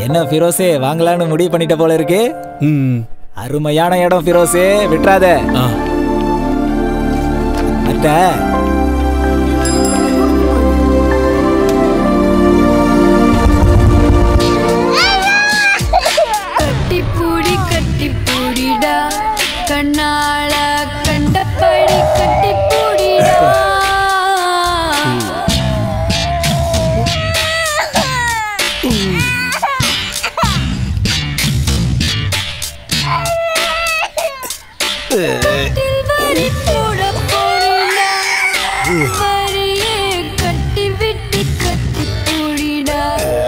என்ன ஃபிரோஸே வாங்கலான்னு முடிவு பண்ணிட்ட போல இருக்கு ம் அருமையான இடம் ஃபிரோஸே விட்டுறாத ஆ மத்த கட்டிப்பூடி கட்டிப்பூடிடா கண்ணால கண்டபடி கட்டிப்பூடிடா கட்டில் வரி போட போறீடா வரியே கட்டி விட்டு கட்டிப்பூடிடா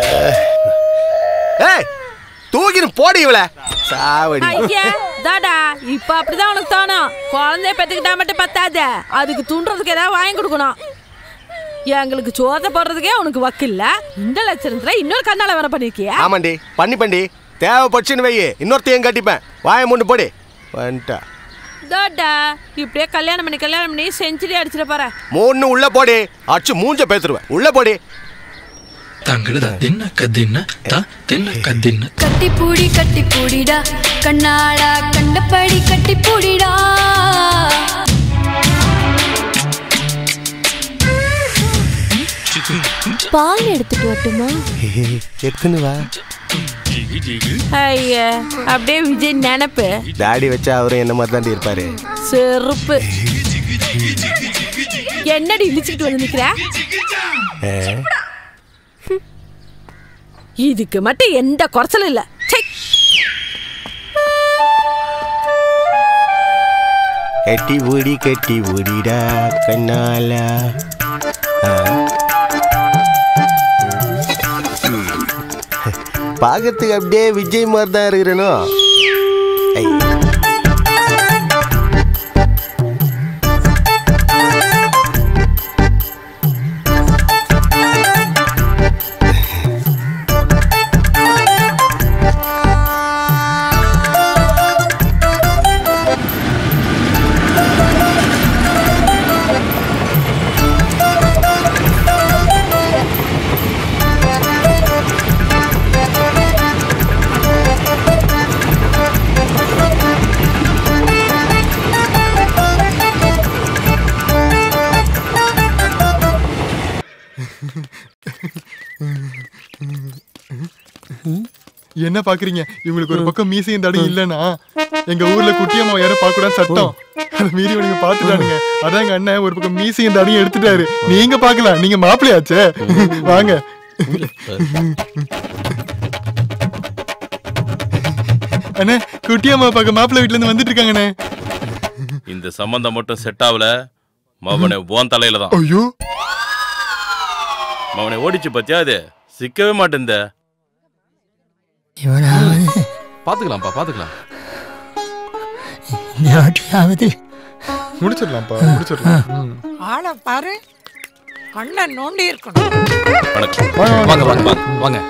ஏய் தூக்கின்னு போடி இவள சாவடி ஐயா தாடா இப்ப அப்படிதான் உனக்கு தோணும் குழந்தைய பெத்துக்கிட்டா மட்டும் பத்தாத அதுக்கு துண்டுறதுக்கு ஏதாவது வாங்கி கொடுக்கணும் எங்களுக்கு சோத போடுறதுக்கே உனக்கு வக்கு இல்ல இந்த லட்சணத்துல இன்னொரு கண்ணால வர பண்ணிருக்கியா ஆமாண்டி பண்ணி பண்ணி தேவைப்பட்டுச்சுன்னு வை இன்னொருத்தையும் கட்டிப்பேன் வாய மூண்டு போடி வந்துட்டா தாடா இப்படியே கல்யாணம் பண்ணி கல்யாணம் பண்ணி செஞ்சுரி அடிச்சிட போற மூணு உள்ள போடி அடிச்சு மூஞ்ச பேத்துருவேன் உள்ள போடி தங்கட தின்ன கதின்ன த தின்ன கதின்ன கட்டிப்பூடி கட்டிப்பூடிடா கண்ணால கண்டபடி கட்டிப்பூடிடா பால் எடுத்துட்டு வரட்டுமா எடுத்துன்னு வா ஐயா அப்படியே விஜய் நினப்பு தாடி வச்சா அவரும் என்ன மாதிரி தாண்டி இருப்பாரு செருப்பு என்னடி இழிச்சுக்கிட்டு வந்து நிக்கிற ஆ? இதுக்கு மட்டும் எந்த குறைச்சலும் இல்ல ச்சை. கட்டி ஊடி கட்டி ஊடிடா கண்ணால ஆ. பார்க்கறதுக்கு அப்படியே விஜய் மாதிரி தான் இருக்கிறனோ ஐ. என்ன பாக்குறீங்க இவங்களுக்கு ஒரு பக்கம் மீசையும் தடி இல்லைன்னா எங்க ஊர்ல குட்டியம்மா யாரும் பார்க்க கூடாது சட்டம் அதை மீறி இவனுங்க பாத்துட்டானுங்க அதான் எங்க அண்ணன் ஒரு பக்கம் மீசையும் தடியும் எடுத்துட்டாரு நீங்க பாக்கலாம் நீங்க மாப்பிள்ளையாச்சே வாங்க அண்ணே குட்டியம்மா பார்க்க மாப்பிள்ளை வீட்டுல இருந்து வந்துட்டு இருக்காங்கண்ணே இந்த சம்பந்தம் மட்டும் செட் ஆகல மவனை ஓன் தலையில தான் ஐயோ மவனை ஓடிச்சு பத்தியா அது சிக்கவே மாட்டேந்த இவனாவது பாத்துக்கலாம்ப்பா பாத்துக்கலாம் இந்த வாட்டியாவது முடிச்சிடலாம்ப்பா முடிச்சிடலாம் ம். ஆளை பாரு கண்ணை நோண்டி இருக்கணும் வணக்கம் வாங்க வாங்க வாங்க வாங்க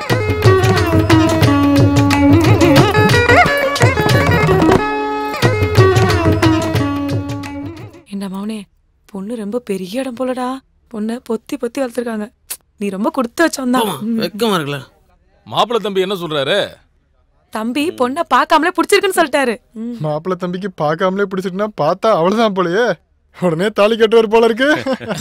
என்ன மவனே பொண்ணு ரொம்ப பெரிய இடம் போலடா பொண்ணை பொத்தி பொத்தி வளர்த்துருக்காங்க நீ ரொம்ப கொடுத்து வச்சோம்தான் வெக்கமா இருக்குல்ல மாப்பிள்ளை தம்பி என்ன சொல்றாரு தம்பி பொண்ணை பார்க்காமலே பிடிச்சிருக்குன்னு சொல்லிட்டாரு ம். மாப்பிள்ளை தம்பிக்கு பார்க்காமலே பிடிச்சிட்டுனா பார்த்தா அவ்வளவுதான் போலயே உடனே தாலி கட்டுவார் போல இருக்கு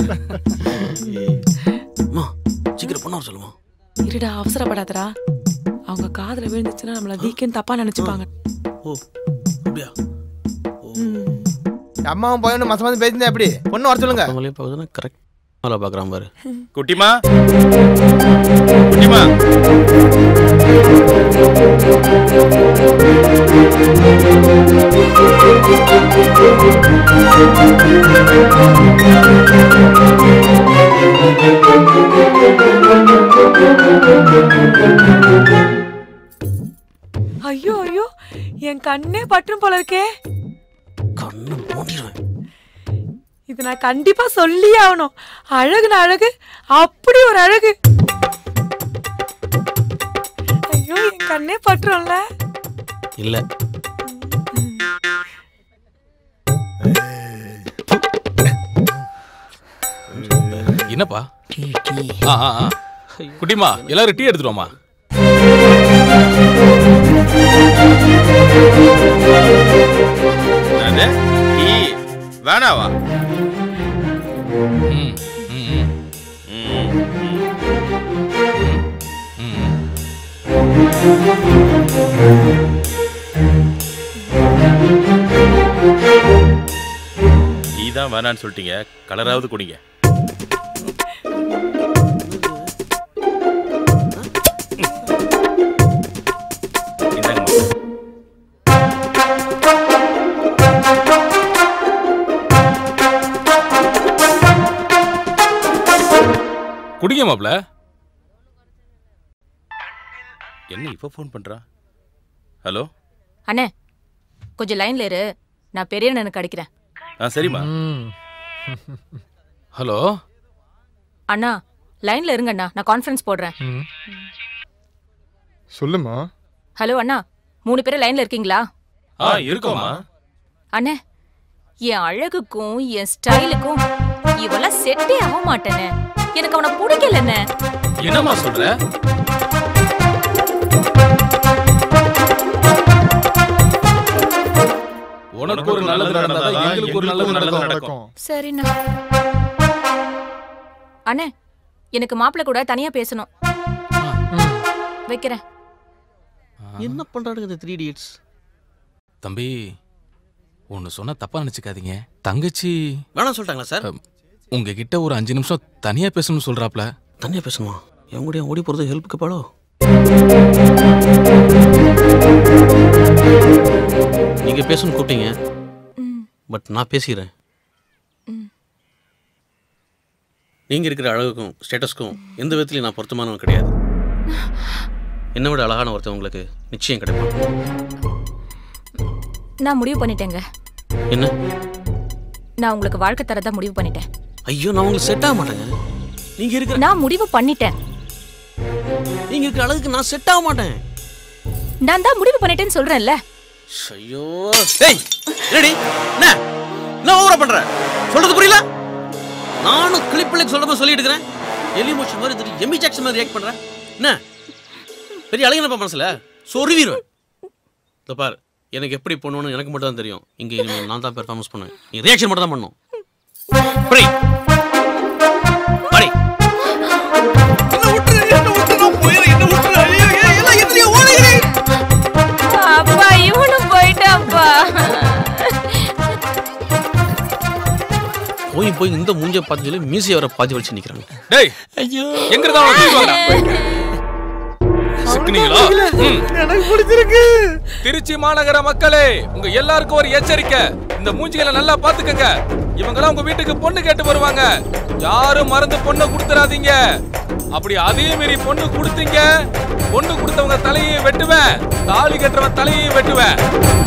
அம்மா சீக்கிரம் பொண்ணு வர சொல்லுமா இருடா அவசரப்படாதடா அவங்க காதுல விழுந்துச்சுன்னா நம்மள வீக்கெண்ட் தப்பா நினைச்சுப்பாங்க ஓ அப்படியா அம்மாவும் பையனும் மசம் வந்து பேசியிருந்தா எப்படி பொண்ணு வர சொல்லுங்க அவங்களே பார்க்குதுன்னா கரெக்ட் வேலை பார்க்குறான் பாரு குட்டிமா குட்டிமா ஐயோ ஐயோ என் கண்ணே பற்றும் போல இருக்கே கண்ணு மூடிடுவேன் இது நான் கண்டிப்பா சொல்லியே ஆகணும் அழகுன அழகு அப்படி ஒரு அழகு ஐயோ என் கண்ணே பற்றும்ல இல்லை என்னப்பா ஆ, ஆ, ஆ. குட்டிமா எல்லாரும் டீ எடுத்துட்டு வாமா என்னது? டீ வேணாவா ம், ம், ம். டீ தான் வேணான்னு சொல்லிட்டீங்க கலராவது குடிங்க இந்தாங்கம்மா. குடிங்க மாப்ள என்ன இப்போ ஃபோன் பண்றா ஹலோ அண்ணே கொஞ்சம் லைன்ல இரு நான் பெரிய அண்ணனுக்கு அடிக்கிறேன் ஆ சரிம்மா ஹலோ அண்ணா லைன்ல இருங்க அண்ணா நான் கான்ஃபரன்ஸ் போடுறேன் சொல்லுமா ஹலோ அண்ணா மூணு பேரும் லைன்ல இருக்கீங்களா ஆ இருக்கோம்மா அண்ணே என் அழகுக்கும் என் ஸ்டைலுக்கும் இவெல்லாம் செட்டே ஆக மாட்டேனே எனக்கு அவனை பிடிக்கலண்ணே என்னம்மா சொல்ற உனக்கு ஒரு நல்லது நடந்தாதான் எங்களுக்கு ஒரு நல்லது நடக்கும் சரிண்ணா அண்ணே எனக்கு மாப்பிள்ளை கூட தனியா பேசணும் வைக்கிறேன் என்ன பண்றானுங்க இந்த த்ரீ இடியட்ஸ் தம்பி ஒன்னு சொன்னா தப்பா நினைச்சுக்காதீங்க தங்கச்சி வேணாம் சொல்லிட்டாங்களா சார் உங்ககிட்ட ஒரு அஞ்சு நிமிஷம் தனியா பேசணும்னு சொல்றாப்ல தனியா பேசணுமா என் கூட ஓடி போறது ஹெல்ப்புக்கு பாடோ நீங்க பேசணும்னு கூப்பிட்டீங்க பட் நான் பேசிக்கிறேன் நீங்க இருக்கிற அழகுக்கும் ஸ்டேட்டஸ்க்கும் எந்த விதத்துலையும் நான் பொருத்தமானவன் கிடையாது என்னை விட அழகான ஒருத்தன் உங்களுக்கு நிச்சயம் கிடைப்பான் நான் முடிவு பண்ணிட்டேங்க என்ன நான் உங்களுக்கு வாழ்க்கை தரதா முடிவு பண்ணிட்டேன் ஐயோ நான் உங்களுக்கு செட் ஆக மாட்டேங்க நீங்க இருக்கிற நான் முடிவு பண்ணிட்டேன் நீங்க இருக்கிற அழகுக்கு நான் செட் ஆக மாட்டேன் நான் தான் முடிவு பண்ணிட்டேன்னு சொல்றேன்ல ஐயோ டேய் என்னடி என்ன என்ன ஓவரா பண்ற சொல்றது புரியல நானும் கிளிப்பிள்ளைக்கு சொல்ற மாதிரி சொல்லிட்டு இருக்கிறேன் எலிமோஷன் மாதிரி தெரியும் எம்மி ஜாக்சன் மாதிரி ரியாக்ட் பண்றேன் என்ன பெரிய அழகினப்பா மனசுல சொருவிடுவேன் இந்த பார் எனக்கு எப்படி பண்ணணும்னு எனக்கு மட்டும் தான் தெரியும் இங்க இனிமேல் நான் தான் பெர்ஃபார்மன்ஸ் பண்ணுவேன் நீ ரியாக்ஷன் மட்டும் தான் பண்ணணும் படி படி அப்பா இவனும் போயிட்டான்ப்பா போய் போய் இந்த மூஞ்ச பார்த்து சொல்லி மீசை வர பாதி வலிச்சு நிக்கிறாங்க டேய் ஐயோ எங்க இருந்தா அவனை தூக்கி வாங்கடா. சிக்குனீங்களா ம். எனக்கு பிடிச்சிருக்கு திருச்சி மாநகர மக்களே உங்க எல்லாருக்கும் ஒரு எச்சரிக்கை இந்த மூஞ்சிகளை நல்லா பாத்துக்கங்க இவங்கெல்லாம் உங்க வீட்டுக்கு பொண்ணு கேட்டு வருவாங்க யாரும் மறந்து பொண்ணை கொடுத்துறாதீங்க அப்படி அதே மீறி பொண்ணு கொடுத்தீங்க பொண்ணு கொடுத்தவங்க தலையை வெட்டுவேன் தாலி கட்டுறவன் தலையை வெட்டுவேன்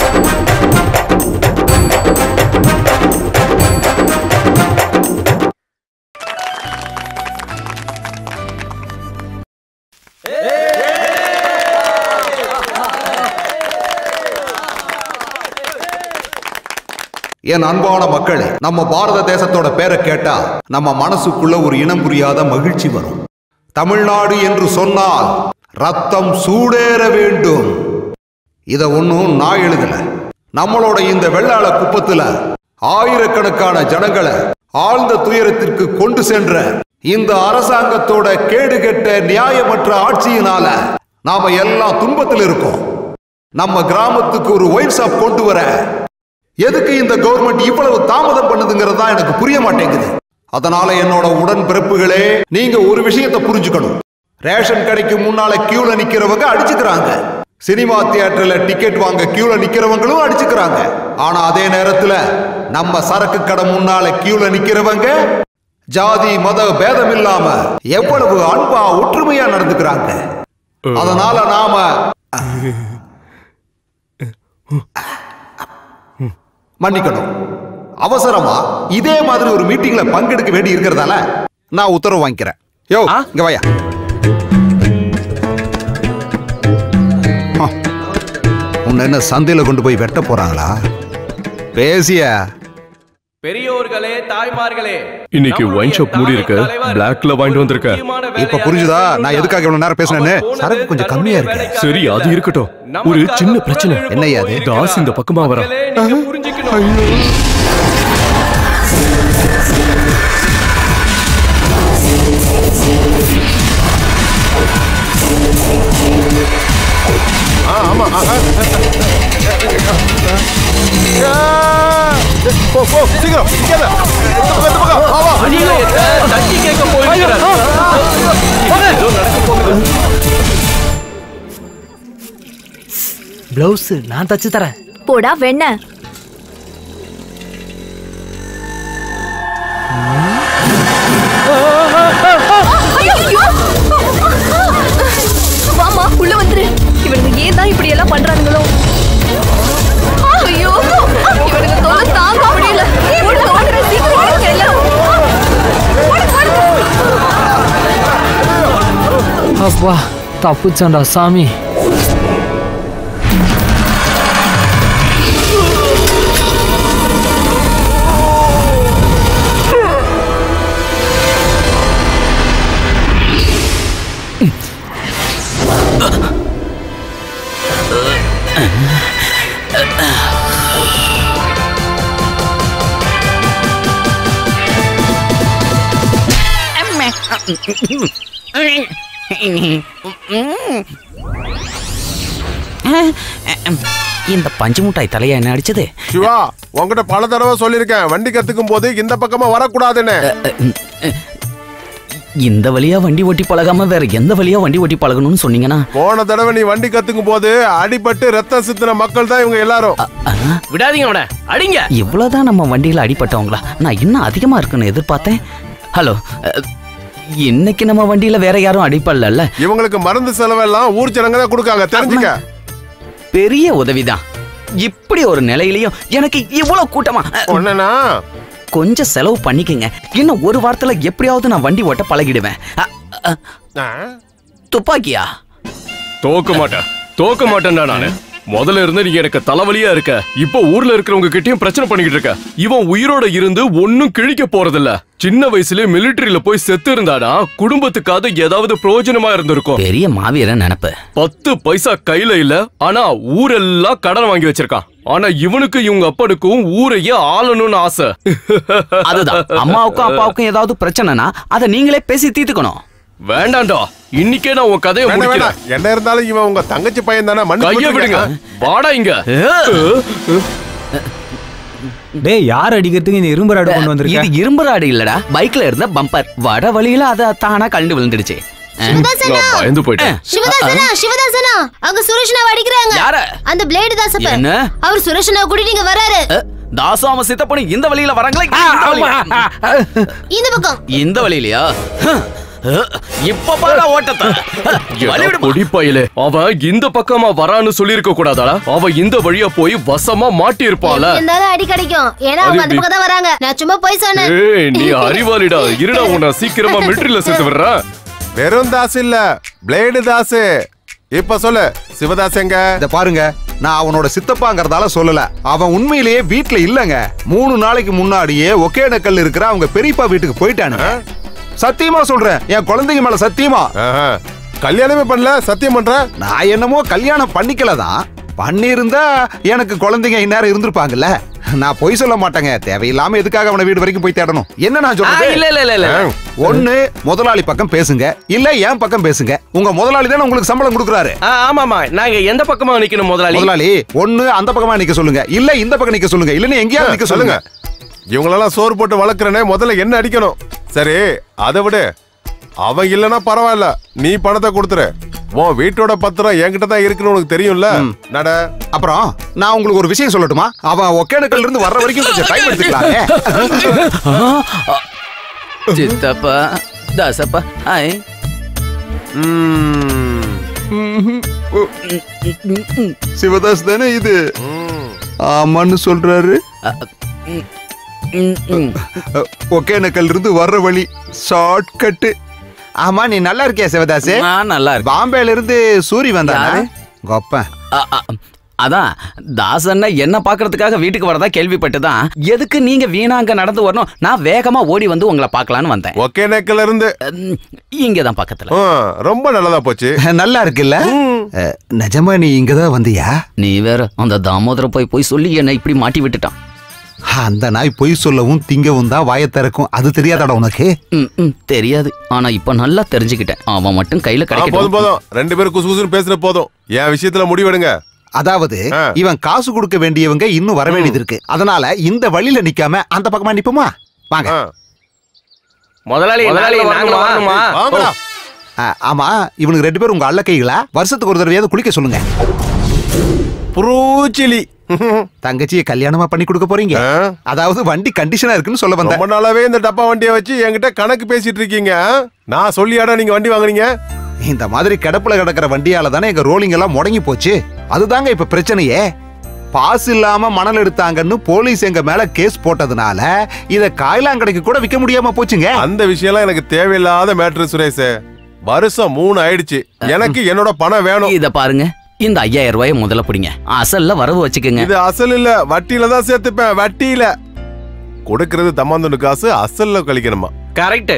என் அன்பான மக்களே நம்ம பாரத தேசத்தோட பேரை கேட்டா நம்ம மனசுக்குள்ள ஒரு இனம் புரியாத மகிழ்ச்சி வரும் தமிழ்நாடு என்று சொன்னால் ரத்தம் சூடேற வேண்டும் இத ஒன்றும் நான் எழுதல நம்மளோட இந்த வெள்ளாள குப்பத்துல ஆயிரக்கணக்கான ஜனங்களை ஆழ்ந்த துயரத்திற்கு கொண்டு சென்ற இந்த அரசாங்கத்தோட கேடுகெட்ட நியாயமற்ற ஆட்சியினால நாம எல்லாம் துன்பத்தில் இருக்கோம் நம்ம கிராமத்துக்கு ஒரு ஒயின் ஷாப் கொண்டு வர எதுக்கு இந்த கவர்மெண்ட் இவ்வளவு தாமதம் பண்ணுதுங்கிறது தான் எனக்கு புரிய மாட்டேங்குது அதனால என்னோட உடன் பிறப்புகளே நீங்க ஒரு விஷயத்தை புரிஞ்சுக்கணும் ரேஷன் கடைக்கு முன்னால கியூல நிக்கிறவங்க அடிச்சுக்கிறாங்க சினிமா தியேட்டர்ல டிக்கெட் வாங்க கியூல நிக்கிறவங்களும் அடிச்சுக்கிறாங்க ஆனா அதே நேரத்துல நம்ம சரக்கு கடை முன்னால கியூல நிக்கிறவங்க ஜாதி மத பேதம் இல்லாம எவ்வளவு அன்பா ஒற்றுமையா நடந்துக்கிறாங்க அதனால நாம மன்னிக்கணும் அவசரமா இதே மாதிரி ஒரு மீட்டிங்ல பங்கெடுக்க வேண்டி இருக்கிறதால நான் உத்தரவு வாங்கிக்கிறேன் யோ இங்க வாயா ஆ. உன்னை என்ன சந்தையில கொண்டு போய் வெட்ட போறாங்களா பேசிய பெரியோர்களே தாய்மார்களே இன்னைக்கு ஒயின் ஷாப் மூடி இருக்கு பிளாக்ல வாங்கிட்டு வந்திருக்க இப்ப புரிஞ்சுதா நான் எதுக்காக இவ்வளவு நேரம் பேசினேன்னு சரக்கு கொஞ்சம் கம்மியா இருக்கு சரி அது இருக்கட்டும் ஒரு சின்ன பிரச்சனை என்னய்யா அது? தாஸ் இந்த பக்கமா வர ஆ ஆமா ஆ, ஆ. ஆ, போ போ சீக்கிரம் நிக்காத. இந்த பக்கம், இந்த பக்கம். வா, வா. அநியாயத்தை தட்டி கேட்க போயிருக்கிறார் ஏதோ நடக்க போகுது பிளவுஸ் நான் தச்சு தரேன் போடா வெண்ண வாமா உள்ள வந்துரு இவனுங்க ஏன் தான் இப்படி எல்லாம் பண்றானுங்களோ ஐயோ இவனுங்க தொலை தாங்க முடியல ஓடுங்க, ஓடுங்க, சீக்கிரம் ஓடுங்க எல்லாம். ஓடுங்க, ஓடுங்க. அப்பா தப்புச்சாண்டா சாமி இந்த பஞ்சு முட்டாய் தலையா என்ன அடிச்சது சிவா உன்கிட்ட பல தடவை சொல்லியிருக்கேன் வண்டி கத்துக்கும் போது இந்த பக்கமா வரக்கூடாதுன்னு இந்த வழியா வண்டி ஓட்டி பழகாம வேற எந்த வழியா வண்டி ஓட்டி பழகணும்னு சொன்னீங்கன்னா போன தடவை நீ வண்டி கத்துக்கும் போது அடிபட்டு ரத்தம் சித்தின மக்கள் தான் இவங்க எல்லாரும் விடாதீங்க அவனை அடிங்க இவ்வளவுதான் நம்ம வண்டியில அடிபட்டவங்களா நான் இன்னும் அதிகமா இருக்குன்னு எதிர்பார்த்தேன் ஹலோ அஹ், இன்னைக்கு நம்ம வண்டியில வேற யாரும் அடிப்படல இவங்களுக்கு மருந்து செலவெல்லாம் ஊர் ஜனங்க தான் கொடுக்காங்க தெரிஞ்சுக்க பெரிய உதவிதான் இப்படி ஒரு நிலையிலயும் எனக்கு இவ்வளவு கூட்டமா ஒண்ணுனா கொஞ்சம் செலவு பண்ணிக்கங்க இன்னும் ஒரு வாரத்துல எப்படியாவது நான் வண்டி ஓட்ட பழகிடுவேன் அ, அ, துப்பாக்கியா தோக்க மாட்டேன் தோக்க மாட்டேன்டா நானு முதல்ல இருந்து நீங்க எனக்கு தலைவலியா இருக்க இப்போ ஊர்ல இருக்கிறவங்க கிட்டயும் பிரச்சனை பண்ணிக்கிட்டு இருக்க இவன் உயிரோட இருந்து ஒன்னும் கிழிக்க போறதில்ல சின்ன வயசுலயே மிலிட்டரியில போய் செத்து இருந்தானா குடும்பத்துக்காவது ஏதாவது பிரயோஜனமா இருந்திருக்கும் பெரிய மாவீரன் நினப்பு பத்து பைசா கையில இல்ல ஆனா ஊரெல்லாம் கடன் வாங்கி வச்சிருக்கான் ஆனா இவனுக்கு இவங்க அப்பனுக்கும் ஊரையே ஆளணும்னு ஆசை அதுதான் அம்மாவுக்கும் அப்பாவுக்கும் ஏதாவது பிரச்சனைனா அதை நீங்களே பேசி தீர்த்துக்கணும் வேண்டாம்டா இன்னைக்கே நான் உன் கதையை வேண்டாம், முடிக்கிறேன் வேண்டாம். என்ன இருந்தாலும் இவன் உங்க தங்கச்சி பையன் தானே கைய விடுங்க வாடா இங்க டேய் யார் அடிக்கிறதுக்கு இந்த இரும்பு ராடு கொண்டு வந்திருக்க இது இரும்பு ராடு இல்லடா பைக்ல இருந்த பம்பர் வட வழியில அத தானா கழண்டு விழுந்துடுச்சு சிவதாசனா! நான் பயந்து போயிட்டேன் சிவதாசனா சிவதாசனா அங்க சுரேஷனா அடிக்கிறாங்க யார? அந்த பிளேடு தாசப்ப என்ன? அவர் சுரேஷனா கூட்டிட்டு இங்க வராரு தாசு அவன் சித்தப்பனு இந்த வழியில வராங்களா இந்த வழியில? இந்த பக்கம் இந்த வழியிலயா ஹம். இப்ப பாரு ஓட்டத்தை வழி விடு. பொடிப்பையிலே அவன் இந்த பக்கமா வரான்னு சொல்லியிருக்க கூடாதாடா அவன் இந்த வழியா போய் வசமா மாட்டி இருப்பாள இருந்தாலும் அடி கிடைக்கும் ஏன்னா அவங்க அந்த அது பக்கம் தான் வராங்க நான் சும்மா போய் சொன்னேன் ஏய் நீ அறிவாளிடா இருடா உன்னை சீக்கிரமா மிலிட்டரியில சேர்த்து விடுறேன் வெறும் தாஸ் இல்ல பிளேடு தாஸ் இப்ப சொல்லு சிவதாஸ் எங்க இத பாருங்க நான் அவனோட சித்தப்பாங்கிறதால சொல்லல அவன் உண்மையிலேயே வீட்ல இல்லங்க மூணு நாளைக்கு முன்னாடியே ஒகேனக்கல் இருக்கிற அவங்க பெரியப்பா வீட்டுக்கு போயிட்டானுங்க சத்தியமா சொல்றேன் என் குழந்தைங்க மேல சத்தியமா கல்யாணமே பண்ணல சத்தியம் பண்ற நான் என்னமோ கல்யாணம் பண்ணிக்கலதான் பண்ணியிருந்தா எனக்கு குழந்தைங்க இந்நேரம் இருந்திருப்பாங்கல்ல நான் பொய் சொல்ல மாட்டேங்க தேவையில்லாம எதுக்காக அவனை வீடு வரைக்கும் போய் தேடணும் என்ன நான் ஆ, இல்ல, இல்ல, இல்ல, இல்ல. சொல்றேன் ஒண்ணு முதலாளி பக்கம் பேசுங்க இல்ல என் பக்கம் பேசுங்க உங்க முதலாளி தானே உங்களுக்கு சம்பளம் கொடுக்குறாரு ஆமாமா நாங்க எந்த பக்கமா நிக்கணும் முதலாளி முதலாளி ஒண்ணு அந்த பக்கமா நிக்க சொல்லுங்க இல்ல இந்த பக்கம் நிக்க சொல்லுங்க இல்லன்னு எங்கேயாவது நிக்க சொல்லுங்க இவங்களெல்லாம் சோறு போட்டு வளர்க்குறனே முதல்ல என்ன அடிக்கணும் சரி அதை விடு அவன் இல்லனா பரவாயில்ல நீ பணத்தை கொடுத்துரு உன் வீட்டோட பத்திரம் என்கிட்ட தான் இருக்குன்னு உனக்கு தெரியும்ல நட அப்புறம் நான் உங்களுக்கு ஒரு விஷயம் சொல்லட்டுமா அவன் ஒகேனக்கல்ல இருந்து வர்ற வரைக்கும் கொஞ்சம் டைம் எடுத்துக்கலாமே சித்தப்பா தாசப்பா ஹாய் சிவதாஸ் தானே இது ஆமான்னு சொல்றாரு ஒகேனக்கல் இருந்து வர்ற வழி ஷார்ட் கட்டு ஆமா நீ நல்லா இருக்கியா சிவதாஸ் நான் நல்லா இருக்கேன் பாம்பேல இருந்து சூரி வந்தாரு கொப்பன் அதான் தாசன்னா என்ன பாக்குறதுக்காக வீட்டுக்கு வரதா கேள்விப்பட்டுதான் எதுக்கு நீங்க வீணா அங்க நடந்து வரணும் நான் வேகமா ஓடி வந்து உங்களை பார்க்கலான்னு வந்தேன் ஒகே நேக்கல இருந்து இங்க தான் பக்கத்துல ஆ, ரொம்ப நல்லதா போச்சு நல்லா இருக்குல்ல அஹ், நிஜமா நீ இங்கதான் வந்தியா நீ வேற அந்த தாமோதர போய் போய் சொல்லி என்ன இப்படி மாட்டி விட்டுட்டான் அந்த நாய் பொய் சொல்லவும் திங்கவும் தான் வாயை திறக்கும் அது தெரியாதாடா உனக்கு ம், ம், தெரியாது ஆனா இப்ப நல்லா தெரிஞ்சுக்கிட்டேன் அவன் மட்டும் கையில ஆ, போதும் கிடைக்கும் போதும் ரெண்டு பேரும் குசு குசுன்னு பேசுற போதும் என் விஷயத்துல முடிவெடுங்க அதாவது இவன் காசு கொடுக்க வேண்டியவங்க இன்னும் வர வேண்டியது இருக்கு அதனால இந்த வழியில நிக்காம அந்த பக்கமா நிப்போமா வாங்க முதலாளி முதலாளி, நாங்களும் நாங்களும் வரணுமா? வாங்கடா. ஆ, ஆமா இவனுக்கு ரெண்டு பேரும் உங்க அல்ல கைகளா வருஷத்துக்கு ஒரு தடவையாவது குளிக்க சொல்லுங்க புரூச்சிலி தங்கச்சியை கல்யாணமா பண்ணி கொடுக்க போறீங்க அதாவது வண்டி கண்டிஷனா இருக்குன்னு சொல்ல ரொம்ப வந்தேன் நாளாவே இந்த டப்பா வண்டியை வச்சு என்கிட்ட கணக்கு பேசிட்டு இருக்கீங்க ஆ? நான் சொல்லியாடா நீங்க வண்டி வாங்குறீங்க இந்த மாதிரி கிடப்புல கிடக்கிற வண்டியால தானே எங்க ரோலிங் எல்லாம் முடங்கி போச்சு அதுதாங்க இப்ப பிரச்சனையே பாஸ் இல்லாம மணல் எடுத்தாங்கன்னு போலீஸ் எங்க மேல கேஸ் போட்டதுனால இத காய்லாங்கடைக்கு கூட விக்க முடியாம போச்சுங்க அந்த விஷயம்லாம் எனக்கு தேவையில்லாத மேட்ரு சுரேஷ் வருஷம் மூணு ஆயிடுச்சு எனக்கு என்னோட பணம் வேணும் இத பாருங்க இந்த ஐயாயிரம் ரூபாய முதல்ல பிடிங்க அசல்ல வரவு வச்சுக்கோங்க இது அசல் இல்ல வட்டியில தான் சேர்த்துப்பேன் வட்டியில கொடுக்கறது தம்மாந்துண்டு காசு அசல்ல கழிக்கணுமா கரெக்ட்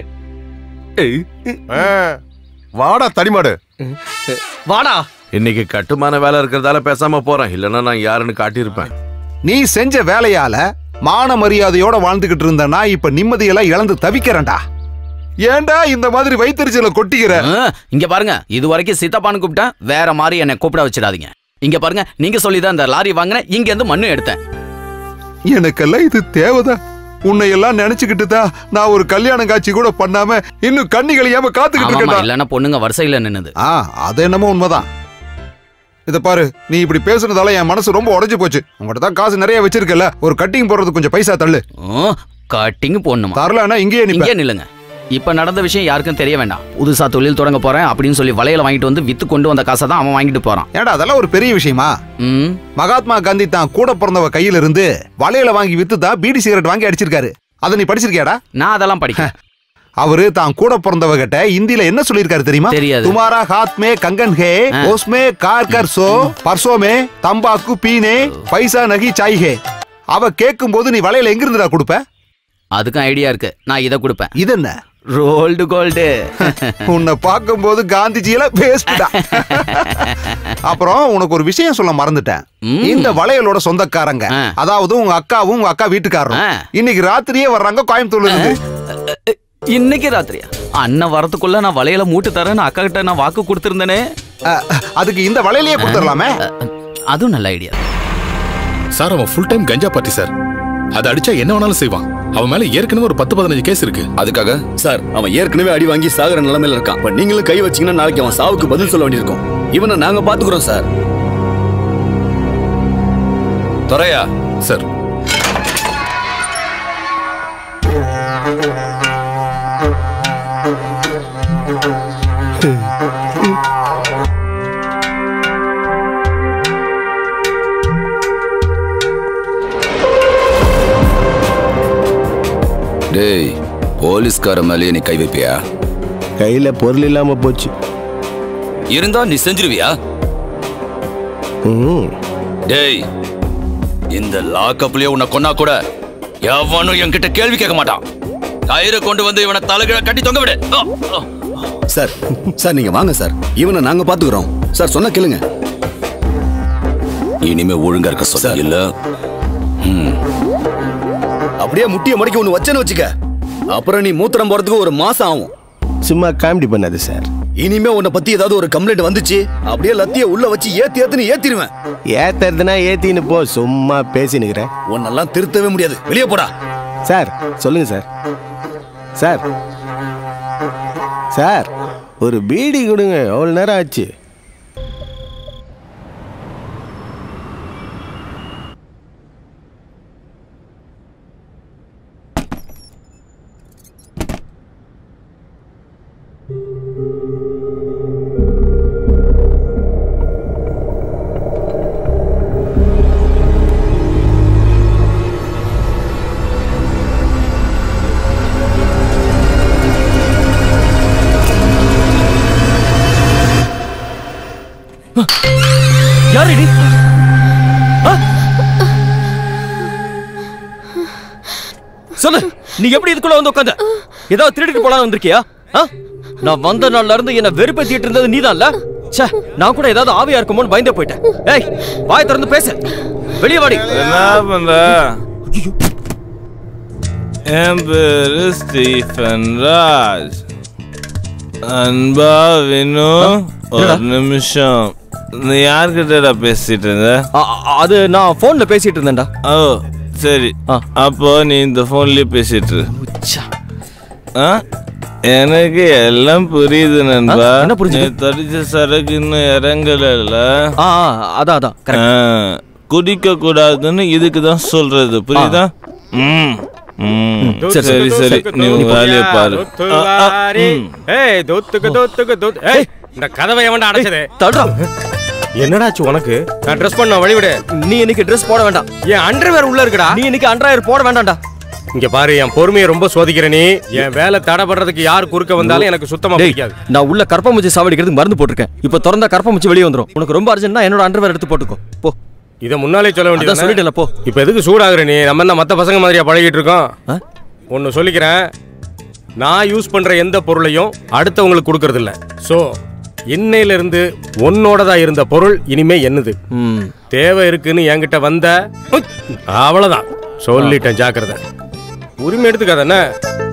வாடா தடிமாடு வாடா இன்னைக்கு கட்டுமான வேலை இருக்கிறதால பேசாம போறேன் இல்லைன்னா நான் யாருன்னு காட்டியிருப்பேன் நீ செஞ்ச வேலையால மான மரியாதையோட வாழ்ந்துகிட்டு இருந்தனா இப்ப நிம்மதியெல்லாம் இழந்து தவிக்கிறேன்டா ஏன்டா இந்த மாதிரி வைத்தறிச்சல கொட்டிக்கிற ஆ, இங்க பாருங்க இது வரைக்கும் சித்தப்பான்னு கூப்பிட்டா வேற மாதிரி என்னை கூப்பிட வச்சிடாதீங்க இங்க பாருங்க நீங்க சொல்லிதான் இந்த லாரி வாங்கினேன் இங்க இருந்து மண்ணு எடுத்தேன் எனக்கெல்லாம் இது தேவைதான் உன்னை எல்லாம் நினைச்சுக்கிட்டு தான் நான் ஒரு கல்யாண காட்சி கூட பண்ணாம இன்னும் கண்ணி கழியாம காத்துக்கிட்டு ஆமாமா, இருக்கேன்டா இல்லைன்னா பொண்ணுங்க வரிசையில நின்னுது ஆ அது என்னமோ உண்மைதான் இத பாரு நீ இப்படி பேசுனதால என் மனசு ரொம்ப உடைஞ்சு போச்சு உங்கள்கிட்ட தான் காசு நிறைய வச்சிருக்கல ஒரு கட்டிங் போடுறது கொஞ்சம் பைசா தள்ளு கட்டிங் போடணுமா தரலன்னா இங்கேயே நிப்ப. இங்கே நில்லுங்க இப்ப நடந்த விஷயம் யாருக்கும் தெரிய வேண்டாம் புதுசா தொழில் தொடங்க போறேன் அப்படின்னு சொல்லி வளையல வாங்கிட்டு வந்து வித்து கொண்டு வந்த காசை தான் அவன் வாங்கிட்டு போறான் ஏன்டா அதெல்லாம் ஒரு பெரிய விஷயமா மகாத்மா காந்தி தான் கூட பிறந்தவ கையில இருந்து வளையல வாங்கி வித்து தான் பீடி சிகரெட் வாங்கி அடிச்சிருக்காரு அதை நீ படிச்சிருக்கியாடா நான் அதெல்லாம் படிக்க அவரு தான் கூட பிறந்தவ கிட்ட இந்தியில என்ன சொல்லியிருக்காரு தெரியுமா தெரியாது. துமாரா ஹாத் மே கங்கன் ஹே ஓஸ்மே கார் கர் சோ பர்சோ மே தம்பாக்கு பீனே பைசா நகி சாய் ஹே அவ கேட்கும் போது நீ வளையல எங்க இருந்துடா கொடுப்ப அதுக்கும் ஐடியா இருக்கு நான் இதை கொடுப்பேன் இது என்ன ரோல்டு கோல்டு உன்னை பார்க்கும்போது காந்திஜியில பேஸ்டா அப்புறம் உனக்கு ஒரு விஷயம் சொல்ல மறந்துட்டேன் இந்த வளையலோட சொந்தக்காரங்க அதாவது உங்க அக்காவும் உங்க அக்கா வீட்டுக்காரரும் இன்னைக்கு ராத்திரியே வர்றாங்க கோயம்புத்தூர்ல இருந்து இன்னைக்கு ராத்திரியா அண்ணன் வரதுக்குள்ள நான் வளையல மூட்டு தரேன்னு அக்கா கிட்ட நான் வாக்கு கொடுத்திருந்தேனே அதுக்கு இந்த வளையலையே கொடுத்துடலாமே அதுவும் நல்ல ஐடியா சார் அவன் ஃபுல் டைம் கஞ்சா பார்ட்டி சார் அதை அடிச்சா என்ன வேணாலும் செய்வான் அவன் மேல ஏற்கனவே ஒரு பத்து பதினஞ்சு கேஸ் இருக்கு அதுக்காக சார் அவன் ஏற்கனவே அடி வாங்கி சாகுற நிலைமையில இருக்கான் இப்ப நீங்களும் கை வச்சீங்கன்னா நாளைக்கு அவன் சாவுக்கு பதில் சொல்ல வேண்டியிருக்கும் இவனை நாங்க பாத்துக்கிறோம் சார் துறையா சார் டேய் போலீஸ்கார மேலேயே நீ கை வைப்பியா கையில பொருள் இல்லாம போச்சு இருந்தா நீ செஞ்சிருவியா டேய் இந்த லாக்கப்லயே உன்னை கொன்னா கூட எவனும் என்கிட்ட கேள்வி கேட்க மாட்டான் கயிறை கொண்டு வந்து இவனை தலைகீழ கட்டி தொங்க விடு ஆ, ஆ. சார் சார் நீங்க வாங்க சார் இவனை நாங்க பாத்துக்கிறோம் சார் சொன்னா கேளுங்க இனிமே ஒழுங்கா இருக்க சொல்ல இல்ல ம். அப்படியே முட்டிய மடிக்க ஒண்ணு வச்சேன்னு வச்சுக்க அப்புறம் நீ மூத்திரம் போறதுக்கு ஒரு மாசம் ஆகும் சும்மா காமெடி பண்ணாது சார் இனிமே உன்னை பத்தி ஏதாவது ஒரு கம்ப்ளைண்ட் வந்துச்சு அப்படியே லத்திய உள்ள வச்சு ஏத்தி ஏத்துன்னு ஏத்திடுவேன் ஏத்துறதுனா ஏத்தின்னு போ சும்மா பேசினுக்கிறேன் உன்னெல்லாம் திருத்தவே முடியாது வெளியே போடா சார் சொல்லுங்க சார் சார் சார் ஒரு பீடி கொடுங்க எவ்வளோ நேரம் ஆச்சு யார் இடி சொல்லு நீ எப்படி இதுக்குள்ள வந்து உட்காந்த ஏதாவது திருடிட்டு போலான்னு வந்திருக்கியா ஆ? நான் வந்த நாள்ல இருந்து என்ன வெறுப்பேத்திட்டு இருந்தது நீதான்ல ச்சே நான் கூட ஏதாவது ஆவியா இருக்குமோன்னு பயந்தே போயிட்டேன் ஏய் வாய் திறந்து பேசு வெளியே வாடி என்ன பண்ற என் பேரு ஸ்டீஃபன் ராஜ் அன்பா வினு ஒரு நிமிஷம் நீ யார்கிட்டடா பேசிட்டு இருந்த அது நான் போன்ல பேசிட்டு இருந்தேன்டா ஓ சரி அப்போ நீ இந்த போன்லயே பேசிட்டு இரு. ஆ எனக்கு எல்லாம் புரியுது நண்பா ஆ, என்ன புரிஞ்சுது? நீ தடிச்ச சரக்கு இன்னும் இறங்கல ஆ ஆ, அதான் அதான் குடிக்க கூடாதுன்னு இதுக்கு தான் சொல்றது புரியுதா ம் ம். சரி, சரி சரி நீ உன் வேலையை பாரு ஆ, ஆ, ம். ஏய் தொத்துக்கு தொத்துக்கு தொத்து ஏய் இந்த கதவை எவன்டா அடைச்சது தள்ளுடா என்னடாச்சு உனக்கு நான் ட்ரெஸ் பண்ண வழிவிடு நீ இன்னைக்கு ட்ரெஸ் போட வேண்டாம் என் அண்டர்வேர் உள்ள இருக்குடா நீ இன்னைக்கு அண்டர்வேர் போட வேண்டாம்டா இங்க பாரு என் பொறுமையை ரொம்ப சோதிக்கிற நீ என் வேலை தடைபடுறதுக்கு யார் குறுக்க வந்தாலும் எனக்கு சுத்தமா டேய், பிடிக்காது நான் உள்ள கற்பமுச்சி சாவடிக்கிறதுக்கு மருந்து போட்டிருக்கேன் இப்போ திறந்தா கற்பமுச்சி வெளியே வந்துரும் உனக்கு ரொம்ப அர்ஜென்ட்னா என்னோட அண்டர்வேர் எடுத்து போட்டுக்கோ போ இத முன்னாலே சொல்ல அதான் வேண்டியது சொல்லிட்டேன்ல, போ. இப்போ எதுக்கு சூடாகுற நீ நம்ம என்ன மத்த பசங்க மாதிரியா பழகிட்டு இருக்கோம் ஒன்னு சொல்லிக்கிறேன் நான் யூஸ் பண்ற எந்த பொருளையும் அடுத்தவங்களுக்கு கொடுக்கறது இல்ல சோ இன்னையில இருந்து உன்னோடதா இருந்த பொருள் இனிமே என்னது தேவை இருக்குன்னு என்கிட்ட வந்த உய், அவ்வளவுதான் சொல்லிட்டேன் ஜாக்கிரதை உரிமை எடுத்துக்காத என்ன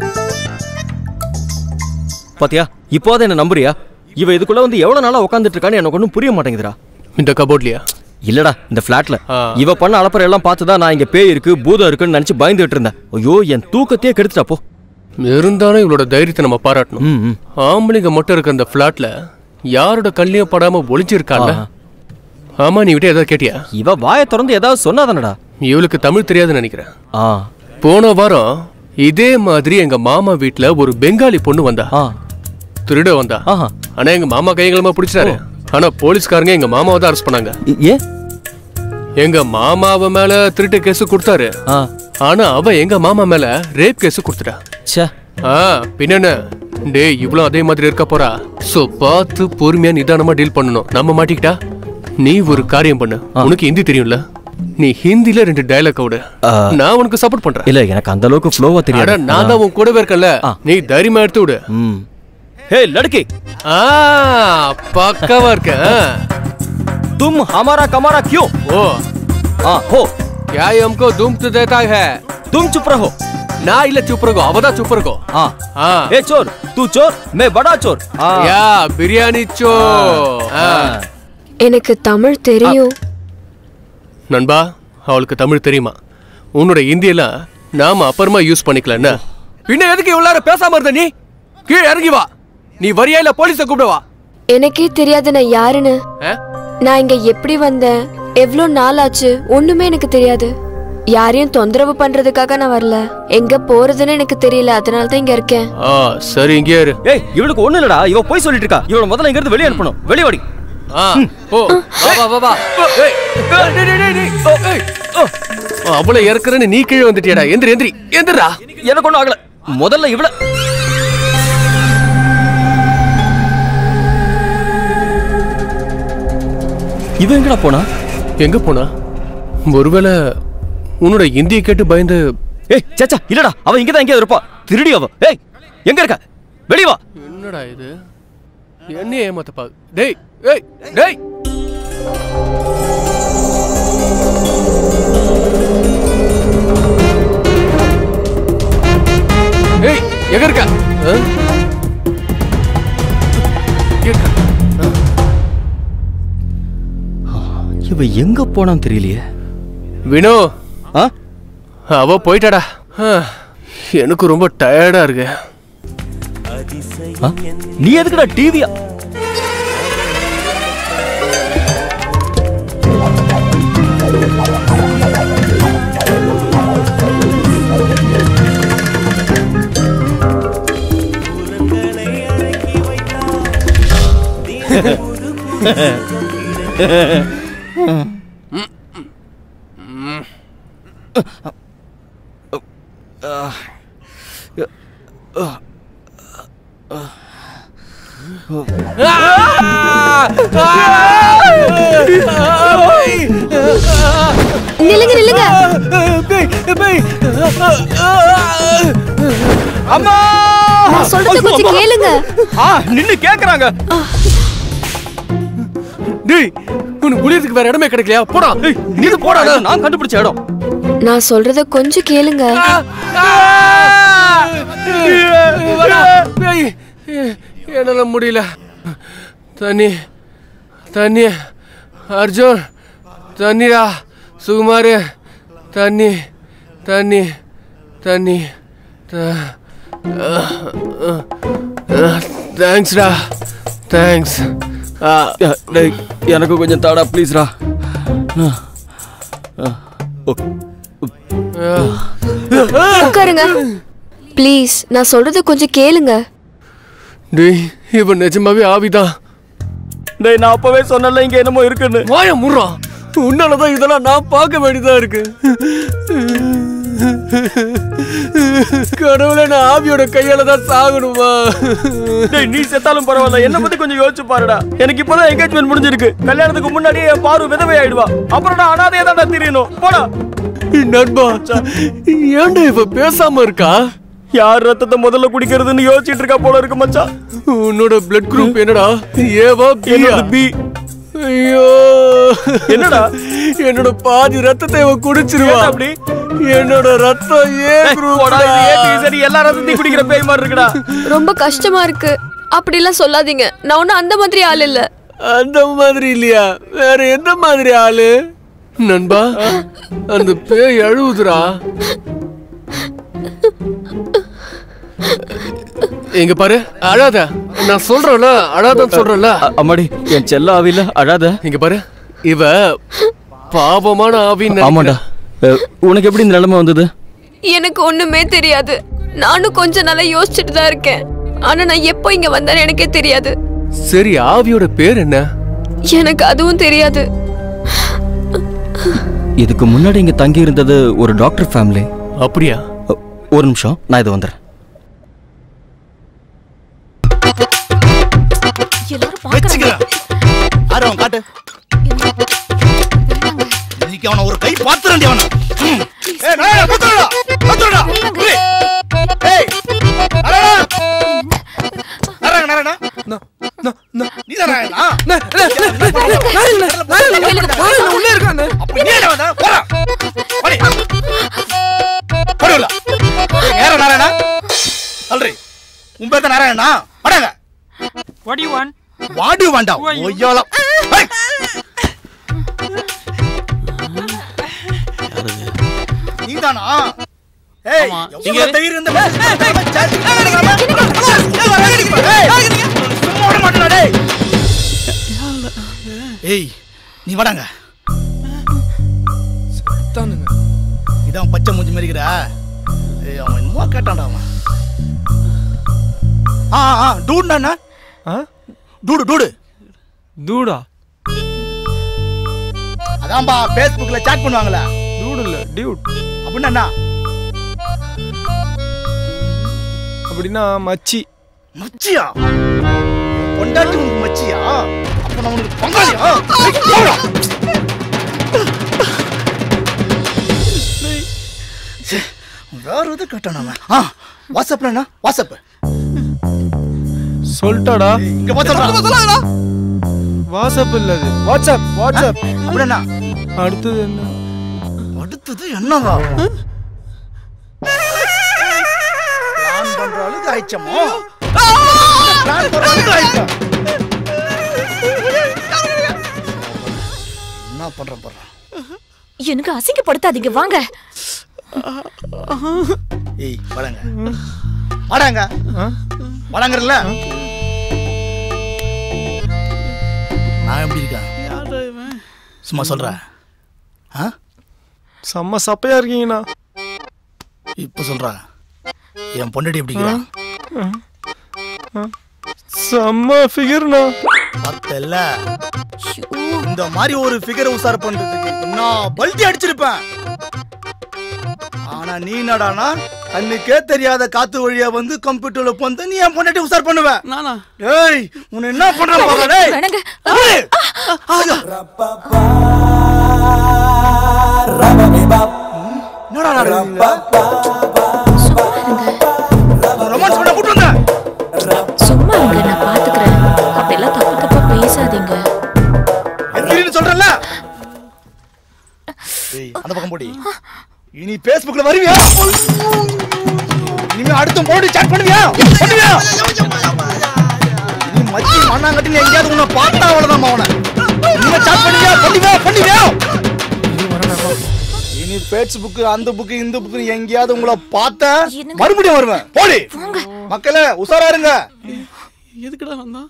பாத்தியா இப்போதான் என்ன நம்புறியா இவ இதுக்குள்ள வந்து எவ்வளவு நாளா உட்காந்துட்டு இருக்கான்னு எனக்கு ஒன்றும் புரிய மாட்டேங்குதுடா இந்த கபோர்ட்லயா இல்லடா இந்த ஃபிளாட்ல இவ பண்ண அலப்பறை எல்லாம் பார்த்து தான் நான் இங்க பேய் இருக்கு பூதம் இருக்குன்னு நினைச்சு பயந்துட்டு இருந்தேன் ஐயோ என் தூக்கத்தையே கெடுத்துட்டா போ இருந்தாலும் இவளோட தைரியத்தை நம்ம பாராட்டணும் ஆம்பளைங்க மட்டும் இருக்க அந்த ஃபிளாட்ல யாரோட கல்லையும் படாம ஒளிஞ்சிருக்கால ஆமா நீ விட்டு ஏதாவது கேட்டியா இவ வாயை திறந்து ஏதாவது சொன்னாதானடா இவளுக்கு தமிழ் தெரியாதுன்னு நினைக்கிறேன் ஆ போன வாரம் இதே மாதிரி எங்க மாமா வீட்ல ஒரு பெங்காலி பொண்ணு வந்தா திருட வந்தா ஆனா எங்க மாமா கைகளமா பிடிச்சாரு ஆனா போலீஸ்காரங்க எங்க மாமாவை தான் அரெஸ்ட் பண்ணாங்க ஏ எங்க மாமாவ மேல திருட்டு கேஸ் கொடுத்தாரு ஆனா அவ எங்க மாமா மேல ரேப் கேஸ் கொடுத்துட்டா ச்சே ஆ பின்ன டேய் இவ்வளவு அதே மாதிரி இருக்க போறா சோ பார்த்து பொறுமையா நிதானமா டீல் பண்ணணும் நம்ம மாட்டிக்கிட்டா நீ ஒரு காரியம் பண்ணு உனக்கு ஹிந்தி தெரியும்ல நீ ஹிந்தில ரெண்டு டயலாக் விடு நான் உனக்கு சப்போர்ட் பண்றேன் இல்ல எனக்கு அந்த அளவுக்கு ஃப்ளோவா அட தெரியாது நான் தான் உன் கூடவே இருக்கேன்ல நீ தைரியமா எடுத்து விடு ஹே லड़की ஆ பக்காவா இருக்க तुम हमारा कमारा क्यों ओ हाँ हो क्या ये हमको दुम तो देता है तुम चुप रहो ना இல்ல चुप रहो அவதா चुप रहो हाँ हाँ ए चोर तू चोर मैं बड़ा चोर हाँ யா பிரியாணி சோ எனக்கு தமிழ் தெரியும் நண்பா அவளுக்கு தமிழ் தெரியுமா உன்னோட இந்தியெல்லாம் நாம அப்புறமா யூஸ் பண்ணிக்கலாம் என்ன பின்ன எதுக்கு இவ்வளவு நேரம் பேசாம இருந்த நீ கீழே இறங்கி வா நீ வரியா இல்ல போலீஸ கூப்பிடவா எனக்கே தெரியாது நான் யாருன்னு நான் இங்க எப்படி வந்தேன் எவ்வளோ நாள் ஆச்சு ஒண்ணுமே எனக்கு தெரியாது யாரையும் தொந்தரவு பண்றதுக்காக நான் வரல எங்க போறதுன்னு எனக்கு தெரியல அதனால தான் இங்க இருக்கேன் ஆ சரி இங்கே இரு ஏய் இவளுக்கு ஒண்ணு இல்லடா இவ போய் சொல்லிட்டு இருக்கா இவள முதல்ல இங்க இருந்து வெளிய அனுப்பணும் வெளிய வாடி ஆ ஓ வா வா வா வா ஏய் டேய், டேய், டேய், டேய். ஓ, ஏய். ஓ. அவளை இறக்குறேன்னு நீ கீழே வந்துட்டியாடா எந்திரி எந்திரி எந்திரா எனக்கு ஒண்ணும் ஆகல முதல்ல இவள இவ எங்கடா போனா எங்க போனா ஒருவேளை உன்னோட இந்திய கேட்டு பயந்து ஏய் சச்சா இல்லடா அவ இங்க தான் எங்கேயாவது இருப்பா திருடி அவ ஏய் எங்க இருக்க வெளிய வா என்னடா இது என்ன ஏமாத்த பா டேய் ஏய் டேய் ஏய் எங்க இருக்க ஆ? எங்க இருக்க? இவ எங்க போனான்னு தெரியலையே வினோ ஆ அவ போயிட்டாடா ஆ, எனக்கு ரொம்ப டயர்டா இருக்கு ஆ? நீ எதுக்குடா டிவியா நில்லுங்க நில்லுங்க அம்மா நான் சொல்றத கொஞ்சம் கேளுங்க ஆ நின்னு கேக்குறாங்க டேய் உனக்கு குளியறதுக்கு வேற இடமே கிடைக்கலையா போடா நீ போடா நான் கண்டுபிடிச்ச இடம் நான் சொல்றத கொஞ்சம் கேளுங்க ஏய், என்னால முடியல தண்ணி தண்ணி அர்ஜுன் தண்ணிடா சுகுமார் தண்ணி தண்ணி தண்ணி தேங்க்ஸ்டா தேங்க்ஸ் டேய் எனக்கு கொஞ்சம் தாடா ப்ளீஸ்ரா உட்காருங்க ப்ளீஸ் நான் சொல்றத கொஞ்சம் கேளுங்க டேய் இவன் நிஜமாவே ஆவிதான் டேய் நான் அப்பவே சொன்னல இங்க என்னமோ இருக்குன்னு வாய முறா உன்னாலதான் இதெல்லாம் நான் பார்க்க வேண்டியதா இருக்கு கடவுளே நான் ஆவியோட கையால தான் சாகணுமா டேய் நீ செத்தாலும் பரவாயில்ல என்ன பத்தி கொஞ்சம் யோசிச்சு பாருடா எனக்கு இப்பதான் என்கேஜ்மெண்ட் முடிஞ்சிருக்கு கல்யாணத்துக்கு முன்னாடியே என் பாரு விதவை ஆயிடுவா அப்புறம் நான் அனாதையா தான் தெரியணும் போடா நண்பா ஏன்டா இவ பேசாம இருக்கா யார் ரத்தத்தை முதல்ல குடிக்கிறதுன்னு யோசிச்சிட்டு இருக்கா போல இருக்கு மச்சான் உன்னோட பிளட் குரூப் என்னடா ஏவா பியா என்னோட பி ஐயோ என்னடா என்னோட பாதி ரத்தத்தை இவ குடிச்சிருவா ஏன்டா அப்படி? என்னோட ரத்தம் ஏ குரூப் போடா, இது ஏ பி, சரி எல்லா ரத்தத்தையும் குடிக்கிற பேய் மாதிரி இருக்குடா ரொம்ப கஷ்டமா இருக்கு அப்படிலாம் சொல்லாதீங்க நான் ஒன்றும் அந்த மாதிரி ஆள் இல்ல அந்த மாதிரி இல்லையா வேற எந்த மாதிரி ஆளு நண்பா அந்த பேய் அழுவுதுடா எங்க பாரு அழாத நான் சொல்றேன்ல அழாதன்னு சொல்றேன்ல அம்மாடி என் செல்ல ஆவில அழாத இங்க பாரு இவ பாவமான ஆவின்னு ஆமாண்டா அஹ், உனக்கு எப்படி இந்த நிலைமை வந்தது எனக்கு ஒண்ணுமே தெரியாது நானும் கொஞ்ச நாளா யோசிச்சுட்டு தான் இருக்கேன் ஆனா நான் எப்போ இங்க வந்தேன்னு எனக்கே தெரியாது சரி ஆவியோட பேர் என்ன எனக்கு அதுவும் தெரியாது இதுக்கு முன்னாடி இங்க தங்கி இருந்தது ஒரு டாக்டர் ஃபேமிலி அப்படியா ஒரு நிமிஷம் நான் இது வந்துடுறேன் வச்சுக்கிறேன் யாரு அவன் காட்டு இன்னைக்கு அவனை ஒரு கை பாத்துறேன் அவனை ம். ஏய், நாராயணா, பாத்துறடா, பாத்துறடா. புரி. ஏய், நாராயணா. நாராயணா, நாராயணா. நீ தான் நாராயணா? அப்ப நீ என்ன வந்த? போடா. போடி. போடி உள்ள. ஏய், நேரா நாராயணா. சொல்றி. உன் பேர் தான் Narayana வாடாங்க What do you want? வாடி வேண்டாம் ஒய்யாலம் ஏய். நீதானா ஏய் எவ்வளவு தைரியம் இருந்தா சும்மா விட மாட்டேடா டேய் ஏய் நீ வாடாங்க இதான் பச்சை மூஞ்சி மாதிரிக்கிறா ஏய் அவன் என்னமோ கேட்டான்டா அவன் ஆ ஆ டூடுடா என்ன டூடு டூடு தூடா அதான்பா ஃபேஸ்புக்ல சாட் பண்ணுவாங்களே டூடு இல்ல டியூட் அப்படின்னா என்ன அப்படின்னா மச்சி மச்சியா பொண்டாட்டி உனக்கு மச்சியா அப்ப நான் உனக்கு பங்காளியா ஏய், போடா. ச்சே, வேற எது கேட்டான் அவன் ஆ வாட்ஸ்அப்ல என்ன வாட்ஸ்அப் சொல்லிட்டாடா இங்க வாட்ஸ்அப் வாட்ஸ்அப் இல்ல அது வாட்ஸ்அப் வாட்ஸ்அப் அப்படின்னா அடுத்தது என்ன அடுத்தது என்னவா பிளான் பண்ற அளவுக்கு ஆயிச்சமோ பிளான் பண்ற அளவுக்கு ஆயிச்சா என்ன பண்றேன் பண்றேன் எனக்கு அசிங்கப்படுத்தாதீங்க வாங்க ஏய் வாடாங்க வாடாங்க வாடாங்கறல நான் எப்படி இருக்கேன் சும்மா சொல்றேன் ஆ செம்ம சப்பையா இருக்கீங்கண்ணா இப்ப சொல்றேன் என் பொண்டாட்டி எப்படி இருக்கிறா செம்ம ஃபிகர்ண்ணா பார்த்தல இந்த மாதிரி ஒரு ஃபிகரை உசார் பண்றதுக்கு நான் பல்டி அடிச்சிருப்பேன் ஆனா நீ என்னடானா கண்ணுக்கே தெரியாத காத்து வழியா வந்து கம்ப்யூட்டர்ல வந்து நீ என் பொண்டாட்டி உசார் பண்ணுவ நானா ஏய் உன்னை என்ன பண்ற பாரு டேய் வேணாங்க. ஏய், ஆகா. ம், என்னடா நடக்குது ரொமான்ஸ் பண்ண கூட்டு வந்த சும்மா இருங்க நான் பாத்துக்கிறேன் அப்படியெல்லாம் தப்பு தப்பா பேசாதீங்க எந்திரின்னு சொல்றேன்ல ஏய் அந்த பக்கம் போடி இனி Facebookல வருவியா இனிமே அடுத்து போடி சாட் பண்ணுவியா பண்ணுவியா இனி மச்சி மண்ணாங்கட்டில எங்கேயாவது உன்னை பார்த்தா அவ்வளவுதான் அவனை இனிமே சாட் பண்ணுவியா பண்ணுவியா பண்ணுவியா இனி ஃபேஸ்புக் அந்த புக் இந்த புக் எங்கேயாவது உங்களை பார்த்தா மறுபடியும் வருவேன் போடி மக்களே உசாரா இருங்க எதுக்குடா வந்தா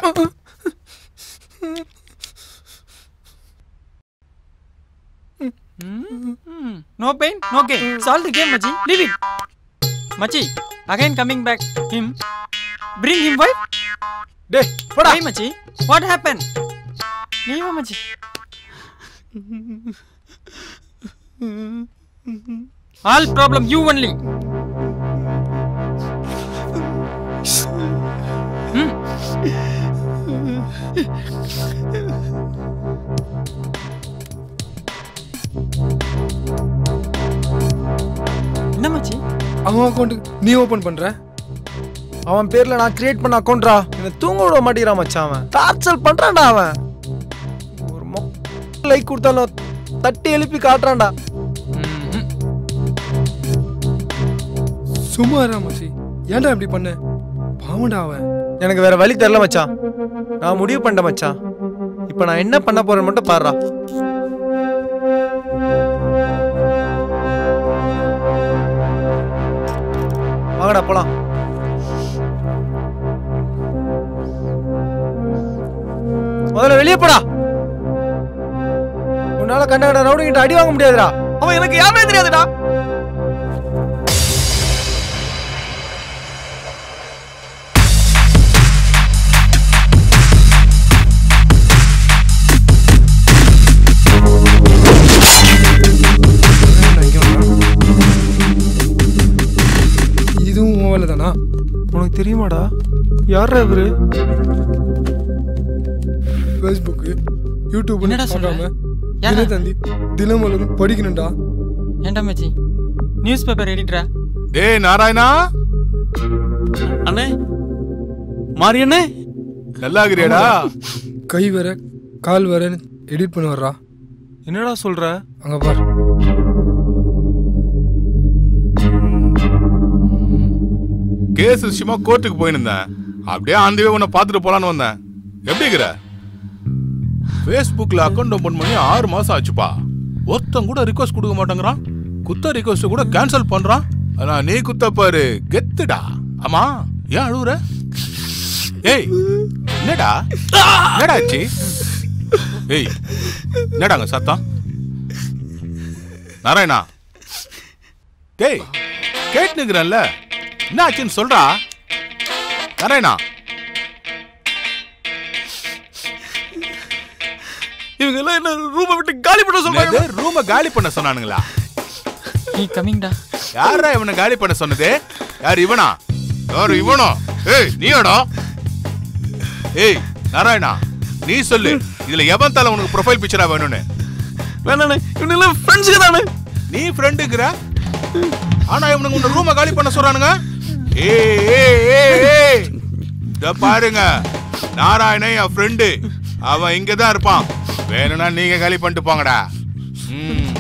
No pain, no gain. Solve the game, Machi. Leave it. Machi, again coming back. Him. Bring him, wife. Dey, Why, Machi? What happened? Leave him, Machi. All problem you only. என்ன மச்சி அவன் அக்கௌண்ட்டுக்கு நீ ஓபன் பண்ற அவன் பேர்ல நான் create பண்ண அக்கௌண்ட்ரா என்ன தூங்க விட மாட்டேங்கிறான் மச்சான் அவன் டார்ச்சல் பண்றான்டா அவன் ஒரு லைக் கொடுத்தாலும் தட்டி எழுப்பி காட்டுறான்டா சும்மா இருடா மச்சி ஏன்டா இப்படி பண்ண பாவம்டா அவன் எனக்கு வேற வழி தெரியல மச்சான் நான் முடிவு பண்ணிட்டேன் மச்சான் இப்போ நான் என்ன பண்ண போறேன்னு மட்டும் பாருடா வாங்கடா போலாம் முதல்ல வெளியே போடா உன்னால கண்ட கண்ட ரவுடிங்கிட்ட அடி வாங்க முடியாதுடா அவன் எனக்கு யாருமே தெரியாதுடா இதுவும் உன் வேலை தானா உனக்கு தெரியுமாடா யாரா இவரு ஃபேஸ்புக் யூடியூப் என்னடா சொல்ற? பார்க்காம யாரா? தினத்தந்தி தினமலரும் படிக்கணும்டா ஏன்டா மச்சி நியூஸ் பேப்பர் எடிட்டரா டேய் நாராயணா அண்ணே மாரி அண்ணே நல்லா இருக்கிறியாடா கை வர கால் வரன்னு எடிட் பண்ண வர்றா என்னடா சொல்ற அங்க பார் கேஸ் விஷயமா கோர்ட்டுக்கு போயிருந்தேன் அப்படியே ஆந்தவே உன்னை பார்த்துட்டு போலான்னு வந்தேன் எப்படி இருக்கிற ஃபேஸ்புக்கில் அக்கௌண்ட் ஓப்பன் பண்ணி ஆறு மாசம் ஆச்சுப்பா ஒருத்தன் கூட ரிக்வஸ்ட் கொடுக்க மாட்டேங்கிறான் குத்த ரிக்வஸ்ட் கூட கேன்சல் பண்றான் ஆனா நீ குத்த பாரு கெத்துடா ஆமா ஏன் அழுவுற ஏய் என்னடா என்னடா ஆச்சு ஏய் என்னடாங்க சத்தம் நாராயணா டேய் கேட்டுனுக்குறேன்ல என்ன ஆச்சுன்னு சொல்றா நாராயணா இவங்க எல்லாம் என்ன ரூமை விட்டு காலி பண்ண சொல்றாங்க ரூமை காலி பண்ண சொன்னானுங்களா நீ கமிங்டா யாரா இவனை காலி பண்ண சொன்னது யார் இவனா யாரு இவனோ ஏய் நீயாடா ஏய் நாராயணா நீ சொல்லு இதுல எவன் தலை உனக்கு ப்ரொஃபைல் பிக்சரா வேணும்னு வேணாண்ணே இவங்க எல்லாம் ஃப்ரெண்ட்ஸுக்கு தானே நீ ஃப்ரெண்டுங்கிற ஆனா இவனுக்கு உன்னை ரூமை காலி பண்ண சொல்றானுங்க ஏய் ஏய் ஏய் ஏய் இத பாருங்க நாராயணன் என் ஃப்ரெண்டு அவன் இங்க தான் இருப்பான் வேணும்னா நீங்க காலி பண்ணிட்டு போங்கடா ம்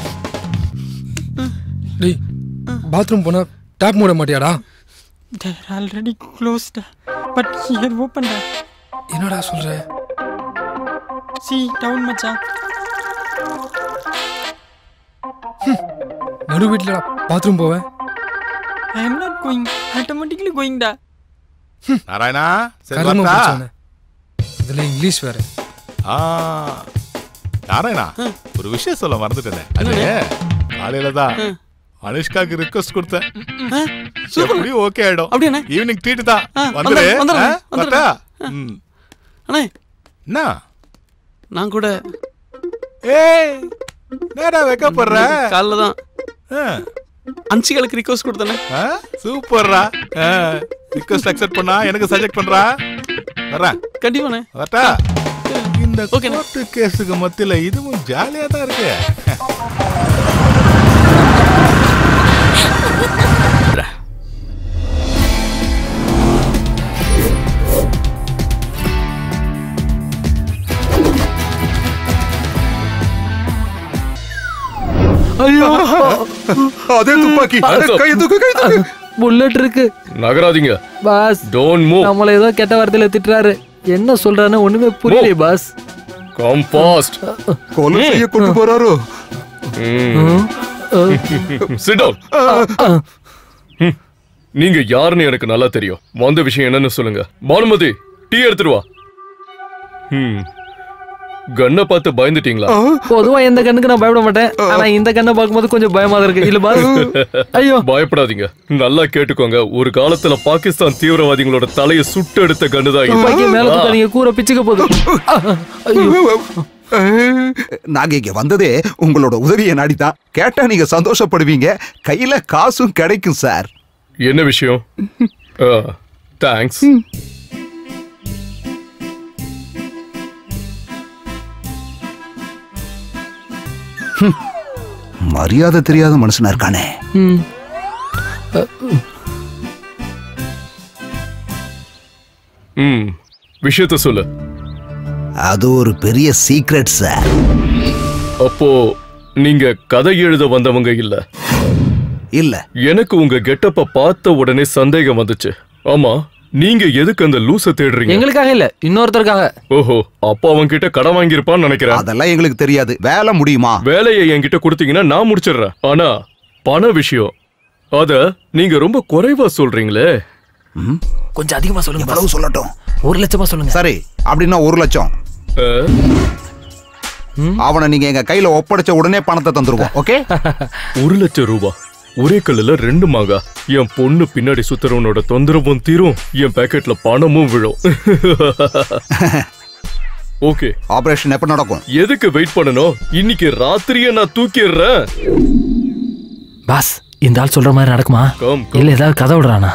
டேய் பாத்ரூம் போனா டேப் மூட மாட்டியாடா They're already closed. But here open. என்னடா சொல்ற See, down மச்சான் நடு வீட்டுல பாத்ரூம் போவேன் I am not going. Automatically going da. Narayana சரி கருமம் வரட்டா? பிடிச்சவனே. இதுல இங்கிலீஷ் வேற ஆ நாராயணா ஒரு விஷயம் சொல்ல மறந்துட்டேனே அது காலையில தான் அனுஷ்காக்கு ரிக்வஸ்ட் கொடுத்தேன் எப்படியும் ஓகே ஆயிடும் அப்படியாண்ணே? ஈவினிங் ட்ரீட் தான் ஆ, வந்துரு வந்துடுறேன், வந்துடுறேன், ஆ, வரட்டா? வந்துடுறேன். ம். அண்ணே என்ன நான் கூட ஏய் நேரா வைக்கப்படுற காலைல தான் அன்சிகளுக்கு ரிக்வஸ்ட் கொடுத்தேனே சூப்பர்ரா ரிக்வஸ்ட் அக்செப்ட் பண்ணா எனக்கு சஜெக்ட் பண்றா வரேன் கண்டிப்பாண்ணே வரட்டா இந்த கோர்ட்டு கேஸுக்கு மத்தியில இதுவும் ஜாலியா தான் இருக்கு ஐயோ அதே துப்பாக்கி அட, கை தூக்கு கை தூக்கு புல்லட் இருக்கு நகராதீங்க பாஸ் டோன்ட் மூவ் நம்மள ஏதோ கெட்ட வார்த்தையில திட்டுறாரு என்ன சொல்றாருன்னு ஒண்ணுமே புரியலையே பாஸ் கம் ஃபாஸ்ட் கொலை செய்ய கொண்டு போறாரோ சிட் டவுன் நீங்க யாருன்னு எனக்கு நல்லா தெரியும் வந்த விஷயம் என்னன்னு சொல்லுங்க பானுமதி டீ எடுத்துட்டு வா ம் கன்னை பார்த்து பயந்துட்டீங்களா பொதுவா எந்த கண்ணுக்கு நான் பயப்பட மாட்டேன் ஆனா இந்த கண்ணை பார்க்கும்போது கொஞ்சம் பயமா தான் இருக்கு இல்ல பாஸ் ஐயோ பயப்படாதீங்க நல்லா கேட்டுக்கோங்க ஒரு காலத்துல பாகிஸ்தான் தீவிரவாதிகளோட தலையை சுட்டு எடுத்த கன்னு தான் துப்பாக்கி மேல இது. தூக்காதீங்க கூரை பிச்சுக்க போகுது நாங்க இங்க வந்ததே உங்களோட உதவியை நாடிதான் கேட்டா நீங்க சந்தோஷப்படுவீங்க கையில காசும் கிடைக்கும் சார் என்ன விஷயம் தேங்க்ஸ் மரியாதை தெரியாத மனுஷனா இருக்கானே ம். ம் விஷயத்த சொல்லு அது ஒரு பெரிய சீக்ரெட் சார் அப்போ நீங்க கதை எழுத வந்தவங்க இல்ல இல்ல எனக்கு உங்க கெட்டப்ப பார்த்த உடனே சந்தேகம் வந்துச்சு ஆமா நீங்க எதுக்கு அந்த லூச தேடுறீங்க எங்களுக்காக இல்ல இன்னொருத்தருக்காக ஓஹோ அப்போ அவன் கிட்ட கடன் வாங்கியிருப்பான்னு நினைக்கிறேன் அதெல்லாம் எங்களுக்கு தெரியாது வேலை முடியுமா வேலையை என்கிட்ட கொடுத்தீங்கன்னா நான் முடிச்சிடுறேன் ஆனா பண விஷயம் அத நீங்க ரொம்ப குறைவா சொல்றீங்களே கொஞ்சம் அதிகமா சொல்லுங்க எவ்வளவு சொல்லட்டும் ஒரு லட்சமா சொல்லுங்க சரி அப்படின்னா ஒரு லட்சம் அவனை நீங்க எங்க கையில ஒப்படைச்ச உடனே பணத்தை தந்துருவோம் ஓகே ஒரு லட்சம் ரூபாய் ஒரே கல்லுல ரெண்டு மாங்கா என் பொண்ணு பின்னாடி சுத்துறவனோட தொந்தரவும் தீரும் என் பாக்கெட்ல பணமும் விழும் ஓகே ஆபரேஷன் எப்ப நடக்கும் எதுக்கு வெயிட் பண்ணணும் இன்னைக்கு ராத்திரியே நான் தூக்கிடுறேன் பாஸ் இந்த ஆள் சொல்ற மாதிரி நடக்குமா கம், இல்ல ஏதாவது கதை விடுறானா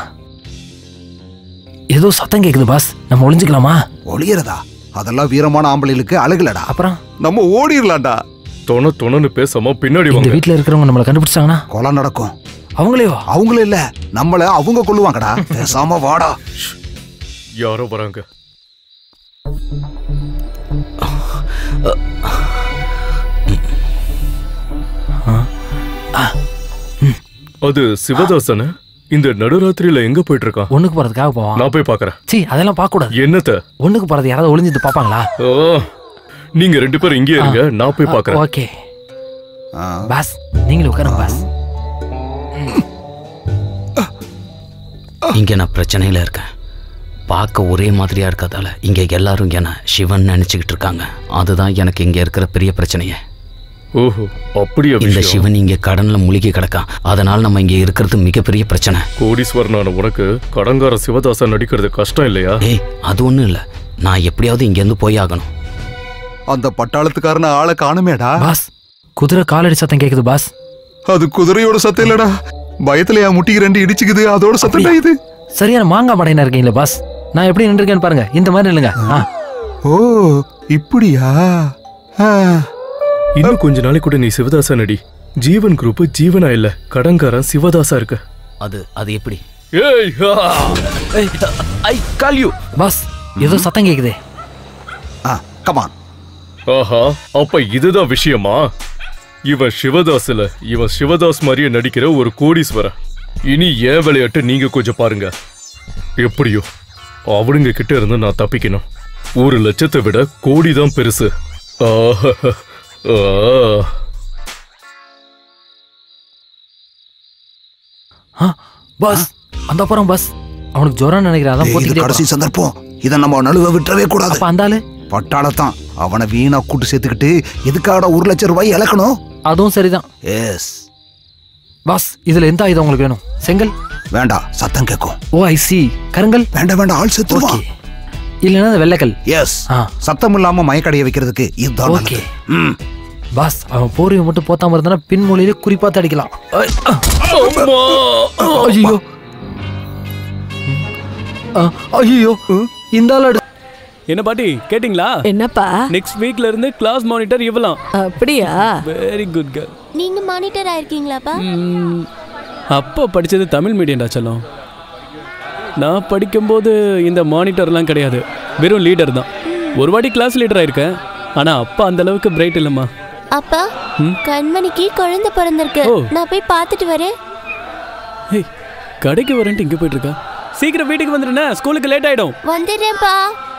ஏதோ சத்தம் கேக்குது பாஸ் நம்ம ஒளிஞ்சுக்கலாமா ஒளியறதா அதெல்லாம் வீரமான ஆம்பளைகளுக்கு அழகுலடா அப்புறம் நம்ம ஓடிரலாம்டா தொண தொணன்னு பேசாம பின்னாடி இந்த வாங்க வீட்ல இருக்கிறவங்க நம்மள கண்டுபிடிச்சாங்கன்னா கொலை நடக்கும் அவங்களே அவங்கள இல்ல நம்மள அவங்க கொல்லுவாங்கடா பேசாம வாடா யாரோ வராங்க அது சிவதாசன இந்த நடுராத்திரியில எங்க போயிட்டு இருக்கான் ஒண்ணுக்கு போறதுக்காக போவான் நான் போய் பாக்குறேன் சீ அதெல்லாம் பார்க்க கூடாது என்னத்த ஒண்ணுக்கு போறது யாராவது ஒளிஞ்சிட்டு பாப்பாங்களா ஓ நீங்க ரெண்டு பேரும் இங்கே இருங்க நான் போய் பாக்குறேன் ஓகே பாஸ் நீங்களும் உட்காருங்க பாஸ் இங்க நான் பிரச்சனையில இருக்கேன் பார்க்க ஒரே மாதிரியா இருக்கதால இங்க எல்லாரும் என்ன சிவன் நினைச்சுக்கிட்டு இருக்காங்க அதுதான் எனக்கு இங்க இருக்கிற பெரிய பிரச்சனையே ஓஹோ அப்படியா இந்த விஷயம் சிவன் இங்க கடன்ல முழுகி கிடக்கான் அதனால நம்ம இங்க இருக்கிறது மிகப்பெரிய பிரச்சனை கோடீஸ்வரனான உனக்கு கடங்கார சிவதாசன் நடிக்கிறது கஷ்டம் இல்லையா ஏய் அது ஒண்ணும் இல்ல நான் எப்படியாவது இங்க இருந்து போய் ஆகணும் அந்த பட்டாளத்துக்காரன ஆளை காணுமேடா பாஸ் குதிரை காலடி சத்தம் கேக்குது பாஸ் அது குதிரையோட சத்தம் இல்லடா பயத்துல என் முட்டிக்கு ரெண்டு இடிச்சுக்குது அதோட சத்தம் இது சரியான மாங்காய் படையினா இருக்கீங்களா பாஸ் நான் எப்படி நின்றுருக்கேன்னு பாருங்க இந்த மாதிரி நில்லுங்க ஆ. ஓ இப்படியா ஆ. இன்னும் கொஞ்ச நாளைக்கு கூட நீ சிவதாசன் நடி ஜீவன் குரூப் ஜீவனா இல்ல கடங்காரன் சிவதாசா இருக்க அது அது எப்படி ஏய் ஐ கால் யூ பாஸ் ஏதோ சத்தம் கேக்குதே கமான் ஆஹா அப்ப இதுதான் விஷயமா இவன் சிவதாஸ்ல இவன் சிவதாஸ் மாதிரியே நடிக்கிற ஒரு கோடீஸ்வரன் இனி ஏன் விளையாட்டு நீங்க கொஞ்சம் பாருங்க எப்படியோ அவனுங்க கிட்ட இருந்து நான் தப்பிக்கணும் ஒரு லட்சத்தை விட கோடி தான் பெருசு ஆஹா. ஆ. ஆ, பாஸ் அந்த அப்புறம் பாஸ் அவனுக்கு ஜுரம் நினைக்கிறேன் அதான் ஏய், இது போத்திக்கிட்டே கடைசி போறான். சந்தர்ப்பம் இதை நம்ம நழுவ விட்டுறவே கூடாது அப்ப அந்த ஆளு பட்டாளத்தான் அவனை வீணா கூட்டு சேர்த்துக்கிட்டு எதுக்காக ஒரு லட்சம் ரூபாய் இழக்கணும் அதுவும் சரிதான் எஸ் பாஸ் இதுல எந்த ஆயுதம் உங்களுக்கு வேணும் செங்கல் வேண்டாம் சத்தம் கேட்கும் ஓ ஐ சி கருங்கல் வேண்டாம் வேண்டாம் ஆள் செத்துருவான் இல்லைன்னா இந்த வெள்ளைக்கல் எஸ் சத்தம் இல்லாம மயக்கடைய வைக்கிறதுக்கு இதுதான் ஓகே நல்லது. ம். பாஸ் அவன் போர்வை மட்டும் போத்தாம இருந்தா பின்மொழியில குறிப்பாத்து அடிக்கலாம் ஐ, ஆ. ஐயோ ஐயோ இந்த ஆள் அடி- என்ன பாட்டி கேட்டிங்களா என்னப்பா நெக்ஸ்ட் வீக்ல இருந்து கிளாஸ் மானிட்டர் இவலாம் அப்படியா வெரி குட் கேர்ள் நீங்க மானிட்டர் ஆயிருக்கீங்களாப்பா அப்பா படிச்சது தமிழ் மீடியம்டா செல்லம் நான் படிக்கும்போது இந்த மானிட்டர்லாம் கிடையாது வெறும் லீடர் தான் ஒரு வாட்டி கிளாஸ் லீடர் ஆயிருக்கேன் ஆனா அப்பா அந்த அளவுக்கு பிரைட் இல்லைம்மா அப்பா ம்? கண்மணிக்கு குழந்தை பிறந்திருக்கு ஓ. நான் போய் பார்த்துட்டு வரேன் ஏய் கடைக்கு வரேன்ட்டு இங்கே போயிட்டு இருக்கா சீக்கிரம் வீட்டுக்கு வந்துடுண்ணே ஸ்கூலுக்கு லேட் ஆயிடும் வந்துடுறேன்ப்பா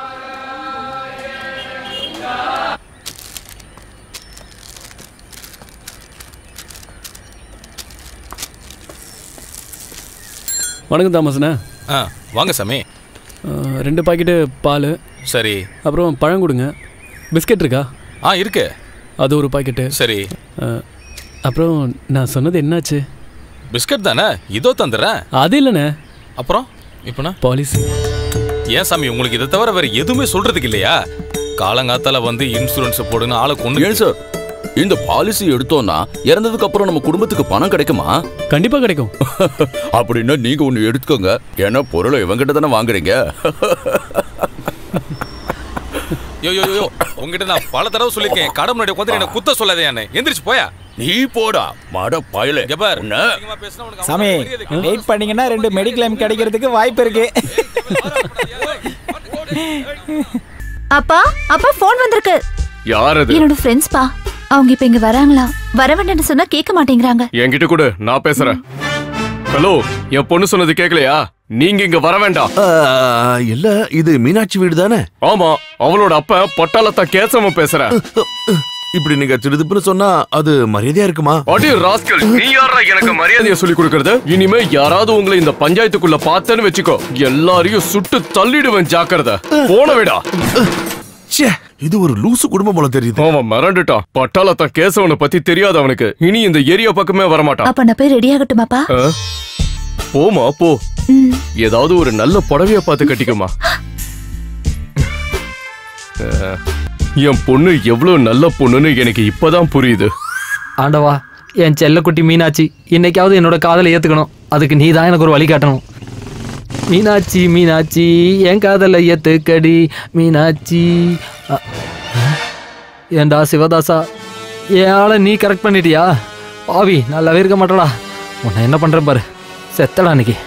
வணக்கம் தாமஸ்ண்ணே ஆ வாங்க சாமி அஹ், ரெண்டு பாக்கெட்டு பால் சரி அப்புறம் பழம் கொடுங்க பிஸ்கட் இருக்கா ஆ இருக்கு அது ஒரு பாக்கெட்டு சரி அஹ், அப்புறம் நான் சொன்னது என்னாச்சு பிஸ்கட் தானே இதோ தந்துடுறேன் அது இல்லைண்ணே அப்புறம் இப்போனா பாலிசி ஏன் சாமி உங்களுக்கு இதை தவிர வேற எதுவுமே சொல்றதுக்கு இல்லையா காலங்காத்தால வந்து இன்சூரன்ஸ் போடுன்னு ஆளை கொண்டு ஏன் சார் இந்த பாலிசி எடுத்தோம்னா இறந்ததுக்கு அப்புறம் நம்ம குடும்பத்துக்கு பணம் கிடைக்குமா கண்டிப்பா கிடைக்கும் அப்படின்னா நீங்க ஒண்ணு எடுத்துக்கோங்க ஏன்னா பொருளை இவங்கிட்ட தானே வாங்குறீங்க யோ யோ யோ உங்ககிட்ட நான் பல தடவை சொல்லியிருக்கேன் கடை முன்னாடி உட்காந்து என்ன குத்த சொல்லாதே என்ன எந்திரிச்சு போயா நீ போடா மட பயல பார் சாமி வெயிட் பண்ணீங்கன்னா ரெண்டு மெடிக்ளைம் கிடைக்கிறதுக்கு வாய்ப்பு இருக்கு அப்பா அப்பா ஃபோன் வந்திருக்கு யார் அது என்னோட ஃப்ரெண்ட்ஸ் பா அவங்க இப்ப இங்க வராங்களா வர வேண்டாம்னு சொன்னா கேட்க மாட்டேங்கிறாங்க என்கிட்ட கூட நான் பேசுறேன் ஹலோ என் பொண்ணு சொன்னது கேட்கலையா நீங்க இங்க வர வேண்டாம் இல்ல இது மீனாட்சி வீடு தானே ஆமா அவளோட அப்ப பட்டாளத்தா கேசவ பேசுறேன் இப்படி நீங்க திருதுப்புன்னு சொன்னா அது மரியாதையா இருக்குமா அடி ராஸ்கல் நீ யாரா எனக்கு மரியாதையை சொல்லி கொடுக்கறது இனிமே யாராவது உங்களை இந்த பஞ்சாயத்துக்குள்ள பார்த்தேன்னு வச்சுக்கோ எல்லாரையும் சுட்டு தள்ளிடுவேன் ஜாக்கிரதை போன விடா ச்சே இது ஒரு லூசு குடும்பம் போல தெரியுது அவன் மிரண்டுட்டான் பட்டாளத்தான் கேசவனை பத்தி தெரியாது அவனுக்கு இனி இந்த ஏரியா பக்கமே வரமாட்டான் அப்ப நான் போய் ரெடி ஆகட்டுமாப்பா ஆ? போமா போ ஏதாவது ஒரு நல்ல புடவைய பார்த்து கட்டிக்குமா ஆ, என் பொண்ணு எவ்வளவு நல்ல பொண்ணுன்னு எனக்கு இப்பதான் புரியுது ஆண்டவா என் செல்லக்குட்டி மீனாட்சி இன்னைக்காவது என்னோட காதலை ஏத்துக்கணும் அதுக்கு நீ தான் எனக்கு ஒரு வழி காட்டணும் மீனாட்சி மீனாட்சி என் காதலை ஏத்துக்கடி மீனாட்சி அ, ஏண்டா சிவதாசா என் ஆளை நீ கரெக்ட் பண்ணிட்டியா பாவி நல்லாவே இருக்க மாட்டடா உன்னை என்ன பண்றேன் பாரு செத்தடா இன்னைக்கு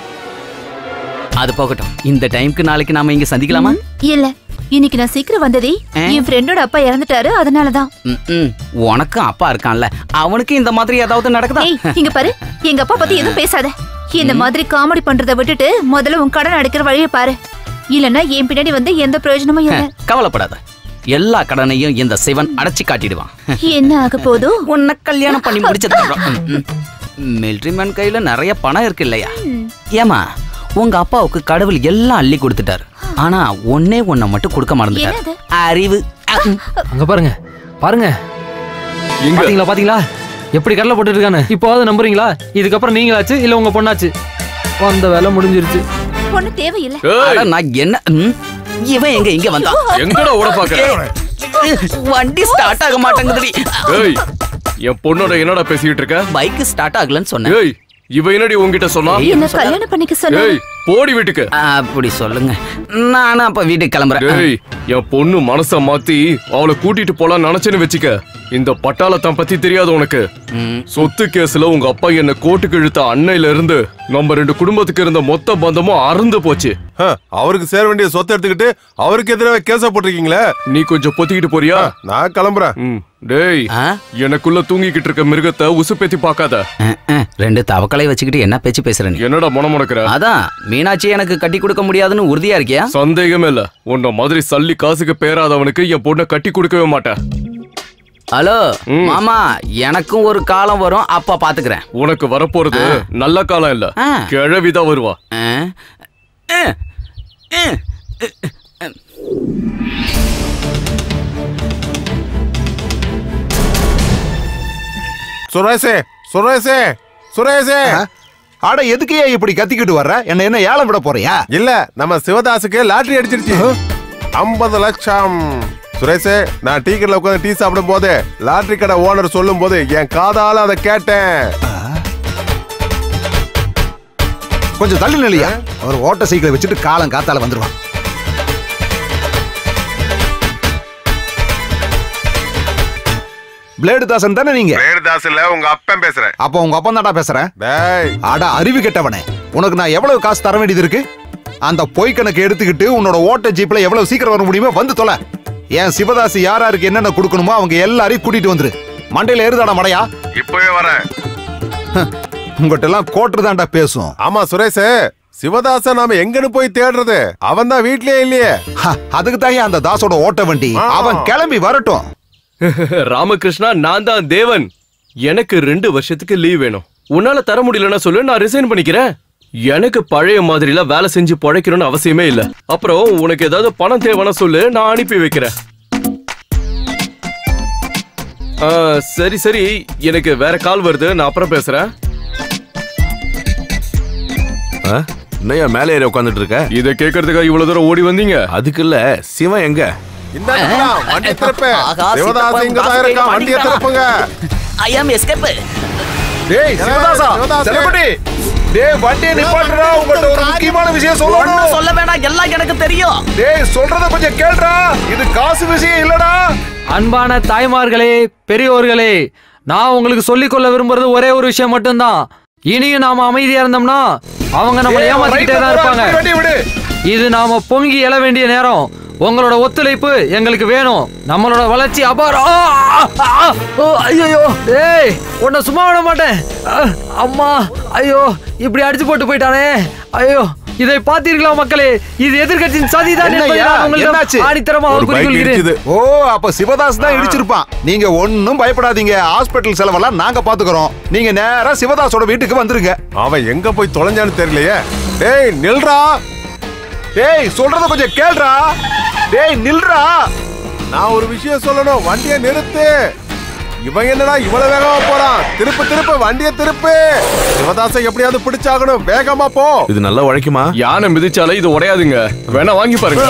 அது போகட்டும் இந்த டைம்க்கு நாளைக்கு நாம இங்க சந்திக்கலாமா இல்ல இன்னைக்கு நான் சீக்கிரம் வந்ததே என் ஃப்ரெண்டோட அப்பா இறந்துட்டாரு அதனாலதான் ம்ம். உனக்கும் அப்பா இருக்கான்ல அவனுக்கு இந்த மாதிரி ஏதாவது நடக்குதா ஏய் இங்க பாரு எங்க அப்பா பத்தி எதுவும் பேசாத இந்த மாதிரி காமெடி பண்றதை விட்டுட்டு முதல்ல உன் கடன் அடைக்கிற வழியை பாரு இல்லனா என் பின்னாடி வந்து எந்த பிரயோஜனமும் இல்ல கவலைப்படாத எல்லா கடனையும் இந்த சிவன் அடைச்சு காட்டிடுவான் என்ன ஆக போதோ உன்னை கல்யாணம் பண்ணி முடிச்சது மிலிட்ரி மேன் கையில நிறைய பணம் இருக்கு இல்லையா ஏமா உங்க அப்பாவுக்கு கடவுள் எல்லாம் அள்ளி கொடுத்துட்டாரு ஆனா ஒன்னே ஒன்ன மட்டும் கொடுக்க மறந்துட்டாரு அறிவு அங்க பாருங்க பாருங்க பாத்தீங்களா பாத்தீங்களா எப்படி கடலை போட்டுட்டு இருக்கானு இப்போவாது நம்புறீங்களா இதுக்கப்புறம் நீங்களாச்சு இல்ல உங்க பொண்ணாச்சு அந்த வேலை முடிஞ்சிருச்சு பொண்ணு தேவையில்லை அட, நான் என்ன ம்? இவன் எங்க இங்க வந்தான் எங்கடா ஓட பாக்குற வண்டி ஸ்டார்ட் ஆக மாட்டேங்குதுடி ஏய் என் பொண்ணோட என்னடா பேசிக்கிட்டு இருக்க பைக் ஸ்டார்ட் ஆகலன்னு சொன்னேன் ஏய் இவ என்னடி உன்கிட்ட சொன்னா என்ன கல்யாணம் பண்ணிக்க சொன்ன ஏய் போடி வீட்டுக்கு அப்படி சொல்லுங்க நானும் அப்ப வீட்டுக்கு கிளம்புறேன் டேய் என் பொண்ணு மனச மாத்தி அவளை கூட்டிட்டு போலாம் நினைச்சேன்னு வச்சுக்க இந்த பட்டாளத்தான் பத்தி தெரியாது உனக்கு சொத்து கேஸ்ல உங்க அப்பா என்ன கோட்டுக்கு இழுத்த அன்னையில இருந்து நம்ம ரெண்டு குடும்பத்துக்கு இருந்த மொத்த பந்தமும் அறுந்து போச்சு அவருக்கு சேர வேண்டிய சொத்தை எடுத்துக்கிட்டு அவருக்கு எதிராக கேஸ போட்டிருக்கீங்களே நீ கொஞ்சம் பொத்திக்கிட்டு போறியா நான் கிளம்புறேன் ம். டேய் எனக்குள்ள தூங்கிக்கிட்டு இருக்க மிருகத்தை உசுப்பேத்தி பார்க்காத ரெண்டு தவக்கலை வச்சுக்கிட்டு என்ன பேச்சு பேசுற நீ என்னடா முணமுணக்கிற அதான் மீனாட்சி எனக்கு கட்டி கொடுக்க முடியாதுன்னு உறுதியா இருக்கியா சந்தேகமே இல்ல உன்ன மாதிரி சல்லி காசுக்கு பேராதவனுக்கு என் பொண்ணை கட்டி கொடுக்கவே மாட்டேன் ஹலோ மாமா எனக்கும் ஒரு காலம் வரும் அப்ப பாத்துக்கிறேன் உனக்கு வரப்போறது நல்ல காலம் இல்ல ஆ. கிழவிதான் வருவா சுரேஷே சுரேஷே சுரேஷே அட எதுக்கு இப்படி கத்திக்கிட்டு வர்ற என்ன என்ன ஏலம் விட போறியா இல்ல நம்ம சிவதாசுக்கு லாட்டரி அடிச்சிருச்சு ஐம்பது லட்சம் சுரேஷே நான் டீ கடையில் உட்காந்து டீ சாப்பிடும் போது லாட்டரி கடை ஓனர் சொல்லும் போது என் காதால அதை கேட்டேன் கொஞ்சம் தள்ளி நிலையா ஒரு ஓட்ட சைக்கிளை வச்சுட்டு காலம் காத்தால வந்துருவான் பிளேடு தாசன் தானே நீங்க பேருதாஸ் இல்ல உங்க அப்பன் பேசுறேன் அப்போ உங்க அப்பா தான்டா பேசுறேன் டேய் அட அறிவு கெட்டவனே உனக்கு நான் எவ்வளவு காசு தர வேண்டியது இருக்கு அந்த பொய் கணக்கு எடுத்துக்கிட்டு உன்னோட ஓட்ட ஜீப்ல எவ்வளவு சீக்கிரம் வர முடியுமோ வந்து தொலை என் சிவதாசி யார் யாருக்கு என்னென்ன கொடுக்கணுமோ அவங்க எல்லாரையும் கூட்டிட்டு வந்துரு மண்டையில ஏறுதாடா மடையா இப்பவே வரேன் உங்ககிட்ட எல்லாம் கோட்டு தான்டா பேசும் ஆமா சுரேஷ் சிவதாச நாம எங்கன்னு போய் தேடுறது அவன் தான் வீட்லயே இல்லையே அதுக்கு தான் அந்த தாசோட ஓட்ட வண்டி அவன் கிளம்பி வரட்டும் ராமகிருஷ்ணா நான் தான் தேவன் எனக்கு ரெண்டு வருஷத்துக்கு லீவ் வேணும் உன்னால தர முடியலன்னா சொல்லு நான் ரிசைன் பண்ணிக்கிறேன் எனக்கு பழைய மாதிரிலாம் வேலை செஞ்சு பழைக்கணும்னு அவசியமே இல்ல அப்புறம் உனக்கு ஏதாவது பணம் தேவைன்னா சொல்லு நான் அனுப்பி வைக்கிறேன் ஆ, சரி சரி எனக்கு வேற கால் வருது நான் அப்புறம் பேசுறேன் என்னையா மேலே ஏறி உட்காந்துட்டு இருக்க இதை கேட்கறதுக்காக இவ்வளவு தூரம் ஓடி வந்தீங்க அதுக்கு இல்ல சிவன் எங்க இந்த வண்டி திறப்பு ஆகா, சிவதாசி சித்தப்பா, இங்க தான் காசு இருக்கான் கையில வண்டியை மாட்டிக்கிட்டான். திறப்புங்க ஐ ஆம் எஸ்கேப் டேய் சிவதாசா சிவதாசு. செல்லப்பட்டி டேய் வண்டியை நிப்பாட்டுடா உங்கள்ட்ட ஒரு முக்கியமான விஷயம் சொல்லணும் ஒண்ணும் சொல்ல வேண்டாம் எல்லாம் எனக்கு தெரியும் டேய் சொல்றத கொஞ்சம் கேளுடா இது காசு விஷயம் இல்லடா அன்பான தாய்மார்களே பெரியோர்களே நான் உங்களுக்கு சொல்லிக்கொள்ள விரும்புறது ஒரே ஒரு விஷயம் மட்டும்தான் இனியும் நாம அமைதியா இருந்தோம்னா அவங்க நம்மளை ஏய், ஏமாத்திக்கிட்டே தான் ரைட்ல இருப்பாங்க போடா, வண்டி விடு. இது நாம பொங்கி எழ வேண்டிய நேரம் உங்களோட ஒத்துழைப்பு எங்களுக்கு வேணும் நம்மளோட வளர்ச்சி அபாரம் ஆ, ஆ, ஆ, ஓ, ஐயையோ ஏய் உன்னை சும்மா விட மாட்டேன் அ, அம்மா ஐயோ இப்படி அடிச்சு போட்டு போயிட்டானே ஐயோ இதை பார்த்தீர்களா மக்களே இது எதிர்க்கட்சியின் சதிதான் என்பதை என்னய்யா, நான் உங்களிடம் என்னாச்சு? ஆணித்தரமாக ஒரு bike குறிக்கொள்கிறேன் இடிச்சுது. ஓ அப்ப சிவதாஸ் தான் இடிச்சிருப்பான் நீங்க ஒண்ணும் பயப்படாதீங்க ஹாஸ்பிட்டல் செலவெல்லாம் நாங்க பாத்துக்கிறோம் நீங்க நேரா சிவதாஸோட வீட்டுக்கு வந்துருங்க அவன் எங்க போய் தொலைஞ்சான்னு தெரியலையே டேய் நில்றா டேய் சொல்றத கொஞ்சம் கேளுடா டேய் நில்றா நான் ஒரு விஷயம் சொல்லணும் வண்டியை நிறுத்து இவன் என்னடா இவ்வளவு வேகமா போறான் திருப்பு திருப்பு வண்டியை திருப்பு சிவதாசை எப்படியாவது பிடிச்சாகணும் வேகமா போ இது நல்லா உழைக்குமா யானை மிதிச்சாலே இது உடையாதுங்க வேணா வாங்கி பாருங்க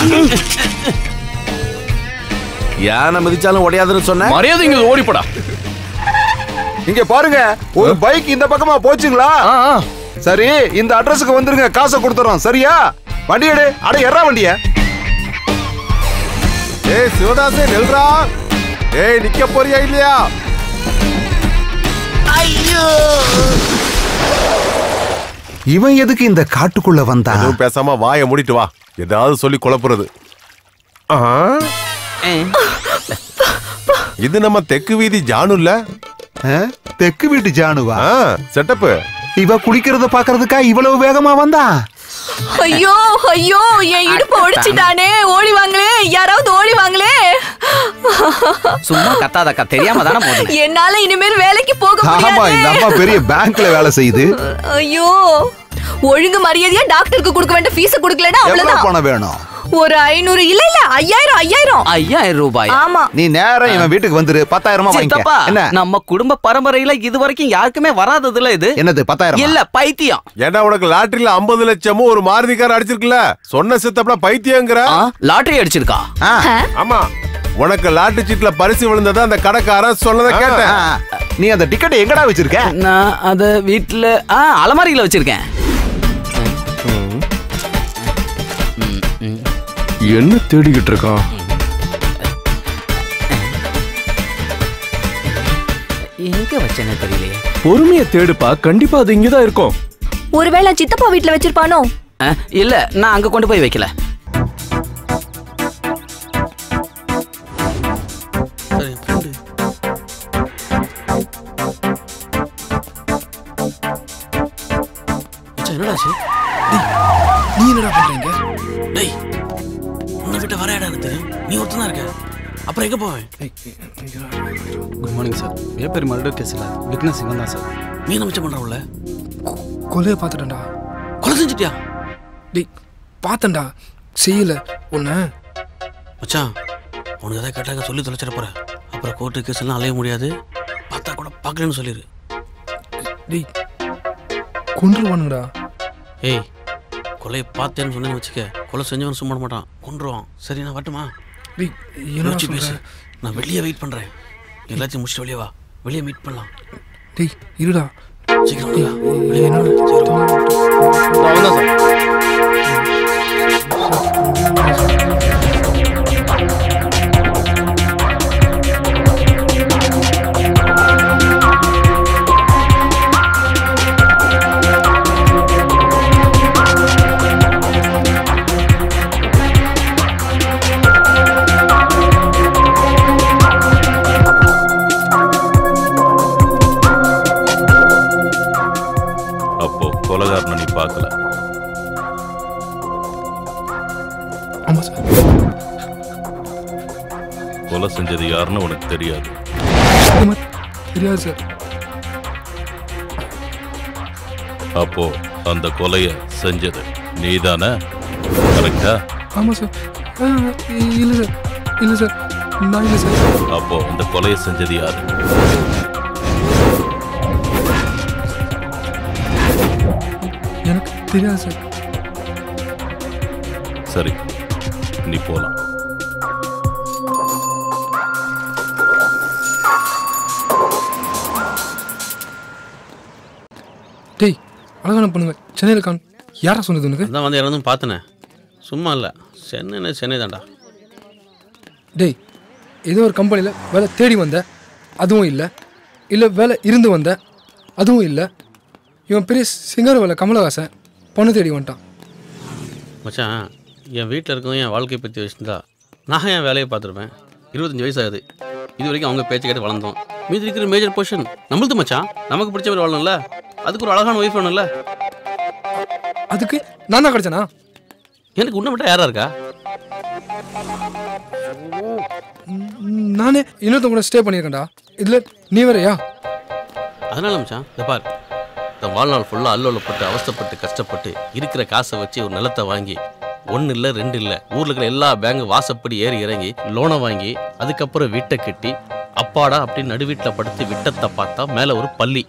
யானை மிதிச்சாலும் உடையாதுன்னு சொன்ன மரியாதை இங்க ஓடிப்படா இங்க பாருங்க ஒரு பைக் இந்த பக்கமா போச்சுங்களா சரி இந்த அட்ரஸுக்கு வந்துருங்க காசை கொடுத்துறோம் சரியா வண்டி எடு அட எறா வண்டிய ஏய் சிவதாசே நில்றா ஏய் நிக்க போறியா இல்லையா ஐயோ இவன் எதுக்கு இந்த காட்டுக்குள்ள வந்தான் எதுவும் பேசாம வாயை மூடிட்டு வா ஏதாவது சொல்லி குழப்புறது ஆஹா. இது நம்ம தெற்கு வீதி ஜானுல்ல தெற்கு வீட்டு ஜானுவா செட்டப்பு இவ குளிக்கிறத பாக்குறதுக்கா இவ்வளவு வேகமா வந்தா ஐயோ ஐயோ என் இடுப்பு ஒடிச்சிட்டானே ஓடி வாங்களே யாராவது ஓடி வாங்களே சும்மா கத்தாதக்கா தெரியாம தானே போதும் என்னால இனிமேல் வேலைக்கு போக ஆமா இந்த முடியாது அம்மா பெரிய பேங்க்ல வேலை செய்யுது ஐயோ ஒழுங்கு மரியாதையா டாக்டருக்கு கொடுக்க வேண்டிய ஃபீஸ் கொடுக்கலன்னா எவ்வளவு அவ்வளவுதான் பணம் வேணும் ஒரு ஐநூறு இல்ல இல்ல ஐயாயிரம் ஐயாயிரம் ஐயாயிரம் ரூபாய் ஆமா நீ நேரம் இவன் வீட்டுக்கு வந்துரு பத்தாயிரமா சித்தப்பா வாங்கிக்க என்ன நம்ம குடும்ப பரம்பரையில இது வரைக்கும் யாருக்குமே வராததுல இது என்னது பத்தாயிரம் இல்ல பைத்தியம் ஏன்டா உனக்கு லாட்டரியில ஐம்பது லட்சமும் ஒரு மாருதி கார் அடிச்சிருக்குல்ல சொன்ன சித்தப்பா பைத்தியங்கிற லாட்டரி அடிச்சிருக்கா ஆமா உனக்கு லாட்டரி சீட்ல பரிசு விழுந்ததை அந்த கடைக்காரன் சொன்னதை கேட்டேன் நீ அந்த டிக்கெட் எங்கடா வச்சிருக்க நான் அத வீட்ல ஆ அலமாரியில வச்சிருக்கேன் என்ன தேடிக்கிட்டு இருக்கான் எங்க வச்சேன்னு தெரியலையே பொறுமையை தேடுப்பா கண்டிப்பா அது இங்கதான் இருக்கும் ஒருவேளை சித்தப்பா வீட்ல வச்சிருப்பானோ ஆ, இல்ல நான் அங்க கொண்டு போய் வைக்கல மச்சான், என்னடா ஆச்சு நீ என்னடா பண்றீங்க டேய் உன்னை விட்டு வர இடம் எனக்கு தெரியும் நீ ஒருத்தன் தான் இருக்க அப்புறம் எங்க போவேன் குட் மார்னிங் சார் மிகப்பெரிய மர்டர் கேஸில் விக்னஸ் இவன் தான் சார் நீ என்ன மிச்சம் பண்ற உள்ள கொலையை பார்த்துட்டேன்டா கொலை செஞ்சுட்டியா டேய் பார்த்தேன்டா செய்யல உன்னை மச்சான் உனக்கு எதாவது கேட்டாங்க சொல்லி தொலைச்சிட போற அப்புறம் கோர்ட்டு கேஸ் எல்லாம் அலைய முடியாது பார்த்தா கூட பார்க்கலன்னு சொல்லிடு டேய் கொன்றுவானுங்கடா ஏய் கொலையை பார்த்தேன்னு சொன்னேன்னு வச்சுக்க கொலை செஞ்சவன் சும்மா விட மாட்டான் கொன்றுவான் சரி நான் வரட்டுமா டேய் என்னடா யோசிச்சு பேசு சொல்ற? நான் வெளியே வெயிட் பண்றேன் எல்லாத்தையும் முடிச்சுட்டு வெளியே வா வெளியே மீட் பண்ணலாம் டேய் இருடா சீக்கிரம் வா. டேய், என்னடா கொலை செஞ்சது யாருன்னு உனக்கு தெரியாது தெரியாது சார் அப்போ அந்த கொலைய செஞ்சது நீதானே கரெக்டா ஆமாம் சார் ஆ, இல்லை சார் இல்லை சார் நான் இல்லை சார் அப்போ அந்த கொலையை செஞ்சது யாரு எனக்கு தெரியாது சார் சரி நீ போலாம் டேய் அழகான பண்ணுங்க சென்னையில் கான் யாரா சொன்னது உனக்கு அதான் வந்து இறந்தும் பார்த்தனே சும்மா இல்லை சென்னைன்னு சென்னை தான்டா டேய் ஏதோ ஒரு கம்பெனியில் வேலை தேடி வந்த அதுவும் இல்லை இல்லை வேலை இருந்து வந்த அதுவும் இல்லை இவன் பெரிய சிங்கர் வேலை கமலஹாசன் பொண்ணு தேடி வந்துட்டான் மச்சான் என் வீட்டில் இருக்கவங்க என் வாழ்க்கையை பற்றி வச்சுருந்தா நான் என் வேலையை பார்த்துருப்பேன் இருபத்தஞ்சி வயசு ஆகுது இது வரைக்கும் அவங்க பேச்சு கேட்டு வளர்ந்தோம் மீதி இருக்கிற மேஜர் பொசிஷன் நம்மளுது மச்சான் நமக்கு பிடிச்ச மாதிரி வாழணும்ல அதுக்கு ஒரு அழகான ஒய்ஃப் வேணும்ல அதுக்கு நான் தான் கிடைச்சனா எனக்கு உன்னை விட்டா யாரா இருக்கா நானே இன்னொருத்தன் கூட ஸ்டே பண்ணியிருக்கேன்டா இதில் நீ வேறயா அதனால மச்சான் இதை பார் இந்த வாழ்நாள் ஃபுல்லாக அல்லோலப்பட்டு அவஸ்தைப்பட்டு கஷ்டப்பட்டு இருக்கிற காசை வச்சு ஒரு நிலத்தை வாங்கி ஒன்று இல்லை ரெண்டு இல்லை ஊரில் இருக்கிற எல்லா பேங்க் வாசப்படி ஏறி இறங்கி லோனை வாங்கி அதுக்கப்புறம் வீட்டை கட்டி அப்பாடா அப்படின்னு நடுவீட்டில் படுத்து விட்டத்தை பார்த்தா மேலே ஒரு பள்ளி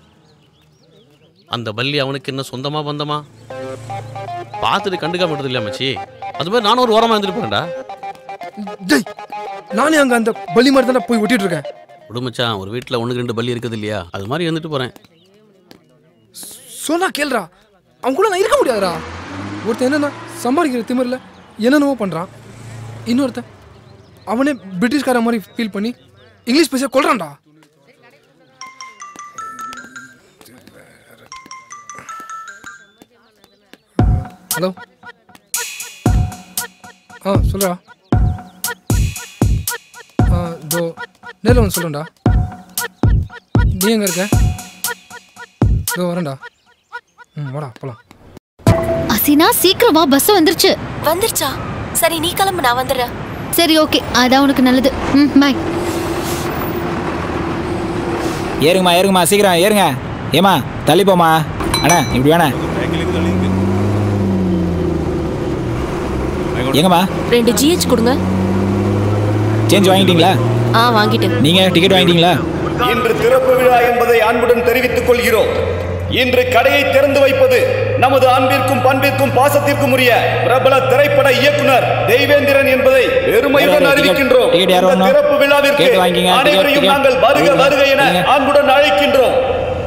அந்த பள்ளி அவனுக்கு என்ன சொந்தமா பந்தமா பார்த்துட்டு கண்டுக்காம விடுறது இல்லையா மச்சி அது மாதிரி நானும் ஒரு ஓரமாக இருந்துட்டு போறேன்டா டேய் நானே அங்கே அந்த பலி மாதிரி தானே போய் ஒட்டிட்டு இருக்கேன் விடு மச்சான் ஒரு வீட்டில் ஒன்றுக்கு ரெண்டு பள்ளி இருக்குது இல்லையா அது மாதிரி இருந்துட்டு போகிறேன் சொன்னா கேளுடா அவன் கூட நான் இருக்க முடியாதுடா ஒருத்தன் என்னன்னா சம்பாதிக்கிற திமிரில் என்னென்னவோ பண்ணுறான் இன்னொருத்தன் அவனே பிரிட்டிஷ்கார மாதிரி ஃபீல் பண்ணி இங்கிலீஷ் பேச கொள்றான்டா ஹலோ ஆ சொல்றா ஆ இதோ நேரில் ஒன்று சொல்கிறேன்டா நீ எங்கே இருக்க இதோ வரேன்டா ம் வாடா போலாம் அசினா சீக்கிரம் வா பஸ் வந்துருச்சு வந்துருச்சா சரி நீ கிளம்பு நான் வந்துடுறேன் சரி ஓகே அதான் உனக்கு நல்லது ம் பாய் ஏறுங்கம்மா ஏறுங்கம்மா சீக்கிரம் ஏறுங்க ஏமா தள்ளி போம்மா அண்ணா இப்படி வேணா எங்கம்மா ரெண்டு ஜிஹெச் கொடுங்க சேஞ்ச் வாங்கிட்டீங்களா ஆ வாங்கிட்டேன் நீங்க டிக்கெட் வாங்கிட்டீங்களா இன்று திறப்பு விழா என்பதை அன்புடன் தெரிவித்துக் கொள்கிறோம் இன்று கடையை திறந்து வைப்பது நமது அன்பிற்கும் பண்பிற்கும் பாசத்திற்கும் உரிய பிரபல திரைப்பட இயக்குனர் தெய்வேந்திரன் என்பதை பெருமையுடன் யார் யார் அறிவிக்கின்றோம் டிக்கெட் யார் இந்த வாங்கணும்? திறப்பு விழாவிற்கு டிக்கெட் வாங்கிங்க, டிக்கெட், அனைவரையும் டிக்கெட். நாங்கள் வருக இருங்க, வருக என இருங்க. அன்புடன் அழைக்கின்றோம்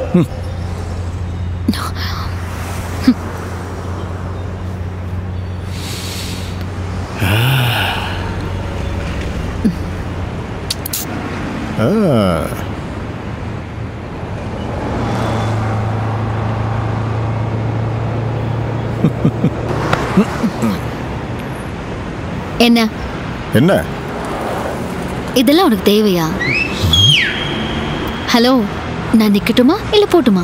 என்ன என்ன இதெல்லாம் உனக்கு தேவையா ஹலோ நான் நிக்கட்டுமா இல்ல போட்டுமா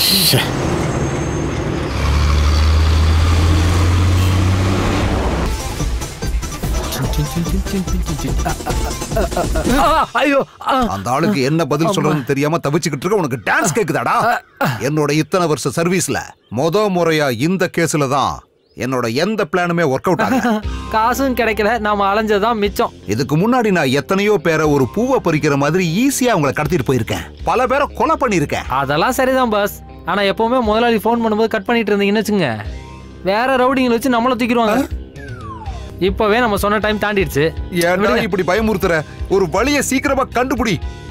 ஐயோ அந்த ஆளுக்கு என்ன பதில் சொல்றதுன்னு தெரியாம தவிச்சுக்கிட்டு இருக்க உனக்கு டான்ஸ் கேக்குதாடா என்னோட இத்தனை வருஷ சர்வீஸ்ல முத முறையா இந்த கேஸ்ல தான் என்னோட எந்த பிளானுமே ஒர்க் அவுட் ஆகல காசும் கிடைக்கல நாம அலைஞ்சதான் மிச்சம் இதுக்கு முன்னாடி நான் எத்தனையோ பேரை ஒரு பூவை பறிக்கிற மாதிரி ஈஸியா அவங்கள கடத்திட்டு போயிருக்கேன் பல பேரை கொலை பண்ணியிருக்கேன் அதெல்லாம் சரிதான் பாஸ் ஆனா எப்பவுமே முதலாளி ஃபோன் பண்ணும்போது கட் பண்ணிட்டு இருந்தீங்கன்னு வச்சுங்க வேற ரவுடிங்களை வச்சு நம்மள தூக்கிடுவாங்க இப்பவே நம்ம சொன்ன டைம் தாண்டிடுச்சு ஏன்டா இப்படி பயமுறுத்துற ஒரு வழியை சீக்கிரமா கண்டுபிடி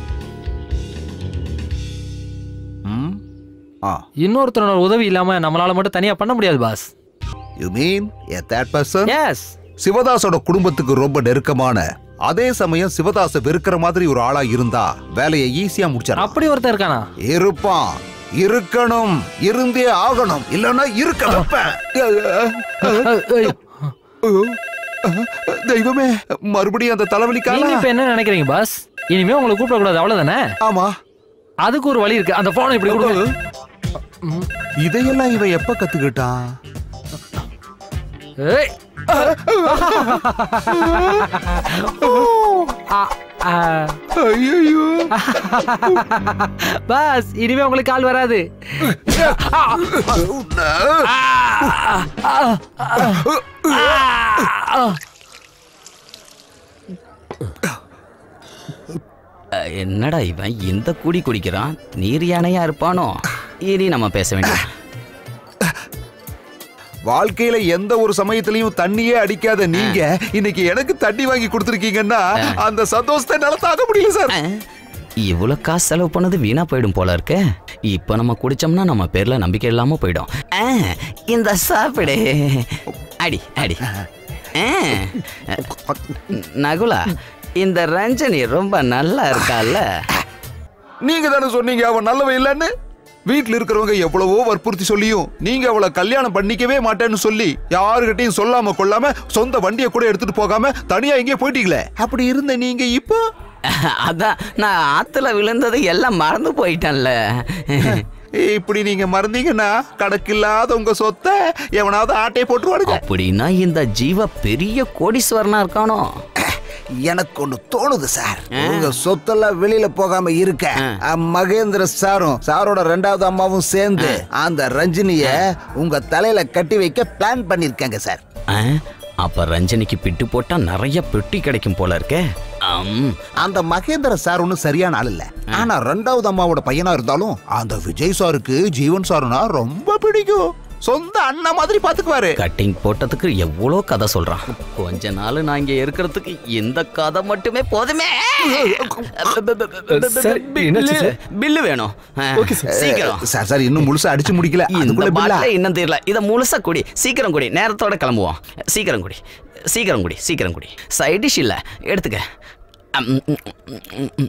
இன்னொருத்தரோட உதவி இல்லாம நம்மளால மட்டும் தனியா பண்ண முடியாது boss you mean a third person yes சிவதாஸோட குடும்பத்துக்கு ரொம்ப நெருக்கமான அதே சமயம் சிவதாஸ வெறுக்கிற மாதிரி ஒரு ஆளா இருந்தா வேலையை ஈஸியா முடிச்சார் அப்படி ஒருத்தர் இருக்கானா இருப்பான் இருக்கணும் இருந்தே ஆகணும் இல்லைன்னா இருக்க வைப்பேன். தெய்வமே மறுபடியும் அந்த தலைவலி நீங்க இப்ப என்ன நினைக்கிறீங்க பாஸ் இனிமே உங்களை கூப்பிட கூடாது அவ்வளவுதானே ஆமா அதுக்கு ஒரு வழி இருக்கு அந்த போனை இப்படி கொடுங்க இதையெல்லாம் இவன் எப்ப கத்துக்கிட்டான் ஏய் ஐயோ பாஸ் இனிமே உங்களுக்கு கால் வராது அஹ், என்னடா இவன் இந்த குடி குடிக்கிறான் நீர் யானையா இருப்பானோ இனி நம்ம பேச வேண்டாம் வாழ்க்கையில எந்த ஒரு சமயத்திலையும் தண்ணியே அடிக்காத நீங்க இன்னைக்கு எனக்கு தண்ணி வாங்கி கொடுத்துருக்கீங்கன்னா அந்த சந்தோஷத்தை என்னால தாங்க முடியல சார் இவ்வளோ காசு செலவு பண்ணது வீணா போயிடும் போல இருக்கே இப்போ நம்ம குடிச்சோம்னா நம்ம பேர்ல நம்பிக்கை இல்லாம போயிடும் ஆ, இந்த சாப்பிடு அடி அடி ஆ, நகுலா இந்த ரஞ்சனி ரொம்ப நல்லா இருக்கால நீங்க தானே சொன்னீங்க அவன் நல்லவன் இல்லைன்னு வீட்ல இருக்கிறவங்க எவ்வளவோ வற்புறுத்தி சொல்லியும் நீங்க அவளை கல்யாணம் பண்ணிக்கவே மாட்டேன்னு சொல்லி யாருகிட்டயும் சொல்லாம கொள்ளாம சொந்த வண்டியை கூட எடுத்துட்டு போகாம தனியா எங்கேயோ போயிட்டீங்களே அப்படி இருந்த நீங்க இப்போ அதான் நான் ஆத்துல விழுந்தது எல்லாம் மறந்து போயிட்டேன்ல இப்படி நீங்க மறந்தீங்கன்னா கணக்கில்லாத உங்க சொத்தை எவனாவது ஆட்டையை போட்டுருவானுங்க அப்படின்னா இந்த ஜீவ பெரிய கோடீஸ்வரனா இருக்கானோ எனக்கு ஒண்ணு தோணுது சார் உங்க சொத்தெல்லாம் வெளியில போகாம இருக்க அ, மகேந்திர சாரும் சாரோட ரெண்டாவது அம்மாவும் சேர்ந்து அந்த ரஞ்சினிய உங்க தலையில கட்டி வைக்க பிளான் பண்ணிருக்காங்க சார் ஆ, அப்ப ரஞ்சனிக்கு பிட்டு போட்டா நிறைய பெட்டி கிடைக்கும் போல இருக்கே அம், அந்த மகேந்திர சார் ஒன்றும் சரியான ஆள் இல்ல ஆனா ரெண்டாவது அம்மாவோட பையனா இருந்தாலும் அந்த விஜய் சாருக்கு ஜீவன் சாருனா ரொம்ப பிடிக்கும் சொந்த அண்ணன் மாதிரி பாத்துக்குவாரு கட்டிங் போட்டதுக்கு எவ்வளோ கதை சொல்றான் கொஞ்ச நாள் நான் இங்க இருக்கிறதுக்கு இந்த கதை மட்டுமே போதுமே சார், என்னாச்சு சார்? பில்லு வேணும் ஆ, சீக்கிரம் சார் சார் இன்னும் முழுசா அடிச்சு முடிக்கல இந்த அதுக்குள்ள பில்லா பாட்டில இன்னும் தெரியல இதை முழுசா குடி சீக்கிரம் குடி நேரத்தோட கிளம்புவோம் சீக்கிரம் குடி சீக்கிரம் குடி சீக்கிரம் குடி சைட் டிஷ் இல்ல எடுத்துக்க அம், ம், ம், ம்,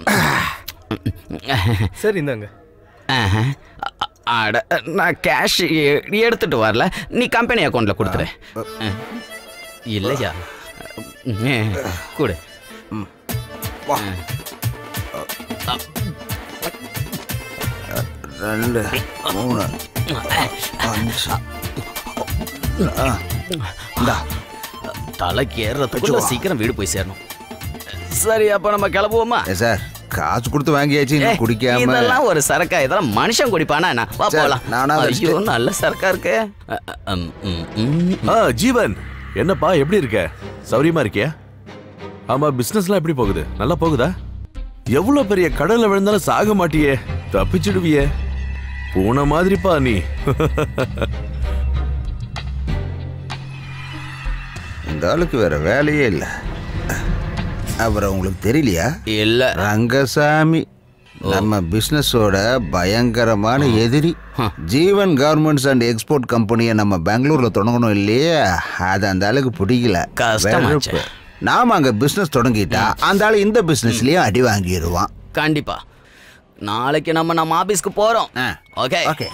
ம். சரி இந்தாங்க ஆஹா. அ- அட நான் கேஷ் எடுத்துட்டு வரல நீ கம்பெனி அக்கௌண்ட்ல கொடுத்துரு அஹ். இல்லையா அஹ், கொடு ரெண்டு மூணு அஞ்சு ஆ, இந்தா தலைக்கு ஏறுறதுக்குள்ள வச்சுக்கோ. சீக்கிரம் வீடு போய் சேரணும் சரி அப்ப நம்ம கிளம்புவோமா ஏ சார் காசு கொடுத்து வாங்கியாச்சு இன்னும் ஏய், குடிக்காம இதெல்லாம் ஒரு சரக்கா இதெல்லாம் மனுஷன் குடிப்பானா என்ன வா சரி, போலாம் நானா ஐயோ வச்சுட்டு- நல்ல சரக்கா இருக்கு அ, அ, ம், ம், ம். ஆ ஜீவன் என்னப்பா எப்படி இருக்க சௌரியமா இருக்கியா ஆமா பிசினஸ்லாம் எப்படி போகுது நல்லா போகுதா எவ்வளவு பெரிய கடல்ல விழுந்தாலும் சாக மாட்டியே தப்பிச்சிடுவியே பூனை மாதிரிப்பா நீ இந்த ஆளுக்கு வேற வேலையே இல்ல அவரை உங்களுக்கு தெரியலையா இல்ல ரங்கசாமி நம்ம பிசினஸோட பயங்கரமான எதிரி ஜீவன் கார்மெண்ட்ஸ் அண்ட் எக்ஸ்போர்ட் கம்பெனியை நம்ம பெங்களூர்ல தொடங்கணும் இல்லையா அது அந்த ஆளுக்கு பிடிக்கல கஷ்டமாச்சே. வெறுப்பு. நாம அங்க பிசினஸ் தொடங்கிட்டா அந்த ஆளு இந்த பிசினஸ்லயும் அடி வாங்கிடுவான் கண்டிப்பா நாளைக்கு நம்ம நம்ம ஆபீஸ்க்கு போறோம் okay okay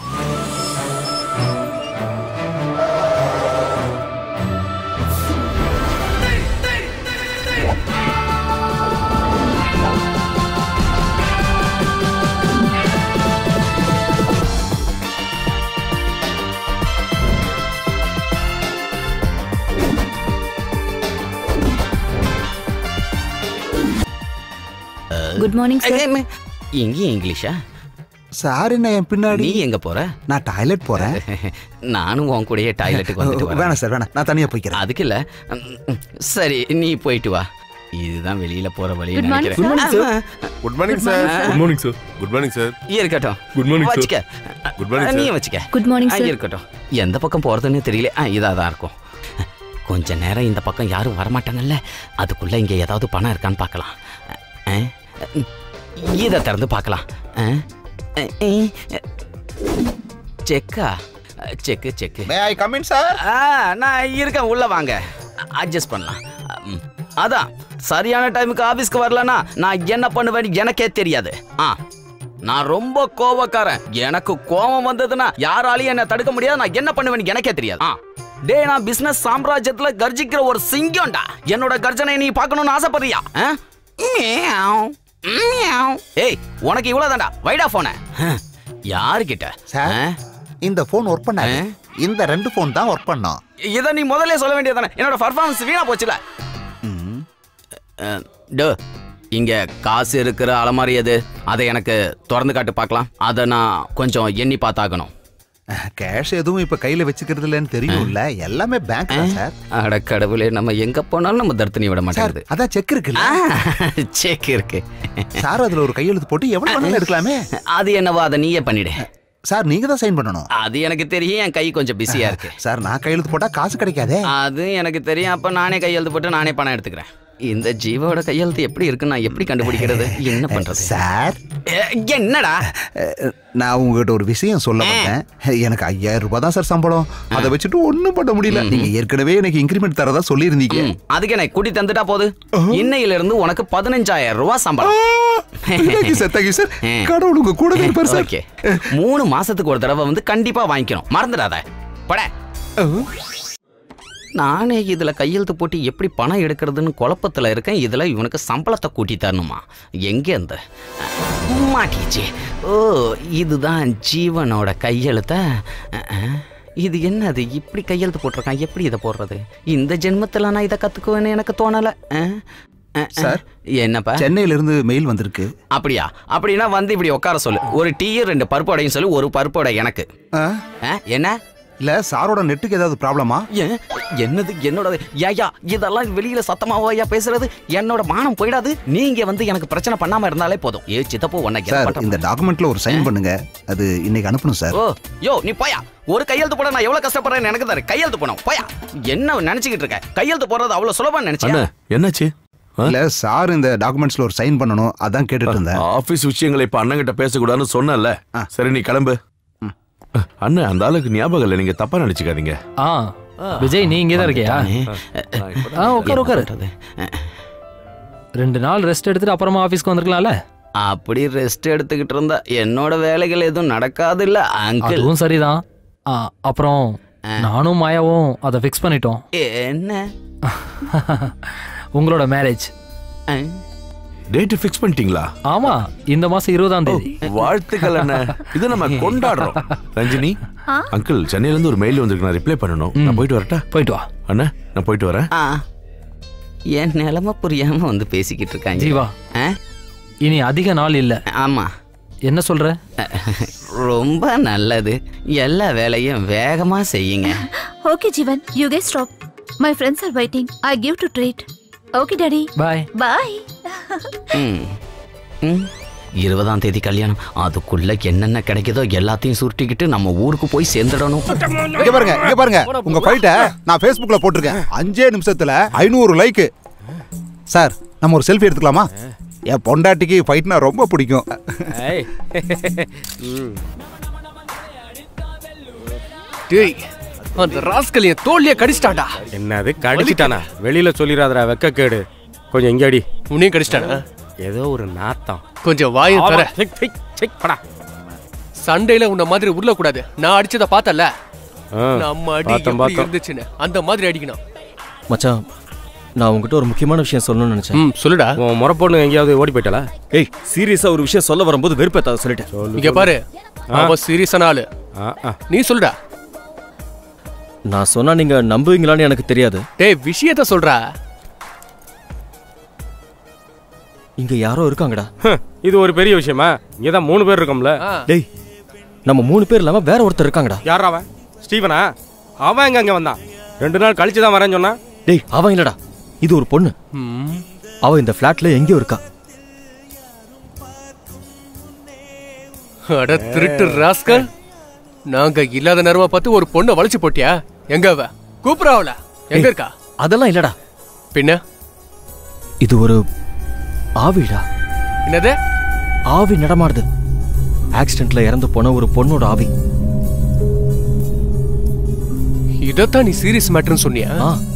good morning sir இங்கேயும் இங்கிலீஷா சார் என்ன என் பின்னாடி நீ எங்க போற நான் டாய்லெட் போறேன் நானும் உன் கூடயே டாய்லெட்டுக்கு வந்துட்டு வரேன் வேணாம் சார் வேணாம் நான் தனியா போய்க்கிறேன் அதுக்கு இல்ல ம், ம், சரி நீ போயிட்டு வா இதுதான் வெளியில போற வழி Good morning, நினைக்கிறேன் sir. ஆமா. Good morning sir Good morning sir good morning sir இருக்கட்டும் Good morning, sir. வச்சுக்க Good morning, நீ sir. வச்சுக்க Good morning, ஆ, sir. இருக்கட்டும் எந்த பக்கம் போறதுன்னு தெரியல ஆ இதா தான் இருக்கும் கொஞ்ச நேரம் இந்த பக்கம் யாரும் வரமாட்டாங்கல்ல அதுக்குள்ள இங்க ஏதாவது பணம் இருக்கான்னு பார்க்கலாம் ஆ, இதை திறந்து பார்க்கலாம் ஆ, ஆ, ஆ. செக்கா செக்கு செக்கு மே ஐ கம் இன் சார் ஆ நான் இருக்கேன் உள்ள வாங்க அட்ஜஸ்ட் பண்ணலாம் ம், அதான் சரியான டைமுக்கு ஆபீஸ்க்கு வரலனா நான் என்ன பண்ணுவேன்னு எனக்கே தெரியாது ஆ நான் ரொம்ப கோவக்காரன் எனக்கு கோவம் வந்ததுன்னா யாராலையும் என்ன தடுக்க முடியாது நான் என்ன பண்ணுவேன்னு எனக்கே தெரியாது ஆ டே நான் பிசினஸ் சாம்ராஜ்யத்துல கர்ஜிக்கிற ஒரு சிங்கம்டா என்னோட கர்ஜனை நீ பார்க்கணும்னு ஆசைப்படுறியா ஆ? Meow, meow. ஏய் உனக்கு இவ்வளவுதான்டா வைடா போன யாருக்கிட்ட சார் இந்த ஃபோன் ஒர்க் பண்ணாது இந்த ரெண்டு ஃபோன் தான் ஒர்க் பண்ணோம் இதை நீ முதல்ல சொல்ல வேண்டியதானே என்னோட பர்ஃபார்மன்ஸ் வீணா போச்சுல அஹ், டோ இங்க காசு இருக்கிற அலமாரி எது அதை எனக்கு திறந்து காட்டு பார்க்கலாம் அதை நான் கொஞ்சம் எண்ணி பார்த்தாகணும் கேஷ் எதுவும் இப்ப கையில வச்சுக்கிறது இல்லைன்னு தெரியும்ல எல்லாமே பேங்க் தான் சார் அட கடவுளே நம்ம எங்க போனாலும் நம்ம தர்த்தனி விட மாட்டேங்குது அதான் செக் இருக்குல்ல செக் இருக்கு சார் அதுல ஒரு கையெழுத்து போட்டு எவ்வளவு வேணாலும் எடுக்கலாமே அது என்னவோ அதை நீயே பண்ணிடு சார் நீங்க தான் சைன் பண்ணணும் அது எனக்கு தெரியும் என் கை கொஞ்சம் பிஸியா இருக்கு சார் நான் கையெழுத்து போட்டா காசு கிடைக்காதே அது எனக்கு தெரியும் அப்ப நானே கையெழுத்து போட்டு நானே பணம் எடுத்துக்கிறேன் இந்த ஜீவோட கையெழுத்து எப்படி இருக்கு நான் எப்படி கண்டுபிடிக்கிறது என்ன பண்றது சார் என்னடா நான் உங்ககிட்ட ஒரு விஷயம் சொல்ல வந்தேன் எனக்கு ஐயாயிரம் ரூபாய் தான் சார் சம்பளம் அதை வச்சுட்டு ஒண்ணும் பண்ண முடியல நீங்க ஏற்கனவே எனக்கு இன்கிரிமெண்ட் தரதா சொல்லியிருந்தீங்க அதுக்கு எனக்கு கூட்டி தந்துட்டா போது இன்னையில இருந்து உனக்கு பதினஞ்சாயிரம் ரூபாய் சம்பளம் Thank you sir, thank you sir. கடவுள் உங்க கூட இருப்பார் சார் ஓகே மூணு மாசத்துக்கு ஒரு தடவை வந்து கண்டிப்பா வாங்கிக்கணும் மறந்துடாத பட நானே இதுல கையெழுத்து போட்டு எப்படி பணம் எடுக்கிறதுன்னு குழப்பத்துல இருக்கேன் இதுல இவனுக்கு சம்பளத்தை கூட்டி தரணுமா எங்க இந்த மாட்டிச்சு ஓ இதுதான் ஜீவனோட கையெழுத்த அஹ், இது என்னது இப்படி கையெழுத்து போட்டிருக்கான் எப்படி இதை போடுறது இந்த ஜென்மத்துல நான் இதை கத்துக்குவேன்னு எனக்கு தோணல அஹ், அஹ், சார் என்னப்பா சென்னையில இருந்து மெயில் வந்திருக்கு அப்படியா அப்படின்னா வந்து இப்படி உட்கார சொல்லு ஒரு டீயும் ரெண்டு பருப்பு வடையும் சொல்லு ஒரு பருப்பு வடை எனக்கு ஆ? ஆ, என்ன இல்ல சாரோட நெட்டுக்கு ஏதாவது ப்ராப்ளமா ஏன்? என்னது என்னோட ஏயா இதெல்லாம் வெளியில சத்தமாவையா பேசுறது என்னோட மானம் போயிடாது நீங்க வந்து எனக்கு பிரச்சனை பண்ணாம இருந்தாலே போதும் ஏ சித்தப்போ உன்னை get சார் பண்றேன். இந்த டாக்குமெண்ட்ல ஒரு சைன் பண்ணுங்க அது இன்னைக்கு அனுப்பணும் சார் ஓ யோ நீ போயா ஒரு கையெழுத்து போட நான் எவ்வளவு கஷ்டப்படுறேன்னு எனக்கு தர கையெழுத்து போனோம் போயா என்ன நினைச்சுக்கிட்டு இருக்க கையெழுத்து போடுறது அவ்வளவு சுலபம் நினைச்சேன் என்னாச்சு இல்ல சார் இந்த டாக்குமெண்ட்ஸ்ல ஒரு சைன் பண்ணணும் அதான் கேட்டுட்டு இருந்தேன் ஆபீஸ் விஷயங்களை இப்ப அண்ணன் கிட்ட பேசக்கூடாதுன்னு சொன்னல சரி நீ கிளம்பு அண்ணன் அந்த ஆளுக்கு ஞாபகம் இல்லை நீங்க தப்பா நினைச்சுக்காதீங்க ஆ விஜய் நீ இங்கே தான் இருக்கியா ஆ உட்காரு உட்காரு ரெண்டு நாள் ரெஸ்ட் எடுத்துட்டு அப்புறமா ஆஃபீஸ்க்கு வந்திருக்கலாம்ல அப்படி ரெஸ்ட் எடுத்துக்கிட்டு இருந்தா என்னோட வேலைகள் எதுவும் நடக்காது இல்ல அங்கிள் அதுவும் சரிதான் ஆ, அப்புறம் நானும் மாயாவும் அதை ஃபிக்ஸ் பண்ணிட்டோம் என்ன உங்களோட மேரேஜ் டேட் ஃபிக்ஸ் பண்ணிட்டீங்களா ஆமா இந்த மாசம் இருபதாம் தேதி வாழ்த்துக்கள் அண்ணன் இது நம்ம கொண்டாடுறோம் ரஞ்சினி அங்கிள் சென்னையில இருந்து ஒரு மெயில் வந்திருக்கு நான் ரிப்ளை பண்ணணும் நான் போயிட்டு வரட்டா போயிட்டு வா அண்ணா நான் போயிட்டு வரேன் ஆ என் நிலைமை புரியாம வந்து பேசிக்கிட்டு இருக்காங்க ஜீவா இனி அதிக நாள் இல்ல ஆமா என்ன சொல்ற ரொம்ப நல்லது எல்லா வேலையும் வேகமா செய்யுங்க okay Jeevan you get stop my friends are waiting I give to treat okay daddy bye bye ம். ம். இருபதாம் தேதி கல்யாணம் அதுக்குள்ள என்னென்ன கிடைக்குதோ எல்லாத்தையும் சுருட்டிக்கிட்டு நம்ம ஊருக்கு போய் சேர்ந்துடணும் இங்க பாருங்க இங்க பாருங்க உங்க ஃபைட்ட நான் Facebookல போட்டிருக்கேன் அஞ்சே நிமிஷத்துல ஐநூறு லைக் சார் நம்ம ஒரு செல்ஃபி எடுத்துக்கலாமா என் பொண்டாட்டிக்கு ஃபைட்னா ரொம்ப பிடிக்கும் டேய் அந்த ராஸ்கல் என் தோல்லையே கடிச்சிட்டாடா என்னது கடிச்சிட்டானா வெளியில சொல்லிடாதடா வெக்கக்கேடு கொஞ்சம் எங்க அடி உன்னையும் கடிச்சிட்டானா ஏதோ ஒரு நாத்தம் கொஞ்சம் வாயை ஆமா. தர சிக், சிக், சிக், படா. சண்டையில உன்ன மாதிரி உருள கூடாது நான் அடிச்சத பார்த்தல ஆ, நம்ம அடி பார்த்தேன், எப்படி பார்த்தேன். இருந்துச்சுன்னு அந்த மாதிரி அடிக்கணும் மச்சான் நான் உங்ககிட்ட ஒரு முக்கியமான விஷயம் சொல்லணும்னு நினைச்சேன் ம் சொல்லுடா உன் முறை பொண்ணு எங்கேயாவது ஓடி போயிட்டாளா ஏய் சீரியஸா ஒரு விஷயம் சொல்ல வரும்போது வெறுப்பேத்தாத சொல்லிட்டேன் இங்க பாரு அவ சீரியஸான ஆளு நீ சொல்லுடா நான் சொன்னா நீங்க நம்புவீங்களான்னு எனக்கு தெரியாது டேய் விஷயத்த சொல்றா இங்க யாரோ இருக்காங்கடா இது ஒரு பெரிய விஷயமா இங்க தான் மூணு பேர் இருக்கோம்ல டேய் நம்ம மூணு பேர் இல்லாம வேற ஒருத்தர் இருக்காங்கடா யார் அவன் ஸ்டீவனா அவன் எங்க அங்க வந்தான் ரெண்டு நாள் கழிச்சு தான் வரேன்னு சொன்னா டேய் அவன் இல்லடா இது ஒரு பொண்ணு அவ இந்த ஃபிளாட்ல எங்கேயோ இருக்கா அட திருட்டு ராஸ்கல் நாங்க இல்லாத நேரமா பார்த்து ஒரு பொண்ணை வளைச்சு போட்டியா எங்க அவ கூப்பிடா அவள எங்க ஏய், இருக்கா அதெல்லாம் இல்லடா பின்ன இது ஒரு ஆவிடா என்னது ஆவி நடமாடுது ஆக்சிடென்ட்ல இறந்து போன ஒரு பொண்ணோட ஆவி இதத்தான் நீ சீரியஸ் மேட்டர்னு சொன்னியா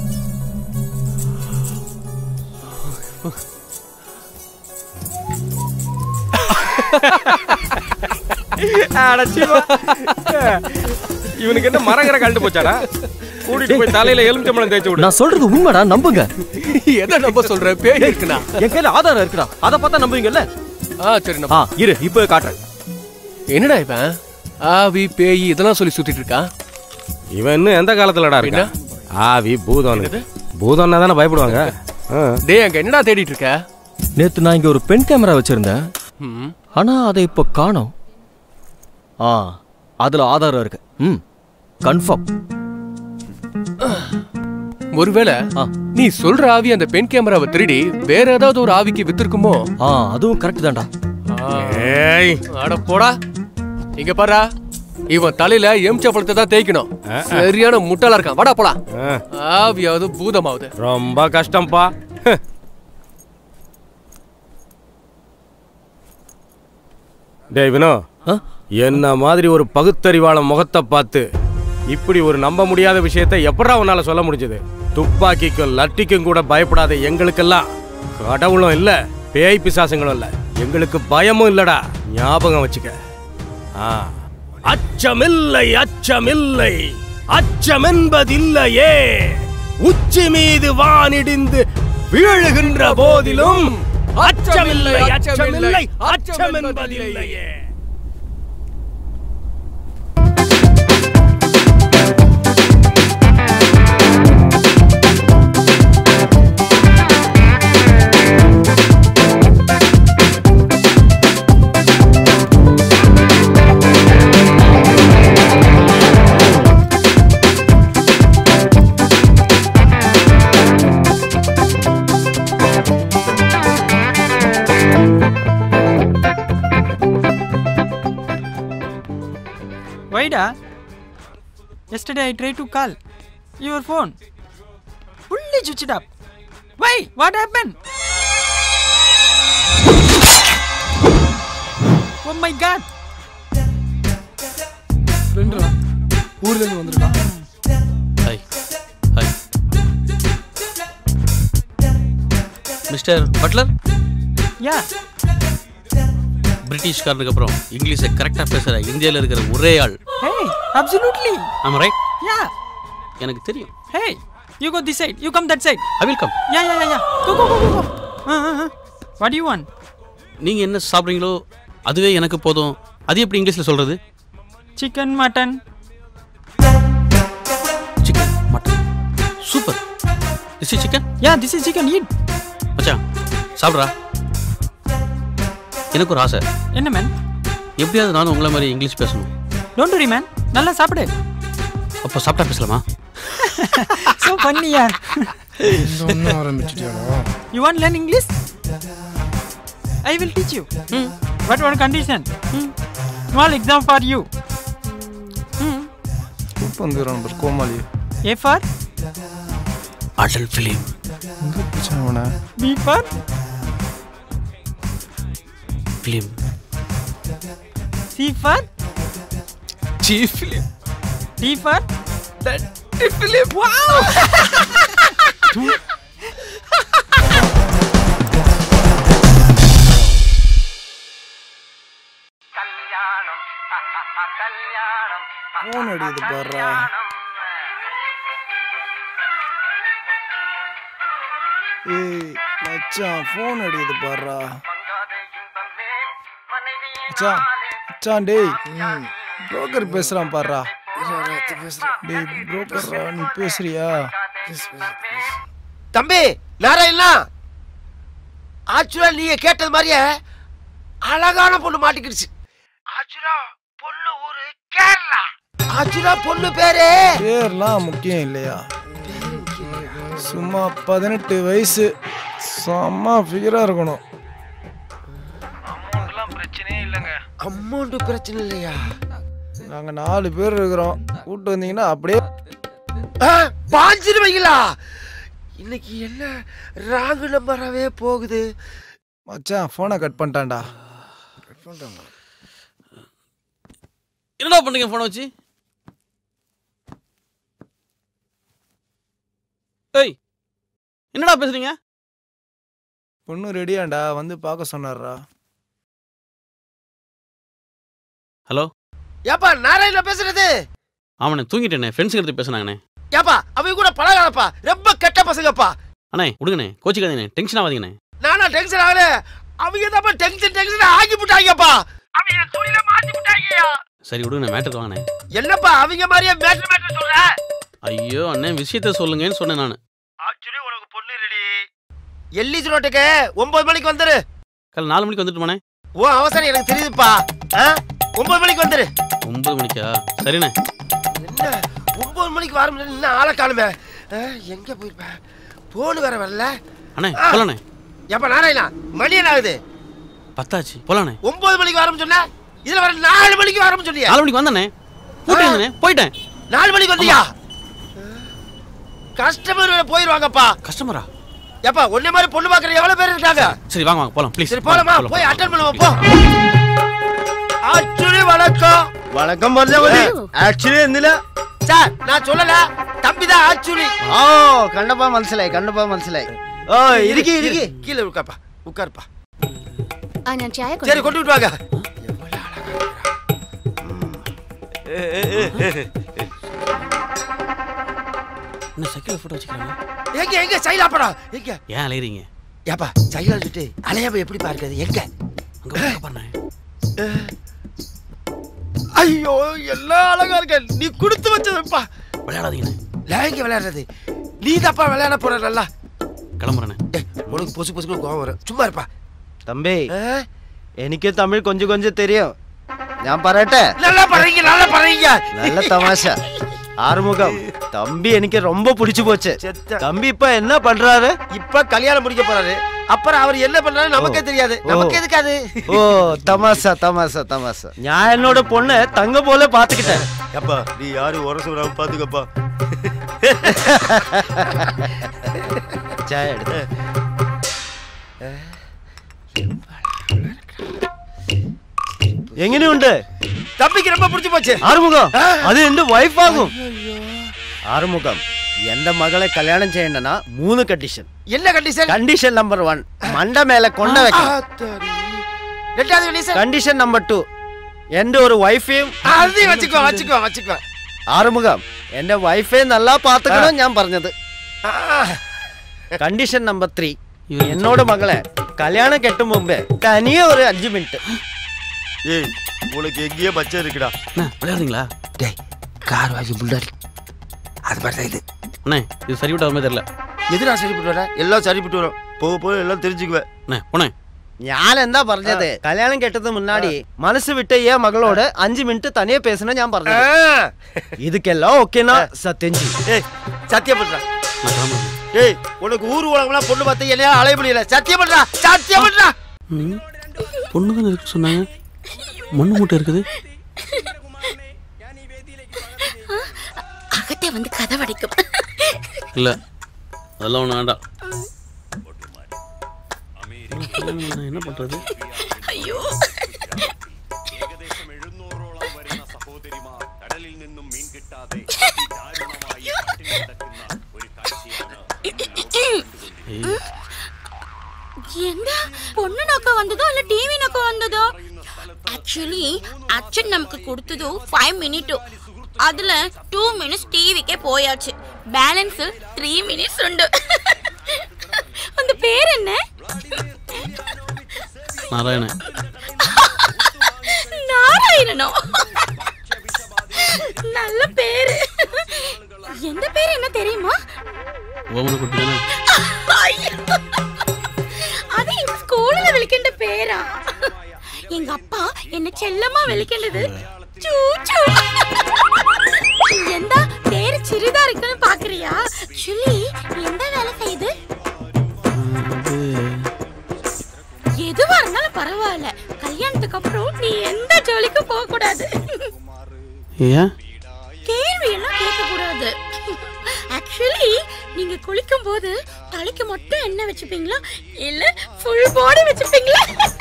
அட சிவா. இவனுக்கு என்ன மரங்கர கண்டு போச்சாடா கூட்டிட்டு போய் தலையில எலுமிச்சம்பழம் தேய்ச்சு விடு நான் சொல்றது உண்மைடா நம்புங்க எதை நம்ப சொல்ற பேய் இருக்குண்ணா என் கையில ஆதாரம் இருக்குடா அத பார்த்தா நம்புவீங்கல்ல ஆ சரி ஆ நம்ம இரு இப்போ காட்டுறேன் என்னடா இவன் ஆவி பேய் இதெல்லாம் சொல்லி சுத்திட்டு இருக்கான் இவன் இன்னும் எந்த காலத்துலடா இருக்கான் ஆவி பூதம் பூதம்னா தானே பயப்படுவாங்க டேய் அங்க என்னடா தேடிட்டு இருக்க நேத்து நான் இங்க ஒரு பென் கேமரா வச்சிருந்தேன் ம். ஆனா அதை இப்போ காணோம் ஆ அதுல ஆதாரம் இருக்கு ம் கன்ஃபார்ம் ஒருவேளை நீ சொல்ற ஆவி அந்த பென் கேமராவை திருடி வேற ஏதாவது ஒரு ஆவிக்கு வித்திருக்குமோ ஆ அதுவும் கரெக்ட் தான்டா ஏய் அட போடா இங்க பாரா இவன் தலையில எம்ச பழத்தை தான் தேய்க்கணும் சரியான முட்டாளா இருக்கான் வாடா போலாம் ஆவியாவது பூதமாவது ரொம்ப கஷ்டம்ப்பா டேய் வினோ என்ன மாதிரி ஒரு பகுத்தறிவாள முகத்தை பார்த்து இப்படி ஒரு நம்ப முடியாத விஷயத்தை எப்படா உன்னால சொல்ல முடிஞ்சது துப்பாக்கிக்கும் லட்டிக்கும் கூட பயப்படாத எங்களுக்கெல்லாம் கடவுளும் இல்ல பேய் பிசாசுங்களும் இல்ல எங்களுக்கு பயமும் இல்லடா ஞாபகம் வச்சுக்க ஆ. அச்சமில்லை அச்சமில்லை அச்சமென்பதில்லையே உச்சி மீது வானிடிந்து வீழுகின்ற போதிலும் அச்சமில்லை அச்சமில்லை அச்சமென்பதில்லையே Vaida, yesterday I tried to call your phone. Fully switched up. Why? What happened? Oh my god! ஃப்ரெண்டுடா ஊர்ல இருந்து வந்திருக்கான் hi hi mister Butler Yeah. பிரிட்டிஷ்காரனுக்கு அப்புறம் இங்கிலீஷை கரெக்டாக பேசுகிற இந்தியாவில் இருக்கிற ஒரே ஆள் Hey, absolutely. ஆமாம் ரைட் Yeah. எனக்கு தெரியும் Hey, you go this side. You come that side. I will come Yeah, yeah, yeah, yeah. Go, go, go, go, go. Uh, uh, uh. What do you want? நீங்கள் என்ன சாப்பிட்றீங்களோ அதுவே எனக்கு போதும் அது எப்படி இங்கிலீஷில் சொல்கிறது Chicken, mutton. Chicken mutton super this is chicken Yeah, this is chicken. Eat. மச்சான் சாப்பிட்றா எனக்கு ஒரு ஆசை என்ன மேன் எப்படியாவது நானும் உங்களை மாதிரி இங்கிலீஷ் பேசணும் டோன்ட் வரி மேன் நல்லா சாப்பிடு அப்போ சாப்பிட்டா பேசலாமா so funny யார் ஒன்றும் ஆரம்பிச்சிட்டியாடா you want learn english i will teach you but one condition small exam for you கூப்பிட்டு வந்துடுறான் பாரு, கோமாளி a for அடல் ஃபிலிம் எங்க பிடிச்சான் அவனை b for film c for cheap film d for டட்டி ஃபிலிம் wow ஃபோன் அடிக்குது பாருடா ஏய் மச்சான் ஃபோன் அடிக்குது பாருடா மச்சான் மச்சான் டேய் புரோக்கர் பேசுறான் பாருடா டேய் புரோக்கர்ரா நீ பேசுறியா தம்பி நாராயணா ஆக்சுவலா நீங்க கேட்டது மாதிரியே அழகான பொண்ணு மாட்டிக்கிடுச்சு ஆக்சுவலா பொண்ணு ஊரு கேரளா ஆக்சுவலா பொண்ணு பேரு பேர்லாம் முக்கியம் இல்லையா சும்மா பதினெட்டு வயசு செம்ம ஃபிகரா இருக்கணும் அமௌண்ட் பிரச்சனை இல்லையா நாங்க நாலு பேர் இருக்கிறோம் கூட்டு வந்தீங்கன்னா அப்படியே பாஞ்சிருவீங்களா இன்னைக்கு என்ன ராகு நம்பராகவே போகுது மச்சான் ஃபோனை கட் பண்ணிட்டான்டா என்னடா பண்ணுங்க ஃபோனை வச்சு ஏய் என்னடா பேசுறீங்க பொண்ணு ரெடியாண்டா வந்து பார்க்க சொன்னார்ரா ஹலோ ஏப்பா நாராயண பேசுறது ஆமாண்ணே தூங்கிட்டேனே ஃப்ரெண்ட்ஸுக்கு எடுத்து பேசுனாங்கண்ணே ஏப்பா அவங்க கூட பழகாதப்பா ரொம்ப கெட்ட பசங்கப்பா அண்ணே விடுங்கண்ணே கோச்சிக்காதீங்கண்ணே டென்ஷன் ஆகாதீங்கண்ணே நானா டென்ஷன் ஆகல அவங்க தான் டென்ஷன் டென்ஷன் ஆகி விட்டாங்கப்பா அவங்க தொழில மாத்தி விட்டாங்கயா சரி விடுங்கண்ணே மேட்டருக்கு வாங்கண்ணே என்னப்பா அவங்க மாதிரியே மேட்டர் மேட்டர் சொல்ற ஐயோ அண்ணே விஷயத்த சொல்லுங்கன்னு சொன்னேன் நான் ஆக்சுவலி உனக்கு பொண்ணு ரெடி எல்லிஸ் ரோட்டுக்கு ஒன்பது மணிக்கு வந்துரு காலை நாலு மணிக்கு வந்துட்டு போனேன் ஓ அவசரம் எனக்கு தெரியுதுப்பா ஆ? ஒன்பது மணிக்கு வந்துரு ஒன்பது மணிக்கா சரிண்ணே என்ன ஒன்பது மணிக்கு வர முடியல இன்னும் ஆளை காணுமே ஆ, எங்க போயிருப்பேன் போன் வேற வரல அண்ணே ஆ. போலாண்ணே எப்ப நாராயணா மணி என்ன ஆகுது பத்தாச்சு போலாண்ணே ஒன்பது மணிக்கு வரோம்னு சொன்ன இதுல வர நாலு மணிக்கு வரோம்னு சொன்னியா நாலு மணிக்கு வந்தானே கூட்டி வந்தனே போயிட்டேன் நாலு மணிக்கு வந்தியா கஸ்டமர் போயிருவாங்கப்பா கஸ்டமரா ஏப்பா உன்னை மாதிரி பொண்ணு பாக்குற எவ்வளவு பேர் இருக்காங்க சரி வாங்க வாங்க போலாம் ப்ளீஸ் சரி போலாமா போய் அட்டன் பண்ணுவோம் போ ஆக்சுவலி வணக்கம் வணக்கம் பரதவதி ஆக்சுவலி എന്തില്ല சார் நான் சொல்லல தம்பி தான் ஆக்சுவலி ഓ കണ്ടപ്പോ മനസ്സിലായി കണ്ടപ്പോ മനസ്സിലായി ഓ ഇരിക്കി ഇരിക്കി கீழே உட்கார்ப்பா உட்காருப்பா ஆ நான் சாய சரி கொண்டு விட்டு வாங்க என்ன சைக்கிள் போட்டோ வச்சுக்கிறாங்க எங்க எங்க சைலா படம் எங்க ஏன் அலையறீங்க ஏப்பா சைலா வச்சுட்டு அலையாம எப்படி பார்க்கறது எங்க அங்க பண்ணேன் ஐயோ எல்லாம் அழகா இருக்க நீ கொடுத்து வச்சதுப்பா விளையாடாதீங்கண்ணே லேங்க விளையாடுறது நீ தப்பா விளையாட போற நல்லா கிளம்புறேண்ணே உனக்கு பொசு பொசுக்கு கோவம் வரும் சும்மா இருப்பா തമ്പി എനിക്ക് തമിഴ് കൊഞ്ചു കൊഞ്ചു തെരിയും ഞാൻ പറയട്ടെ நல்லா பண்றீங்க நல்லா பண்றீங்க நல்ல தமாஷா ஆறுமுகம் தம்பி எனக்கு ரொம்ப பிடிச்சு போச்சு தம்பி இப்ப என்ன பண்றாரு இப்ப கல்யாணம் முடிக்க போறாரு அப்புறம் அவர் என்ன பண்றாரு நமக்கே தெரியாது ஓ. நமக்கு எதுக்கு அது ஓ தமாஷா தமாஷா தமாஷா நான் என்னோட பொண்ணை தங்க போல பாத்துக்கிட்டேன் அப்பா நீ யாரும் உரசு விடாம பாத்துக்கப்பா சாய எடுத்து എങ്ങനെയുണ്ട് தம்பிக்கு ரொம்ப பிடிச்சு போச்சு ആറുമുഖം അത് എന്റെ വൈഫ് ആകും ആറുമുഖം എന്റെ മകളെ കല്യാണം ചെയ്യണ്ടെന്നാ മൂന്ന് കണ്ടീഷൻ என்ன கண்டிஷன் കണ്ടീഷൻ നമ്പർ വൺ മണ്ട മേലെ കൊണ്ട വെക്കണം ரெண்டாவது கண்டிஷன் കണ്ടീഷൻ നമ്പർ ടു എന്റെ ഒരു വൈഫെയും அதையும் வச்சுக்கோ வச்சுக்கோ வச்சுக்கோ ആറുമുഖം എന്റെ വൈഫെ நல்லா പാത്തുക്കണം ഞാൻ പറഞ്ഞത് കണ്ടീഷൻ നമ്പർ ത്രീ എന്നോട് മകളെ കല്യാണം കെട്ടും മുമ്പേ തനിയെ ഒരു അഞ്ചു മിനിറ്റ് ஏய் உனக்கு எங்கேயோ பச்சை இருக்குடா அண்ணா விளையாடுறீங்களா டேய் கார் வாங்கி முன்னாடி அது மாதிரி தான் இது அண்ணே இது சரி விட்டு மாதிரி தெரியல எதுடா சரிப்பட்டு வர எல்லாம் சரிப்பட்டு வரும் போக போக எல்லாம் தெரிஞ்சுக்குவேன் அண்ணே போனேன் ഞാൻ എന്താ പറഞ്ഞത് കല്യാണം കെട്ടത് മുന്നാടി മനസ്സ് വിട്ട് ഈ മകളോട് അഞ്ചു മിനിറ്റ് തനിയെ പേസണ ഞാൻ പറഞ്ഞത് ഇതൊക്കെല്ലാം ഓക്കേனா സത്യം ചെയ്യും ஏய் சத்தியம் பண்றா நான் கிளம்புறேன் ஏய் உனக்கு ஊர் உலகம்லாம் பொண்ணு பார்த்து என்னையா அலைய முடியல சத்தியம் பண்றா சத்தியம் பண்றா ம், பொண்ணு தானே இருக்கு சொன்னாங்க மண்ணு மூட்டை இருக்குது அகத்தே வந்து கதவடைக்கும் இல்ல அதெல்லாம் ஒண்ணு வேண்டாம் நான் என்ன பண்றது ஐயோ എന്താ പൊണ്ണു നോക്ക വന്നതോ അല്ല ടി വി നോക്ക വന്നതോ ആക്ച്വലി അച്ഛൻ നമുക്ക് കൊടുത്തത് ഫൈവ് മിനിറ്റ് അതിൽ ടു മിനിറ്റ്സ് ടിവിക്ക് പോയാச்சு ബാലൻസ് ത്രീ മിനിറ്റ്സ് ഉണ്ട് அந்த பேர் என்ன நாராயணன் நாராயணனோ நல்ல பேரு எந்த பேர் என்ன தெரியுமா ஓமன குட்டி தானே ஐயோ! அது எங்க ஸ்கூல்ல விളിക്കേണ്ട பேரா எங்க அப்பா என்ன செல்லமா விളിക്കേണ്ടது சூச்சு എന്താ പേര് ചിരിതാ இருக்குன்னு பாக்குறியா சுலி எந்த வேலை செய்யுது எதுவா இருந்தாலும் பரவாயில்ல கல்யாணத்துக்கு அப்புறம் நீ எந்த ஜோலிக்கும் போக கூடாது ஏன் கேள்வி எல்லாம் கேட்க கூடாது ஆக்சுவலி நீங்க குளிக்கும் போது தலைக்கு மட்டும் எண்ணெய் வச்சுப்பீங்களா இல்ல ஃபுல் பாடி வச்சுப்பீங்களா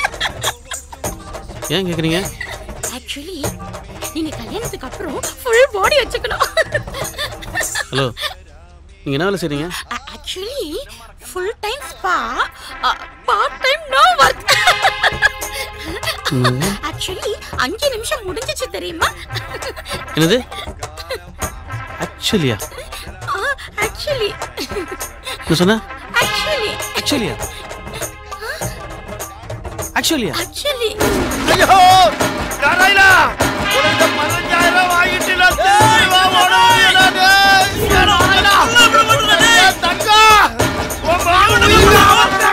ஏன் கேக்குறீங்க ஆக்சுவலி நீங்க கல்யாணத்துக்கு அப்புறம் ஃபுல் பாடி வச்சுக்கணும் ஹலோ நீங்க என்ன வேலை செய்றீங்க actually full time spa part time no work actually அஞ்சு நிமிஷம் முடிஞ்சிச்சு தெரியுமா என்னது ஆக்சுவலியா ஆக்சுவலி என்ன சொன்ன ஆக்சுவலி ஆக்சுவலியா ஆக்சுவலியா ஆக்சுவலி ஐயோ நாராயணா உனக்கு பதினஞ்சாயிரம் ரூபாய் வாங்கிட்டு நான் திரும்பி வா, உடனே நானு. ஏ நாராயணா, ஏ தங்கம், உன் மகனுக்கு அவன்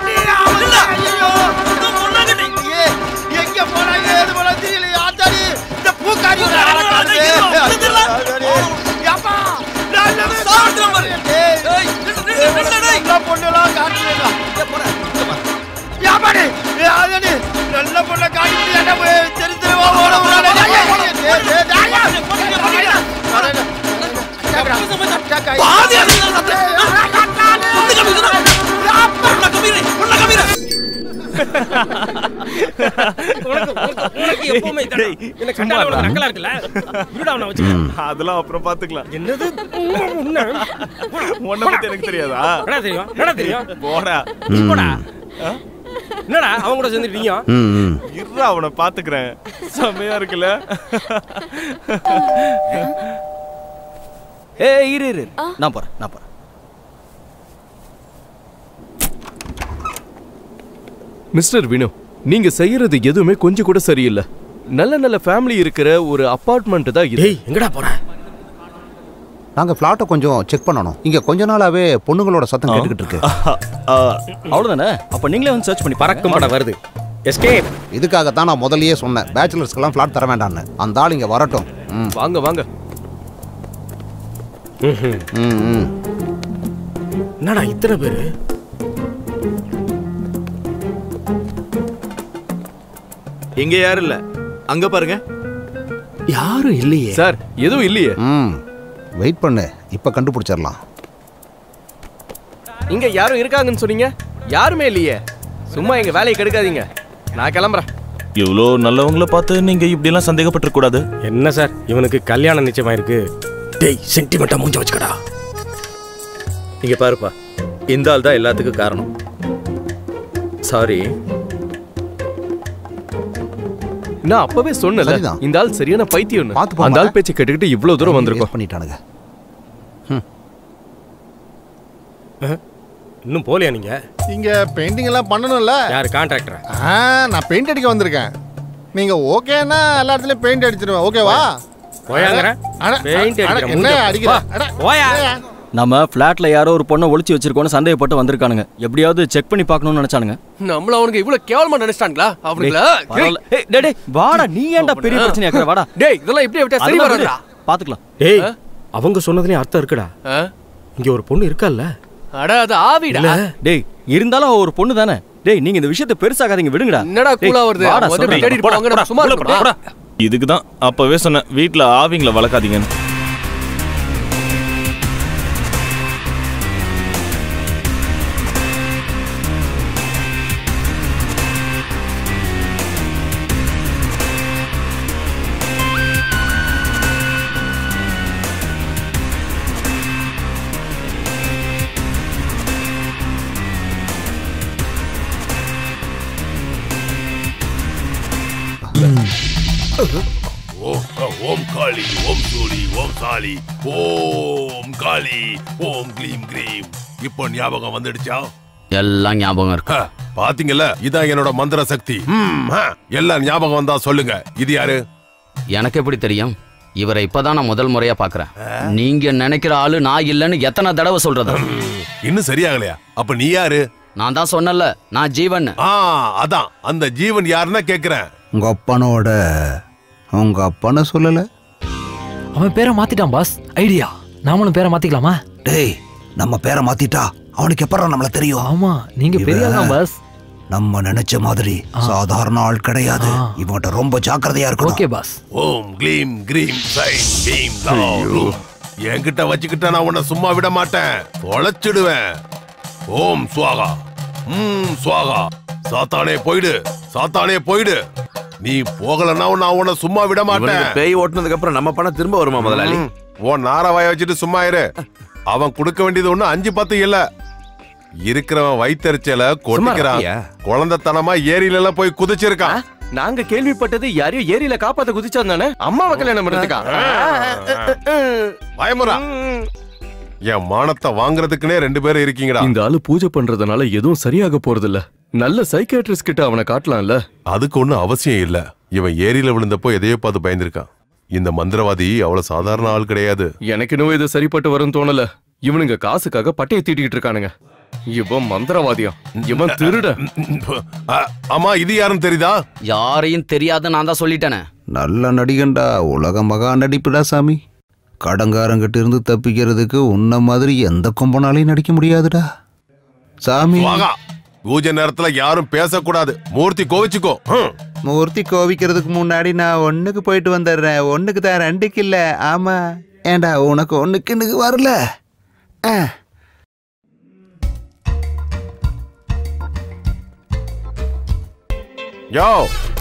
பாதி அதுதான் சத்தம். ஒண்ணு கம்மி இதுனா. ஒண்ணா கம்மி இரு, ஒண்ணா கம்மி இரு. எப்பவுமே இதானா? என்ன கண்டாலும் உனக்கு நக்கலா இருக்குல்ல? இருடா, அவனை வச்சுக்கிறேன். அதெல்லாம் அப்புறம் பாத்துக்கலாம் என்னது உன்னை பத்தி எனக்கு தெரியாதா என்னடா தெரியும் என்னடா தெரியும் போடா நீ போடா என்னடா அவன் கூட சேர்ந்துட்டீங்க இருடா அவனை பாத்துக்கிறேன் செமையா இருக்குல்ல ஏய் இரு இரு இரு. நான் போறேன் நான் போறேன் மிஸ்டர் வினு நீங்க செய்யறது எதுவுமே கொஞ்சம் கூட சரியில்லை நல்ல நல்ல ஃபேமிலி இருக்கிற ஒரு அபார்ட்மெண்ட் தான் இது எங்கடா போற நாங்க பிளாட்டை கொஞ்சம் செக் பண்ணணும் இங்க கொஞ்ச நாளாவே பொண்ணுங்களோட சத்தம் கேட்டுக்கிட்டு இருக்கு அவ்வளவுதானே அப்ப நீங்களே வந்து சர்ச் பண்ணி பறக்கும் படம் வருது எஸ்கேப் இதுக்காகத்தான் நான் முதல்லயே சொன்னேன் பேச்சுலர்ஸ்க்கெல்லாம் ஃபிளாட் தர வேண்டாம்னு அந்த ஆள் இங்க வரட்டும் ம். வாங்க வாங்க ம், ம். என்னடா இத்தனை பேரு இங்க யாரும் இல்ல அங்க பாருங்க யாரும் இல்லையே சார் எதுவும் இல்லையே ம் வெயிட் பண்ணு இப்ப கண்டுபிடிச்சிடலாம் இங்க யாரும் இருக்காங்கன்னு சொன்னீங்க யாருமே இல்லையே சும்மா எங்க வேலையை கெடுக்காதீங்க நான் கிளம்புறேன் இவ்வளோ நல்லவங்கள பார்த்து நீங்க இப்படிலாம் சந்தேகப்பட்டு கூடாது என்ன சார் இவனுக்கு கல்யாணம் நிச்சயமா இருக்கு டேய் சென்டிமெண்டா மூஞ்ச வச்சுக்கடா இங்க பாருப்பா இந்த ஆள் தான் எல்லாத்துக்கும் காரணம் சாரி நான் அப்பவே சொன்னல சரிதான். இந்த ஆள் சரியான பைத்தியம் பார்த்து போம்மா. அந்த ஆள் பேச்சை கேட்டுக்கிட்டு இவ்வளவு தூரம் வந்திருக்கோம் பண்ணிட்டானுங்க இன்னும் போலியா நீங்க இங்க பெயிண்டிங் எல்லாம் பண்ணணும்ல யார் கான்ட்ராக்டர் ஆ நான் பெயிண்ட் அடிக்க வந்திருக்கேன் நீங்க ஓகேன்னா எல்லா இடத்துலயும் பெயிண்ட் அடிச்சிருவேன் ஓகேவா போயாங்கற அட, பெயிண்ட் அட, அடிக்கிற என்ன மூஞ்ச அடிக்கிற பா. அட, போயா நம்ம ஃப்ளாட்ல யாரோ ஒரு பொண்ணை ஒளிச்சு வச்சிருக்கோன்னு சந்தேகப்பட்டு வந்திருக்கானுங்க எப்படியாவது செக் பண்ணி பார்க்கணும்னு நினைச்சானுங்க நம்மள அவனுக்கு இவ்வளவு கேவலமா நினைச்சிட்டாங்களா அவனுங்களா டேய், பரவாயில்ல. ஏய், டேய், டேய், வாடா நீ ஏன்டா பெரிய பிரச்சனை ஆக்குற வாடா டேய் இதெல்லாம் இப்படியே விட்டா சரி அதெல்லாம் வராதுடா விடு. பாத்துக்கலாம் டேய் அவங்க சொன்னதுலயும் அர்த்தம் இருக்குடா இங்க ஒரு பொண்ணு இருக்கால்ல அட அது ஆவிடா இல்ல டேய் இருந்தாலும் அவ ஒரு பொண்ணு தானே டேய் நீங்க இந்த விஷயத்தை பெருசாக்காதீங்க விடுங்கடா என்னடா டேய், கூலா வருது வாடா, முதல்ல சொல்றேன். தேடிட்டு போங்க நம்ம சும்மா இருக்கோம் இதுக்கு தான் அப்பவே சொன்னேன் வீட்ல ஆவிங்கள வளர்க்காதீங்கன்னு ஓம் ஓம் காளி ஓம் சூரி ஓம் சாலி ஓம் காளி ஓம் க்ளீம் க்ரீம் இப்போ ஞாபகம் வந்துடுச்சா எல்லாம் ஞாபகம் இருக்கு ஹ, பாத்தீங்கல்ல இதான் என்னோட மந்திர சக்தி ம், ஹ, எல்லாம் ஞாபகம் வந்தா சொல்லுங்க இது யாரு எனக்கு எப்படி தெரியும் இவரை இப்பதான் நான் முதல் முறையா பாக்குறேன் நீங்க நினைக்கிற ஆளு நான் இல்லைன்னு எத்தனை தடவை சொல்றது இன்னும் சரியாகலையா அப்ப நீ யாரு நான் தான் சொன்னல நான் ஜீவன் ஆ அதான் அந்த ஜீவன் யாருன்னா கேக்குறேன் உங்க அப்பனோட உங்க அப்பனை சொல்லல அவன் பேரை மாத்திட்டான் பாஸ் ஐடியா நாமளும் பேரை மாத்திக்கலாமா டேய் நம்ம பேரை மாத்திட்டா அவனுக்கு எப்பறம் நம்மள தெரியும் ஆமா நீங்க பெரிய ஆள் தான் பாஸ் நம்ம நினைச்ச மாதிரி சாதாரண ஆள் கிடையாது இவன்கிட்ட ரொம்ப ஜாக்கிரதையா இருக்கணும் ஓகே பாஸ் ஓம் க்ளீம் க்ரீம் சைன் பீம் லவ் ரூம் என்கிட்ட வச்சுக்கிட்ட நான் உன்னை சும்மா விட மாட்டேன் தொலைச்சிடுவேன் ஓம் சுவாகா ம் சுவாகா சாத்தானே போயிடு சாத்தானே போயிடு நீ போகலன்னா நான் உன்னை சும்மா விட மாட்டேன் இவனுக்கு பேய் ஓட்டுனதுக்கு அப்புறம் நம்ம பணம் திரும்ப வருமா முதலாளி ம், உன் நாரவாய வச்சுட்டு சும்மா இரு அவன் கொடுக்க வேண்டியது ஒண்ணு அஞ்சு பத்து இல்ல இருக்கிறவன் வயித்தறிச்சல கொட்டிக்கிறான் இருக்கியா? குழந்தைத்தனமா ஏரியில எல்லாம் போய் குதிச்சிருக்கான் நாங்க கேள்விப்பட்டது யாரையோ ஏரியில காப்பாத்த குதிச்சா தானே அம்மாவை கல்யாணம் பண்றதுக்கா பயமுறா என் மானத்தை வாங்குறதுக்குனே ரெண்டு பேரும் இருக்கீங்கடா இந்த ஆளு பூஜை பண்றதுனால எதுவும் சரியாக போறதில்ல நல்ல சைக்கியாட்ரிஸ்ட் கிட்ட அவனை காட்டலாம்ல அதுக்கு ஒண்ணும் அவசியம் இல்ல இவன் ஏரியில விழுந்தப்போ எதையோ பார்த்து பயந்துருக்கான் இந்த மந்திரவாதி அவ்வளவு சாதாரண ஆள் கிடையாது எனக்கு இன்னும் இது சரிப்பட்டு வரும்னு தோணல இவனுங்க காசுக்காக பட்டையை தீட்டிக்கிட்டு இருக்கானுங்க இவன் மந்திரவாதியா இவன் திருட ஆமா இது யாருன்னு தெரியுதா யாரையும் தெரியாத நான் தான் சொல்லிட்டேனே நல்ல நடிகன்டா உலக மகா நடிப்புடா சாமி கடங்காரங்கிட்ட இருந்து தப்பிக்கிறதுக்கு உன்ன மாதிரி எந்த கொம்பனாலையும் நடிக்க முடியாதுடா சாமி வாகா பூஜை நேரத்துல யாரும் பேசக்கூடாது மூர்த்தி கோவிச்சுக்கோ ஹம். மூர்த்தி கோவிக்கிறதுக்கு முன்னாடி நான் ஒண்ணுக்கு போயிட்டு வந்துடுறேன் ஒண்ணுக்கு தான் ரெண்டுக்கு இல்ல ஆமா ஏண்டா உனக்கு ஒண்ணுக்கு இன்னைக்கு வரல ஆ. யோ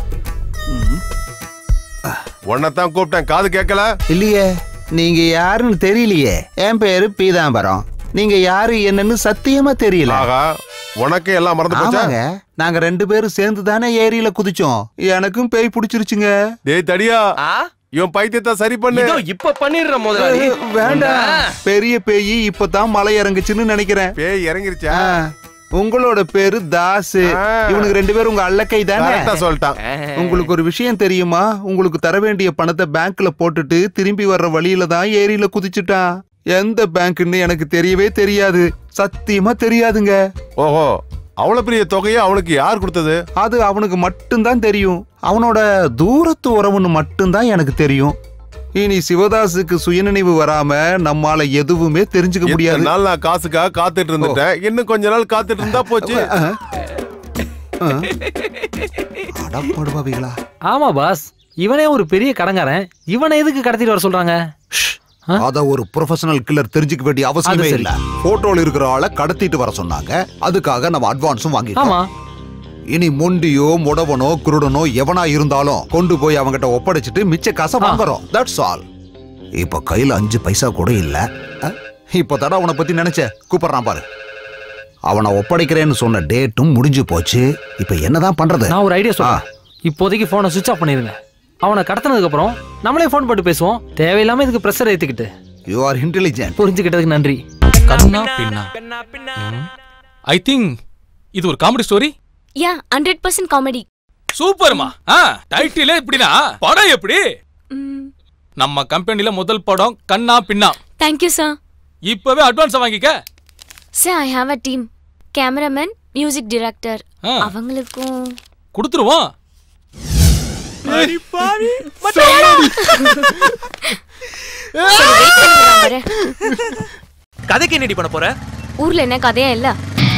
உன்னைத்தான் கூப்பிட்டேன் காது கேட்கல இல்லையே நீங்க யாருன்னு தெரியலையே என் பேரு பீதாம்பரம் நீங்க யாரு என்னன்னு சத்தியமா தெரியல ஆகா உனக்கு எல்லாம் மறந்து போச்சா ஆமாங்க நாங்க ரெண்டு பேரும் சேர்ந்து தானே ஏரியில குதிச்சோம் எனக்கும் பேய் பிடிச்சிருச்சுங்க டேய் தடியா இவன் பைத்தியத்தை சரி பண்ணு இதோ இப்ப பண்ணிடுற முதலாளி அஹ், வேண்டாம் பெரிய பேய் இப்பதான் மலை இறங்குச்சுன்னு நினைக்கிறேன் பேய் இறங்கிருச்சா ஆ, உங்களோட பேரு தாசு இவனுக்கு ரெண்டு பேரும் உங்க அல்லக்கை கரெக்டா தானே சொல்லிட்டான் உங்களுக்கு ஒரு விஷயம் தெரியுமா உங்களுக்கு தர வேண்டிய பணத்தை பேங்க்ல போட்டுட்டு திரும்பி வர்ற வழியில தான் ஏரியில குதிச்சுட்டான் எந்த பேங்க்னு எனக்கு தெரியவே தெரியாது சத்தியமா தெரியாதுங்க ஓஹோ அவ்வளவு பெரிய தொகையை அவனுக்கு யார் கொடுத்தது அது அவனுக்கு மட்டும்தான் தெரியும் அவனோட தூரத்து உறவுன்னு மட்டும்தான் எனக்கு தெரியும் இனி சிவதாஸுக்கு சுயநினைவு வராம நம்மால எதுவுமே தெரிஞ்சுக்க இத்தனை முடியாது நாள் நான் காசுக்காக காத்துட்டு இருந்துட்டேன் இன்னும் கொஞ்ச நாள் காத்துட்டு இருந்தா போச்சு அடப்படுவாவிகளா ஆமா பாஸ் இவனே ஒரு பெரிய கடங்காரன் இவனை எதுக்கு கடத்திட்டு வர சொல்றாங்க அத ஒரு ப்ரொஃபஷனல் கில்லர் தெரிஞ்சுக்க வேண்டிய அவசியமே அது சரி. இல்ல போட்டோல இருக்கிற ஆளை கடத்திட்டு வர சொன்னாங்க அதுக்காக நம்ம அட்வான்ஸும் ஆமா வாங்கிட்டோம் இனி மொண்டியோ முடவனோ குருடனோ எவனா இருந்தாலும் கொண்டு போய் அவங்கிட்ட ஒப்படைச்சிட்டு மிச்ச காசை வாங்குறோம் தட்ஸ் ஆல் இப்ப கையில அஞ்சு பைசா கூட இல்ல அஹ், இப்ப தடவை அவனை பத்தி நினைச்ச கூப்பிடுறான் பாரு அவனை ஒப்படைக்கிறேன்னு சொன்ன டேட்டும் முடிஞ்சு போச்சு இப்ப என்னதான் பண்றது நான் ஒரு ஐடியா சொல்றேன் இப்போதைக்கு போனை சுவிட்ச் ஆஃப் பண்ணிருங்க அவனை கடத்தினதுக்கு அப்புறம் நம்மளே ஃபோன் போட்டு பேசுவோம் தேவையில்லாம இதுக்கு ப்ரெஷர் ஏத்துக்கிட்டு யூ ஆர் இன்டெலிஜென்ட் புரிஞ்சுக்கிட்டதுக்கு நன்றி கண்ணா பின்னா ஐ திங்க் இது ஒரு comedy story yeah hundred percent comedy சூப்பர்மா ஆ டைட்டிலே இப்படினா படம் எப்படி நம்ம கம்பெனில முதல் படம் கண்ணா பின்னா தேங்க்யூ சார் இப்பவே அட்வான்ஸ் வாங்கிக்க sir I have a team cameraman music director ஆ. அவங்களுக்கும் கொடுத்துருவோம் சரி, wait பண்ணுங்க, நான் வரேன். கதைக்கு என்னடி பண்ண போற ஊர்ல என்ன கதையா இல்ல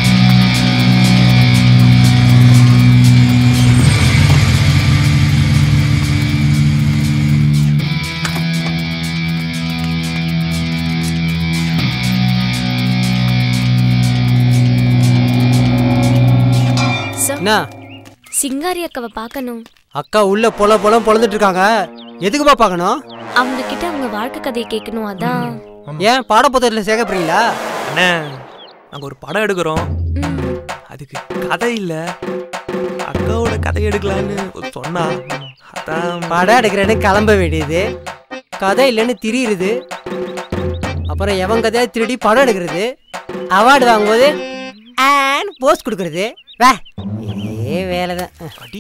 சார், என்ன சிங்காரி அக்காவை பார்க்கணும் அக்கா உள்ள பொல பொலம் பொழந்துட்டு இருக்காங்க எதுக்குப்பா பார்க்கணும் அவங்க கிட்ட அவங்க வாழ்க்கை கதையை கேட்கணும் அதான் ஏன் பாடப்புத்தகத்தில் சேர்க்க போறீங்களா அண்ணே நாங்க ஒரு படம் எடுக்கிறோம் அதுக்கு கதை இல்ல அக்காவோட கதை எடுக்கலான்னு சொன்னா அதான் படம் எடுக்கிறேன்னு கிளம்ப வேண்டியது கதை இல்லைன்னு திரியுது அப்புறம் எவன் கதையா திருடி படம் எடுக்கிறது அவார்டு வாங்கும்போது ஆன் போஸ்ட் கொடுக்கறது வே ஏ வேலை தான்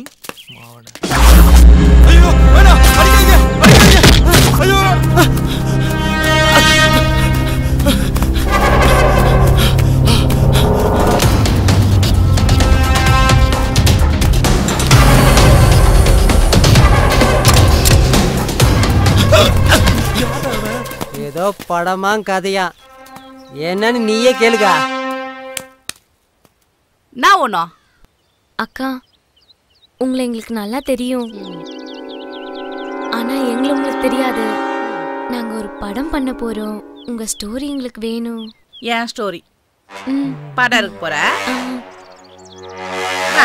ஏதோ படமா கதையா என்னன்னு நீயே கேளுக்கா நான் ஒண்ணா அக்கா உங்களை எங்களுக்கு நல்லா தெரியும் ஆனா எங்களை உங்களுக்கு தெரியாது நாங்க ஒரு படம் பண்ண போறோம் உங்க ஸ்டோரி எங்களுக்கு வேணும் என் ஸ்டோரி ம் படம் இருக்கு போற வா.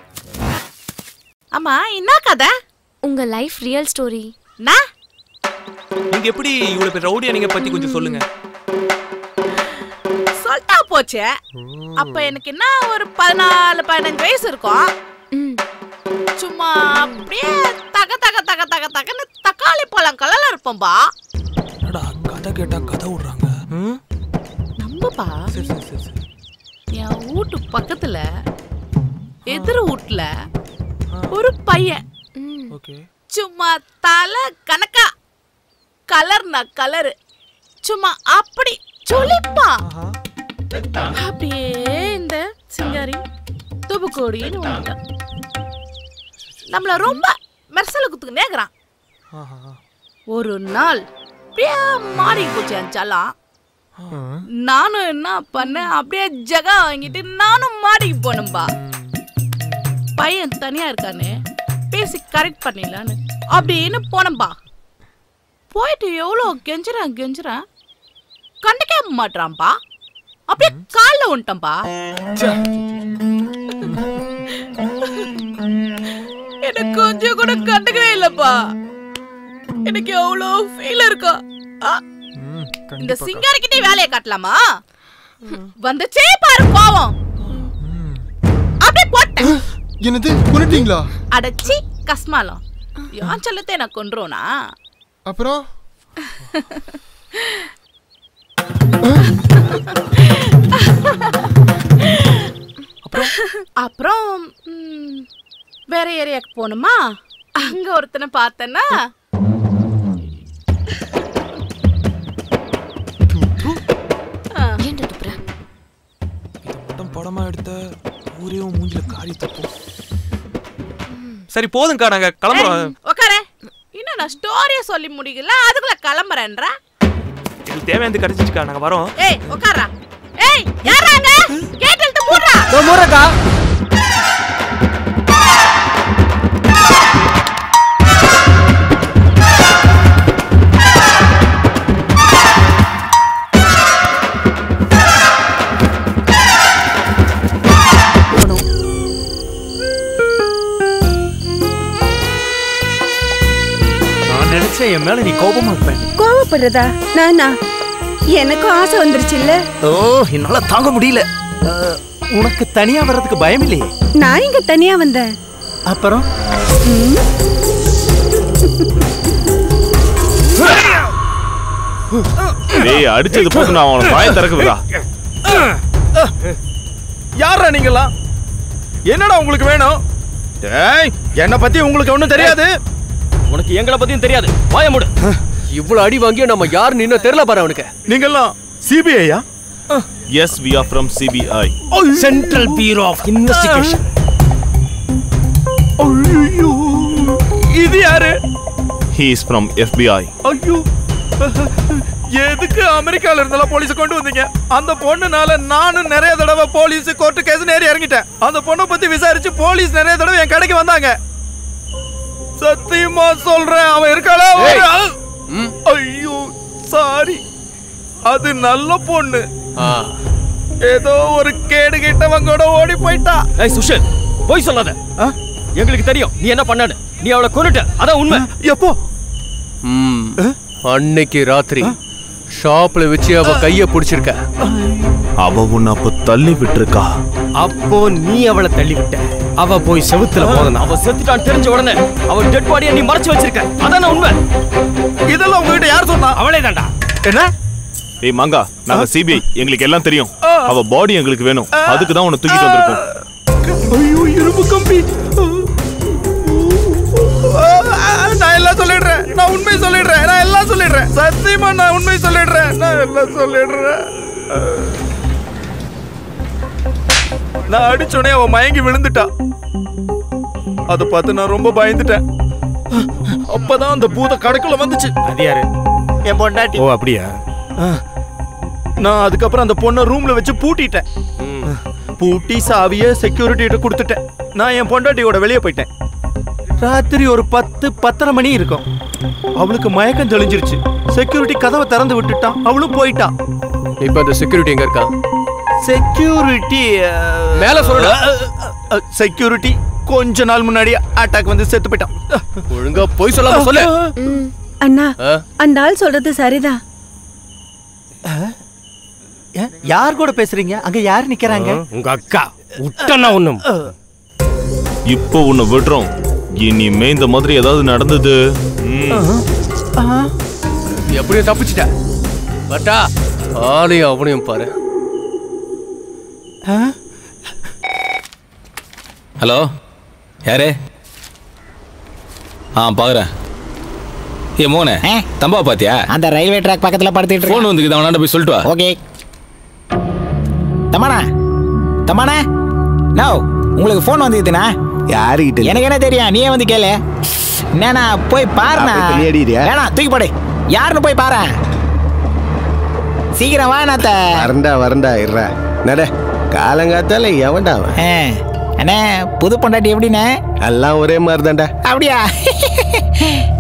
ஆமா என்ன கதை உங்க லைஃப் ரியல் ஸ்டோரி நான் நீங்க எப்படி இவ்வளவு பேர் ரவுடியா நீங்க பத்தி கொஞ்சம் சொல்லுங்க சொல்லிட்டா போச்சு அப்ப எனக்கு என்ன ஒரு பதினாலு பதினஞ்சு வயசு இருக்கும் சும்மா அப்படியே தக தக தக தக தகன்னு தக்காளி பழம் கலர்ல இருப்போம்பா கதை கேட்டா கதை விடுறாங்க நம்புப்பா என் வீட்டு பக்கத்துல எதிர் வீட்டுல ஒரு பையன் சும்மா தலை கணக்கா கலர்னா கலரு சும்மா அப்படி சுளிப்பா அப்படியே இந்த சிங்காரி துபுக்கோடின்னு ஒண்ணுங்க நம்மள ரொம்ப மெர்சல குத்துக்கு நேக்குறான் ஒரு நாள் அப்படியே மாறி போச்சு என் சலாம் நானும் என்ன பண்ணேன் அப்படியே ஜகா வாங்கிட்டு நானும் மாடிக்கு போனேன்பா பையன் தனியா இருக்கானே பேசி கரெக்ட் பண்ணிடலான்னு அப்படின்னு போனேன்பா போயிட்டு எவ்வளோ கெஞ்சுறான் கெஞ்சுறான் கண்டுக்கே மாட்றான்பா அப்படியே காலில் உன்ட்டம்பா எனக்கு கொஞ்சம் கூட கண்டுக்கவே இல்லப்பா எனக்கு எவ்வளோ ஃபீல் இருக்கும் ஆ, இந்த சிங்காரிக்கிட்டே வேலையை காட்டலாமா வந்துச்சே பாரு கோவம் அப்படியே போட்டேன் என்னது கொண்டுட்டீங்களா அடச்சி கஸ்மாலம் யான் செல்லத்தை நான் கொன்றுவனா அப்புறம் அப்புறம் ம், வேற ஏரியாக்கு போகணுமா அங்க ஒருத்தனை பார்த்தேன்னா ஏன்டா துப்புற மட்டும் படமா எடுத்த ஊரே உன் மூஞ்சில காரி தப்போம் சரி போதும்க்கா நாங்க கிளம்புறோம் உக்காரே இன்னும் நான் ஸ்டோரியை சொல்லி முடிக்கல அதுக்குள்ள கிளம்புறேன்றா இது தேவையானது கிடைச்சிச்சுக்கா நாங்க வரோம் ஏய் உக்காரா ஏய் யாராங்க கேட் இழுத்து மூடுறா மூறக்கா நான் நினைச்சேன் என் மேல நீ கோபமா இருப்பேன் கோவப்படுறதா நானா எனக்கும் ஆசை வந்துருச்சுல்ல ஓ என்னால தாங்க முடியல அஹ், உனக்கு தனியா வர்றதுக்கு பயம் இல்லையே நான் இங்க தனியா வந்தேன் அப்புறம் ம், டேய் அடிச்சது போது நான் அவன வாயை திறக்குதுடா யாரா நீங்களாம் என்னடா உங்களுக்கு வேணும் டேய் என்ன பத்தி உங்களுக்கு ஒண்ணும் தெரியாது உனக்கு எங்களை பத்தியும் தெரியாது வாய மூடு இவ்வளவு அடி வாங்கியும் நம்ம யார் நின்னு தெரியல பாரு அவனுக்கு நீங்கெல்லாம் சிபிஐயா yes we are from CBI central bureau of investigation ஐயோ இது யாரு ஹி இஸ் ஃப்ரம் எஃபிஐ ஐயோ எதுக்கு அமெரிக்கால இருந்தெல்லாம் போலீஸ் கொண்டு வந்தீங்க அந்த பொண்ணுனால நானும் நிறைய தடவை போலீஸ் கோர்ட்டு கேஸ் நேரி இறங்கிட்டேன் அந்த பொண்ணை பத்தி விசாரிச்சு போலீஸ் நிறைய தடவை என் கடைக்கு வந்தாங்க சத்தியமா சொல்றேன் அவன் இருக்காளா ஐயோ சாரி அது நல்ல பொண்ணு ஏதோ ஒரு கேடு கிட்டவங்க கூட ஓடி போயிட்டா ஏய் சுஷல் போய் சொல்லாத ஆ? எங்களுக்கு தெரியும் நீ என்ன பண்ணாடு நீ அவளை கொன்னுட்ட அதான் உண்மை எப்போ ம், அன்னைக்கு ராத்திரி ஷாப்ல வச்சு அவ கைய பிடிச்சிருக்க அவ உன்னை அப்ப தள்ளி விட்டுருக்கா அப்போ நீ அவளை தள்ளி விட்ட அவ போய் செவுத்துல மோதனா அவ செத்துட்டான் தெரிஞ்ச உடனே அவ டெட் பாடியை நீ மறைச்சு வச்சிருக்க அதான உண்மை இதெல்லாம் உங்ககிட்ட யார் சொன்னா அவளே தான்டா என்ன ஏய் மங்கா நாங்க சிபிஐ எங்களுக்கு எல்லாம் தெரியும் அவ பாடி எங்களுக்கு வேணும் அதுக்கு தான் உன்னை தூக்கிட்டு வந்திருக்கோம் ஐயோ இரும்பு கம்பி நான் எல்லாம் சொல்லிடுறேன் நான் உண்மை சொல்லிடுறேன் நான் எல்லாம் சொல்லிடுறேன் சத்தியமா நான் உண்மை சொல்லிடுறேன் நான் எல்லாம் சொல்லிடுறேன் நான் அடிச்சோடனே அவன் மயங்கி விழுந்துட்டா அதை பார்த்து நான் ரொம்ப பயந்துட்டேன் அப்பதான் அந்த பூத கடைக்குள்ள வந்துச்சு அது யாரு என் பொண்டாட்டி ஓ அப்படியா நான் அதுக்கப்புறம் அந்த பொண்ணை ரூம்ல வச்சு பூட்டிட்டேன் பூட்டி சாவிய செக்யூரிட்டிகிட்ட கொடுத்துட்டேன் நான் என் பொண்டாட்டியோட வெளியே போயிட்டேன் ராத்திரி ஒரு பத்து பத்தரை மணி இருக்கும் அவளுக்கு மயக்கம் தெளிஞ்சிருச்சு செக்யூரிட்டி கதவை திறந்து விட்டுட்டான் அவளும் போயிட்டான் இப்ப அந்த செக்யூரிட்டி எங்க இருக்கா செக்யூரிட்டி மேல சொல்லுடா. செக்யூரிட்டி கொஞ்ச நாள் முன்னாடி அட்டாக் வந்து செத்து போயிட்டான் ஒழுங்கா போய் சொல்லாம சொல்லு ம், அண்ணா ஆ? அந்த ஆள் சொல்றது சரிதான் யார் கூட பேசுறீங்க அங்க யார் நிக்கிறாங்க உங்க அக்கா விட்டனா ஒண்ணும் இப்போ உன்னை விடுறோம் இனிமே இந்த மாதிரி ஏதாவது நடந்தது ம், எப்படியும் தப்பிச்சிட்ட பட்டா ஆளையும் அவனையும் பாரு ஹலோ யாரு ஆ பாக்குறேன் ஏ மோனே தம்பா பாத்தியா அந்த ரயில்வே ட்ராக் பக்கத்துல படுத்துட்டு ஃபோன் வந்துக்குது அவனாண்ட போய் சொல்லிட்டு வா ஓகே தம்மாண்ணா தம்மாண்ணா நோ உங்களுக்கு ஃபோன் வந்துக்குதுண்ணா யாருகிட்ட எனக்கு என்ன தெரியும் நீயே வந்து கேளு என்னண்ணா போய் பாருண்ணா அப்ப பின்னாடியா? வேணாம் தூக்கி போடு யாருன்னு போய் பாரு சீக்கிரம் வா நாத்த வரண்டா வரண்டா இருடா நட காலங்காத்தால எவன்டா அவன் அண்ணே புது பொண்டாட்டி எப்படிண்ணே எல்லாம் ஒரே மாதிரி தான்டா அப்படியா